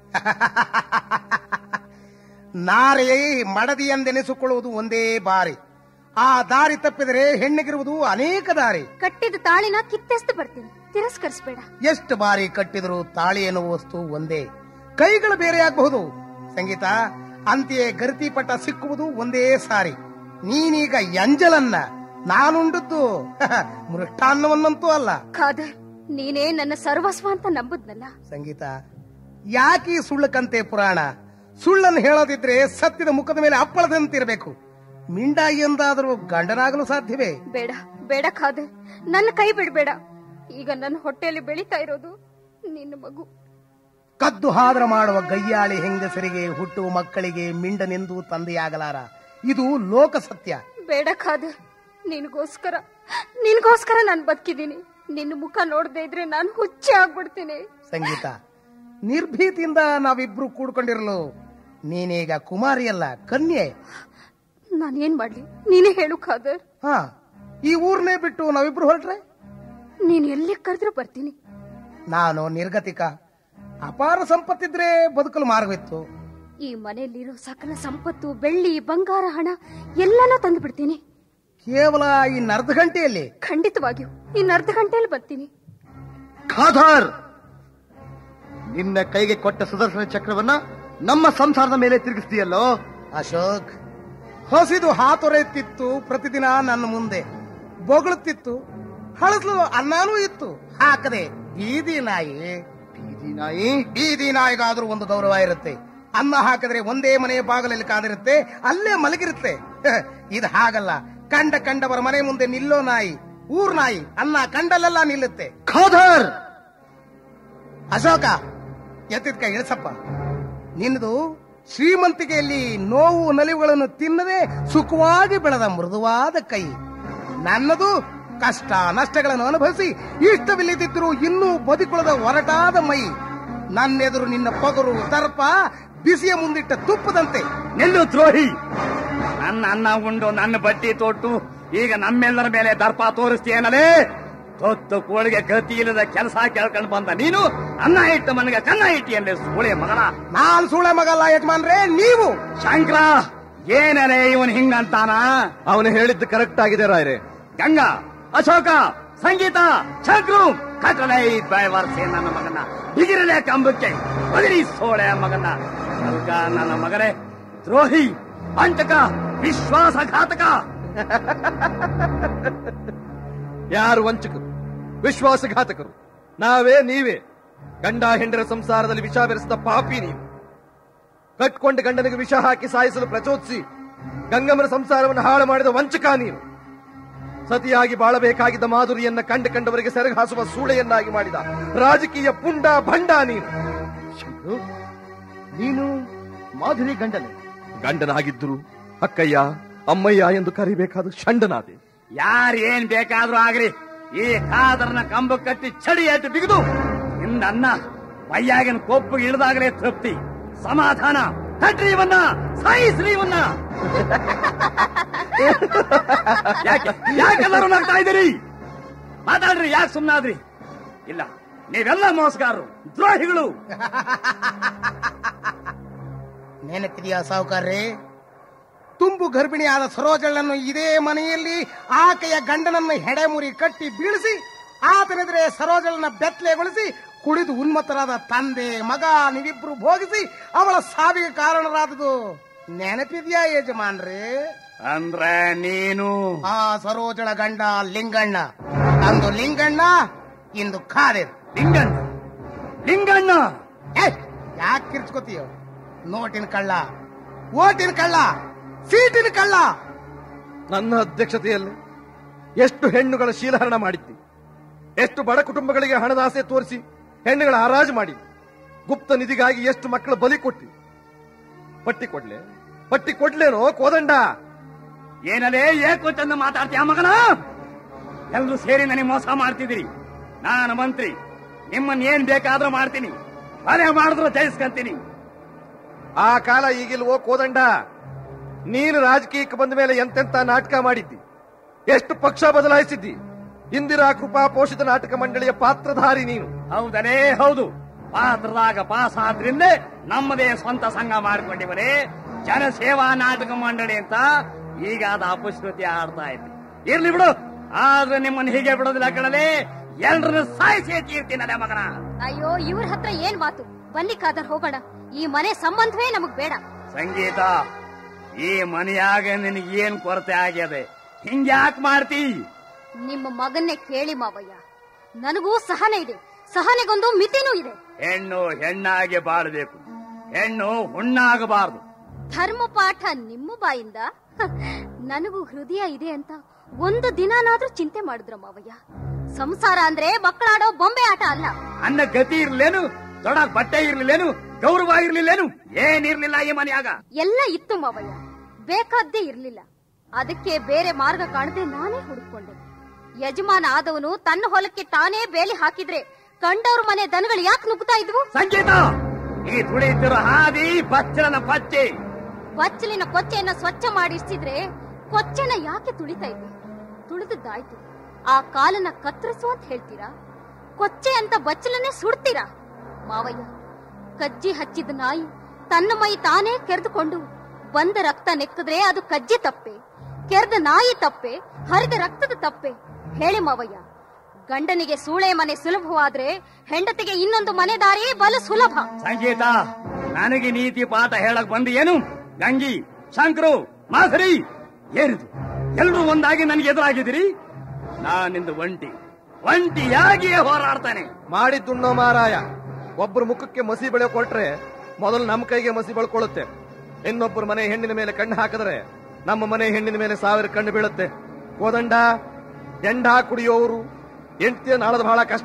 ನಾರೇ ಮಡದಿ ಎಂದೆನಿಸಿಕೊಳ್ಳುವುದು ಒಂದೇ ಬಾರಿ ಆ ದಾರಿ ತಪ್ಪಿದರೆ ಹೆಣ್ಣಿಗಿರುವುದು ಅನೇಕ ದಾರಿ ಕಟ್ಟಿದ ತಾಳಿನ ಕಿತ್ತೆಸ್ತು ಬರ್ತೀನಿ ತಿರಸ್ಕರಿಸ್ಬೇಡ ಎಷ್ಟು ಬಾರಿ ಕಟ್ಟಿದರೂ ತಾಳಿ ಎನ್ನುವ ವಸ್ತು ಒಂದೇ ಕೈಗಳು ಬೇರೆಯಾಗಬಹುದು ಸಂಗೀತ ಅಂತೆಯೇ ಗರಿತಿ ಪಟ್ಟ ಸಿಕ್ಕುವುದು ಒಂದೇ ಸಾರಿ ನೀನೀಗ ಎಂಜಲನ್ನ ನಾನುಂಡದ್ದು ಮೃಷ್ಟಾನ್ನವನ್ನಂತೂ ಅಲ್ಲ ಖಾದರ್ ನೀನೇ ನನ್ನ ಸರ್ವಸ್ವ ಅಂತ ನಂಬುದ್ನಲ್ಲ ಸಂಗೀತ ಯಾಕೆ ಈ ಸುಳ್ಳಕಂತೆ ಪುರಾಣ ಸುಳ್ಳನ್ನು ಹೇಳೋದಿದ್ರೆ ಸತ್ಯದ ಮುಖದ ಮೇಲೆ ಅಪ್ಪಳದಂತಿರಬೇಕು ಮಿಂಡ ಎಂದಾದರೂ ಗಂಡನಾಗಲು ಸಾಧ್ಯವೇ ಬೇಡ ಬೇಡ ಖಾದರ್ ನನ್ನ ಕೈ ಬಿಡ್ಬೇಡ ಈಗ ನನ್ನ ಹೊಟ್ಟೆಯಲ್ಲಿ ಬೆಳೀತಾ ಇರೋದು ನಿನ್ನ ಮಗು ಕದ್ದು ಹಾದ್ರ ಮಾಡುವ ಗಯ್ಯಾಳಿ ಹೆಂಗಸರಿಗೆ ಹುಟ್ಟುವ ಮಕ್ಕಳಿಗೆ ಮಿಂಡನೆಂದು ತಂದೆಯಾಗಲಾರ ಇದು ಲೋಕ ಸತ್ಯ ಬೇಡ ಖಾದರ್ ನಿನಗೋಸ್ಕರ ನಿನಗೋಸ್ಕರ ನಾನು ಬದುಕಿದ್ದೀನಿ ನಿನ್ನ ಮುಖ ನೋಡದೇ ಇದ್ರೆ ನಾನು ಹುಚ್ಚೆ ಆಗ್ಬಿಡ್ತೀನಿ ಸಂಗೀತ ನಿರ್ಭೀತಿಯಿಂದ ನಾವಿಬ್ರು ಕೂಡ್ಕೊಂಡಿರಲು ನೀನೀಗ ಕುಮಾರಿಯಲ್ಲ ಕನ್ಯೆ ನಾನೇನ್ ಮಾಡ್ಲಿ ನೀನೇ ಹೇಳು ಖಾದರ್ ಹಾ ಈ ಊರ್ನೇ ಬಿಟ್ಟು ನಾವಿಬ್ರು ಹೊರಟ್ರೆ ನೀನ್ ಎಲ್ಲಿ ಕರೆದ್ರೂ ಬರ್ತೀನಿ ನಾನು ನಿರ್ಗತಿಕ ಅಪಾರ ಸಂಪತ್ತಿದ್ರೆ ಬದುಕಲು ಮಾರ್ಗವಿತ್ತು ಈ ಮನೆಯಲ್ಲಿರೋ ಸಕಲ ಸಂಪತ್ತು ಬೆಳ್ಳಿ ಬಂಗಾರ ಹಣ ಎಲ್ಲಾನು ತಂದು ಬಿಡ್ತೀನಿ ಕೇವಲ ಈ ನರ್ಧ ಗಂಟೆಯಲ್ಲಿ ಖಂಡಿತವಾಗಿಯೂ ಇನ್ನು ಅರ್ಧ ಗಂಟೆಯಲ್ಲಿ ಬರ್ತೀನಿ ಖಾದರ್ ನಿನ್ನ ಕೈಗೆ ಕೊಟ್ಟ ಸುದರ್ಶನ ಚಕ್ರವನ್ನ ನಮ್ಮ ಸಂಸಾರದ ಮೇಲೆ ತಿರುಗಿಸ್ತೀಯಲ್ಲೋ ಅಶೋಕ್ ಹೊಸಿದು ಹಾತೊರೆಯುತ್ತಿತ್ತು ಪ್ರತಿದಿನ ನನ್ನ ಮುಂದೆ ಬೊಗಳುತ್ತಿತ್ತು ಹಳಸಲು ಅನ್ನನೂ ಇತ್ತು ಹಾಕದೆ ಬೀದಿ ನಾಯಿ ಬೀದಿ ನಾಯಿ ಬೀದಿ ನಾಯಿಗಾದ್ರೂ ಒಂದು ಗೌರವ ಇರುತ್ತೆ ಅನ್ನ ಹಾಕಿದ್ರೆ ಒಂದೇ ಮನೆಯ ಬಾಗಲಲ್ಲಿ ಕಾದಿರುತ್ತೆ ಅಲ್ಲೇ ಮಲಗಿರುತ್ತೆ ಇದು ಹಾಗಲ್ಲ ಕಂಡ ಕಂಡವರ ಮನೆ ಮುಂದೆ ನಿಲ್ಲೋ ನಾಯಿ ಊರ್ ನಾಯಿ ಅನ್ನ ಕಂಡಲ್ಲೆಲ್ಲ ನಿಲ್ಲುತ್ತೆ ಖಾದರ್ ಅಶೋಕ ಎತ್ತಿದ ಕೈ ಇಳಿಸಪ್ಪ ನಿನ್ನದು ಶ್ರೀಮಂತಿಕೆಯಲ್ಲಿ ನೋವು ನಲಿವುಗಳನ್ನು ತಿನ್ನದೆ ಸುಖವಾಗಿ ಬೆಳೆದ ಮೃದುವಾದ ಕೈ ನನ್ನದು ಕಷ್ಟ ನಷ್ಟಗಳನ್ನು ಅನುಭವಿಸಿ ಇಷ್ಟವಿಲ್ಲದಿದ್ದರೂ ಇನ್ನೂ ಬದುಕುಳದ ಒರಟಾದ ಮೈ ನನ್ನೆದುರು ನಿನ್ನ ಪೊಗರು ದರ್ಪ ಬಿಸಿಯ ಮುಂದಿಟ್ಟ ತುಪ್ಪದಂತೆ ನಿಲ್ಲು ದ್ರೋಹಿ ನನ್ನ ಅನ್ನ ಉಂಡು ನನ್ನ ಬಟ್ಟಿ ತೊಟ್ಟು ಈಗ ನಮ್ಮೆಲ್ಲರ ಮೇಲೆ ದರ್ಪ ತೋರಿಸ್ತೀಯನಲೇ ತೊತ್ತು ಕೋಳಿಗೆ ಗತಿ ಇಲ್ಲದ ಕೆಲಸ ಕೇಳ್ಕೊಂಡು ಬಂದ ನೀನು ಅನ್ನ ಇಟ್ಟು ಮನೆಗೆ ಕನ್ನ ಇಟ್ಟಿಯಲ್ಲಿ ಸೂಳೆ ಮಗಳ ನಾನ್ ಸುಳೆ ಮಗಲ್ಲ ಯಜಮಾನ್ರೆ ನೀವು ಶಂಕರ ಏನಲೇ ಇವನ್ ಹಿಂಗಂತಾನ ಅವನು ಹೇಳಿದ್ದು ಕರೆಕ್ಟ್ ಆಗಿದೆ ರಾಯ್ರೆ ಗಂಗಾ ಅಶೋಕ ಸಂಗೀತ ಶಂಕ್ರು ಕಟ್ಟಲೆ ಬರ್ಸೆ ನನ್ನ ಮಗನ ಬಿಗಿರಲೆ ಕಂಬಕ್ಕೆ ಬದಿರಿ ಸೋಳೆ ಮಗನ ಅಲ್ಕ ನನ್ನ ಮಗನೇ ದ್ರೋಹಿ ಅಂಟಕ ವಿಶ್ವಾಸಘಾತಕ ಯಾರು ವಂಚಕರು ವಿಶ್ವಾಸಘಾತಕರು ನಾವೇ ನೀವೇ ಗಂಡ ಹೆಂಡರ ಸಂಸಾರದಲ್ಲಿ ವಿಷ ಬೆರೆಸಿದ ಪಾಪಿ ನೀವು ಕಟ್ಕೊಂಡ ಗಂಡನಿಗೆ ವಿಷ ಹಾಕಿ ಸಾಯಿಸಲು ಪ್ರಚೋದಿಸಿ ಗಂಗಮ್ಮನ ಸಂಸಾರವನ್ನು ಹಾಳು ಮಾಡಿದ ವಂಚಕ ನೀನು ಸತಿಯಾಗಿ ಬಾಳಬೇಕಾಗಿದ್ದ ಮಾಧುರಿಯನ್ನ ಕಂಡ ಕಂಡವರಿಗೆ ಸೆರಗಾಸುವ ಸೂಳೆಯನ್ನಾಗಿ ಮಾಡಿದ ರಾಜಕೀಯ ಪುಂಡ ಭಂಡ ನೀನು ಶಂಕ್ರು, ನೀನು ಮಾಧುರಿ ಗಂಡನೆ ಗಂಡನಾಗಿದ್ದರು ಅಕ್ಕಯ್ಯ ಅಮ್ಮಯ್ಯ ಎಂದು ಕರಿಬೇಕಾದ ಷಂಡನಾದೆ ಯಾರ್ ಏನ್ ಬೇಕಾದ್ರೂ ಆಗ್ರಿ ಈ ಕಾದರ್ನ ಕಂಬ ಕಟ್ಟಿ ಚಡಿ ಅಟ್ಟು ಬಿಗಿದು ಇಂದನ್ನ ಬಯ್ಯಾಗಿನ ಕೊಪ್ಪು ಇಳಿದಾಗಲೇ ತೃಪ್ತಿ ಸಮಾಧಾನ ತಟ್ರಿ ಇವನ್ನ ಸಾಯಿಸ್ರಿ ಇವನ್ನ ಯಾಕೆ ಯಾಕೆಲ್ಲರೂ ನಗ್ತಾ ಇದ್ದೀರಿ ಮಾತಾಡ್ರಿ ಯಾಕೆ ಸುಮ್ನಾದ್ರಿ ಇಲ್ಲ ನೀವೆಲ್ಲ ಮೋಸಗಾರರು ದ್ರೋಹಿಗಳು ನೆನಪಿದೆಯಾ ಸಾವುಕಾರ್ರೆ ತುಂಬು ಗರ್ಭಿಣಿಯಾದ ಸರೋಜಳನ್ನು ಇದೇ ಮನೆಯಲ್ಲಿ ಆಕೆಯ ಗಂಡನನ್ನು ಹೆಡೆಮುರಿ ಕಟ್ಟಿ ಬೀಳಿಸಿ ಆತನೆದುರೇ ಸರೋಜಳನ್ನ ಬೆತ್ತಲೆಗೊಳಿಸಿ ಕುಡಿದು ಉನ್ಮತ್ತರಾದ ತಂದೆ ಮಗ ನೀವಿಬ್ರು ಭೋಗಿಸಿ ಅವಳ ಸಾವಿಗೆ ಕಾರಣರಾದದು ನೆನಪಿದ್ಯಾ ಯಜಮಾನ್ರೆ ಅಂದ್ರೆ ನೀನು ಆ ಸರೋಜಳ ಗಂಡ ಲಿಂಗಣ್ಣ ಅಂದು ಲಿಂಗಣ್ಣ ಇಂದು ಖಾದೇರ್ ಲಿಂಗಣ್ಣ ಲಿಂಗಣ್ಣ ಯಾಕೆ ಕಿರ್ಚ್ಕೋತೀಯ ನೋಟಿನ ಕಳ್ಳ ಓಟಿನ ಕಳ್ಳ ಸೀಟಿನ ಕಳ್ಳ ನನ್ನ ಅಧ್ಯಕ್ಷತೆಯಲ್ಲಿ ಎಷ್ಟು ಹೆಣ್ಣುಗಳ ಶೀಲಹರಣ ಮಾಡಿದ್ದಿ ಎಷ್ಟು ಬಡ ಕುಟುಂಬಗಳಿಗೆ ಹಣದಾಸೆ ತೋರಿಸಿ ಹೆಣ್ಣುಗಳ ಹರಾಜು ಮಾಡಿ ಗುಪ್ತ ನಿಧಿಗಾಗಿ ಎಷ್ಟು ಮಕ್ಕಳ ಬಲಿ ಕೊಟ್ಟಿ ಪಟ್ಟಿ ಕೊಡ್ಲೆ ಪಟ್ಟಿ ಕೊಡ್ಲೇನೋ ಕೋದಂಡ ಏನಲೇ ಏಕೋ ಚಂದ ಮಾತಾಡ್ತೀಯ ಮಗನ ಎಲ್ರು ಸೇರಿ ನನಗೆ ಮೋಸ ಮಾಡ್ತಿದ್ದೀರಿ ನಾನು ಮಂತ್ರಿ ನಿಮ್ಮನ್ನ ಏನ್ ಬೇಕಾದ್ರೂ ಮಾಡ್ತೀನಿ ಮನೆ ಮಾಡಿದ್ರು ಜಯಿಸ್ಕಂತೀನಿ ಆ ಕಾಲ ಈಗಿಲ್ವೋ ಕೋದಂಡ ನೀನು ರಾಜಕೀಯಕ್ಕೆ ಬಂದ ಮೇಲೆ ಎಂತೆಂತ ನಾಟಕ ಮಾಡಿದ್ದಿ ಎಷ್ಟು ಪಕ್ಷ ಬದಲಾಯಿಸಿದ್ದಿ ಇಂದಿರಾ ಕೃಪಾ ಪೋಷಿತ ನಾಟಕ ಮಂಡಳಿಯ ಪಾತ್ರಧಾರಿ ನೀನು ಹೌದಲೇ ಹೌದು ಪಾತ್ರದಾಗ ಪಾಸ್ ಆದ್ರಿಂದ ನಮ್ಮದೇ ಸ್ವಂತ ಸಂಘ ಮಾಡ್ಕೊಂಡಿವರೇ ಜನಸೇವಾ ನಾಟಕ ಮಂಡಳಿ ಅಂತ ಈಗ ಅದು ಅಪಶ್ರುತಿ ಆಡ್ತಾ ಇದ್ದೆ ಇರ್ಲಿ ಬಿಡು ಆದ್ರೆ ನಿಮ್ಮನ್ನ ಹೀಗೆ ಬಿಡೋದಿಲ್ಲ ಕಣಲೇ ಎಲ್ರನ್ನ ಸಾಯಿಸಿ ತೀರ್ತೀನಲ್ಲ ಮಗನ ಅಯ್ಯೋ ಇವ್ರ ಹತ್ರ ಏನ್ ಮಾತು ಬನ್ನಿ ಕಾದರ್ ಹೋಗೋಣ ಈ ಮನೆ ಸಂಬಂಧವೇ ನಮಗ್ ಬೇಡ ಸಂಗೀತ ಈ ಮನೆಯಾಗ ನಿನಗೆ ಏನ್ ಕೊರತೆ ಆಗ್ಯದೆ ಹಿಂಗ್ಯಾಕ್ ಮಾಡ್ತಿ ನಿಮ್ಮ ಮಗನ್ನೇ ಕೇಳಿ ಮಾವಯ್ಯ ನನಗೂ ಸಹನೆ ಇದೆ ಸಹನೆಗೊಂದು ಮಿತಿನೂ ಇದೆ ಹೆಣ್ಣು ಹೆಣ್ಣಾಗಿ ಬಾಳ್ಬೇಕು ಹೆಣ್ಣು ಹುಣ್ಣಾಗಬಾರದು ಧರ್ಮ ಪಾಠ ನಿಮ್ಮ ಬಾಯಿಂದ ಹ, ನನಗೂ ಹೃದಯ ಇದೆ ಅಂತ ಒಂದು ದಿನಾನಾದ್ರೂ ಚಿಂತೆ ಮಾಡಿದ್ರ ಮಾವಯ್ಯ ಸಂಸಾರ ಅಂದ್ರೆ ಮಕ್ಕಳಾಡೋ ಬೊಂಬೆ ಆಟ ಅಲ್ಲ ಅನ್ನ ಗತಿ ಇರ್ಲೇನು ತೊಡಕ್ ಬಟ್ಟೆ ಇರ್ಲಿಲ್ಲೇನು ಗೌರವ ಇರ್ಲಿಲ್ಲೇನು ಏನಿರ್ಲಿಲ್ಲ ಈ ಮನೆಯಾಗ ಎಲ್ಲ ಇತ್ತು ಮಾವಯ್ಯ ಬೇಕಾದ್ದೇ ಇರ್ಲಿಲ್ಲ ಅದಕ್ಕೆ ಬೇರೆ ಮಾರ್ಗ ಕಾಣದೆ ನಾನೇ ಹುಡುಕೊಂಡೆ ಯಜಮಾನ ಆದವನು ತನ್ನ ಹೊಲಕ್ಕೆ ತಾನೇ ಬೇಲಿ ಹಾಕಿದ್ರೆ ಕಂಡವ್ರ ಮನೆ ದನಗಳು ಯಾಕೆ ನುಗ್ಗುತ್ತಾ ಇದ್ವು ಸಂಗೀತ ಈ ತುಳಿತಿರೋ ಹಾದಿ ಬಚ್ಚಲನ ಪಚ್ಚೆ ಬಚ್ಚಲಿನ ಕೊಚ್ಚೆಯನ್ನ ಸ್ವಚ್ಛ ಮಾಡಿಸಿದ್ರೆ ಕೊಚ್ಚೆನ ಯಾಕೆ ತುಳಿತಾ ಇದ್ವಿ ತುಳಿದದ್ದಾಯ್ತು ಆ ಕಾಲನ್ನ ಕತ್ತರಿಸು ಅಂತ ಹೇಳ್ತೀರಾ ಕೊಚ್ಚೆ ಅಂತ ಬಚ್ಚಲನ್ನೇ ಸುಡ್ತೀರಾ ಮಾವಯ್ಯ ಕಜ್ಜಿ ಹಚ್ಚಿದ ನಾಯಿ ತನ್ನ ಮೈ ತಾನೇ ಕೆರೆದುಕೊಂಡು ಬಂದ ರಕ್ತ ನೆಕ್ಕಿದ್ರೆ ಅದು ಕಜ್ಜಿ ತಪ್ಪೆ ಕೆರೆದ ನಾಯಿ ತಪ್ಪೆ ಹರಿದ ರಕ್ತದ ತಪ್ಪೆ ಹೇಳಿ ಮಾವಯ್ಯ ಗಂಡನಿಗೆ ಸೂಳೆ ಮನೆ ಸುಲಭವಾದ್ರೆ ಹೆಂಡತಿಗೆ ಇನ್ನೊಂದು ಮನೆ ದಾರಿ ಬಲು ಸುಲಭ ಸಂಗೀತ ನನಗೆ ನೀತಿ ಪಾಠ ಹೇಳಕ್ ಬಂದು ಏನು ಗಂಗಿ ಶಂಕರು ಮಾಧುರಿ ಏನಿದು ಎಲ್ರೂ ಒಂದಾಗಿ ನನಗೆ ಎದುರಾಗಿದ್ದೀರಿ ನಾನಿಂದು ಒಂಟಿ ಒಂಟಿಯಾಗಿಯೇ ಹೋರಾಡ್ತಾನೆ ಮಾಡಿದ್ದುಣ್ಣೋ ಮಾರಾಯ ಒಬ್ಬರು ಮುಖಕ್ಕೆ ಮಸಿ ಬೆಳೆ ಕೊಟ್ರೆ ಮೊದಲು ನಮ್ಮ ಕೈಗೆ ಮಸಿ ಬೆಳ್ಕೊಳ್ಳುತ್ತೆ ಇನ್ನೊಬ್ಬರು ಮನೆ ಹೆಣ್ಣಿನ ಮೇಲೆ ಕಣ್ಣು ಹಾಕಿದ್ರೆ ನಮ್ಮ ಮನೆ ಹೆಣ್ಣಿನ ಮೇಲೆ ಸಾವಿರ ಕಣ್ಣು ಬೀಳುತ್ತೆ ಕೋದಂಡ ಎಂಡ ಕುಡಿಯೋರು ಹೆಂಡತಿಯ ನಾಳದ ಬಹಳ ಕಷ್ಟ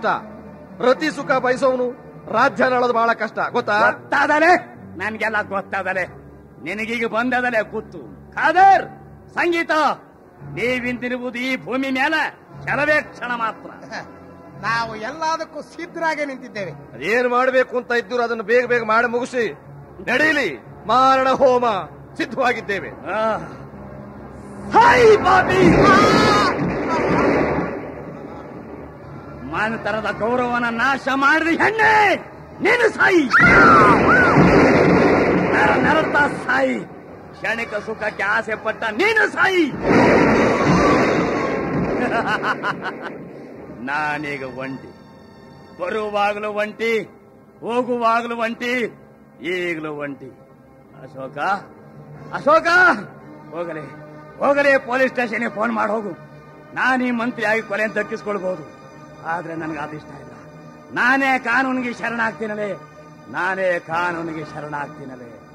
ರತಿ ಸುಖ ಬಯಸೋನು ರಾಜ್ಯ ನಾಳದ ಬಹಳ ಕಷ್ಟ ಗೊತ್ತಾ ಗೊತ್ತಾದಲೆ ನನ್ಗೆಲ್ಲ ಗೊತ್ತಾದಲೆ ನಿನಗೀಗ ಬಂದದಲೆ ಗುತ್ತು ಖಾದರ್ ಸಂಗೀತ ನೀವಿಂತಿರುವುದು ಈ ಭೂಮಿ ಮೇಲೆ ಕೆಲವೇ ಕ್ಷಣ ಮಾತ್ರ ನಾವು ಎಲ್ಲದಕ್ಕೂ ಸಿದ್ಧರಾಗೆ ನಿಂತಿದ್ದೇವೆ ಏನ್ ಮಾಡ್ಬೇಕು ಅಂತ ಇದ್ರು ಅದನ್ನು ಬೇಗ ಬೇಗ ಮಾಡಿ ಮುಗಿಸಿ ನಡೀಲಿ ಮಾರಣ ಹೋಮ ಸಿದ್ಧವಾಗಿದ್ದೇವೆ ಆ. ಹಾಯ್ ಬಾಬಿ ಮಾನತರದ ಗೌರವನ ನಾಶ ಮಾಡಿದ ಹೆಣ್ಣೆ ನೀನು ಸಾಯಿ ನರ ನರತ ಸಾಯಿ ಕ್ಷಣಿಕ ಸುಖಕ್ಕೆ ಆಸೆ ಪಟ್ಟ ನೀನು ಸಾಯಿ ನಾನೀಗ ಒಂಟಿ ಬರುವಾಗಲೂ ಒಂಟಿ ಹೋಗುವಾಗಲೂ ಒಂಟಿ ಈಗಲೂ ಒಂಟಿ ಅಶೋಕ ಅಶೋಕ ಹೋಗಲಿ ಹೋಗಲಿ ಪೊಲೀಸ್ ಸ್ಟೇಷನ್ಗೆ ಫೋನ್ ಮಾಡಿ ಹೋಗು ನಾನು ಈ ಮಂತ್ರಿಯಾಗಿ ಕೊಲೆ ದಕ್ಕಿಸ್ಕೊಳ್ಬಹುದು ಆದ್ರೆ ನನಗೆ ಅದಿಷ್ಟ ಇಲ್ಲ ನಾನೇ ಕಾನೂನಿಗೆ ಶರಣಾಗ್ತೀನಲೇ ನಾನೇ ಕಾನೂನಿಗೆ ಶರಣಾಗ್ತೀನಲೇ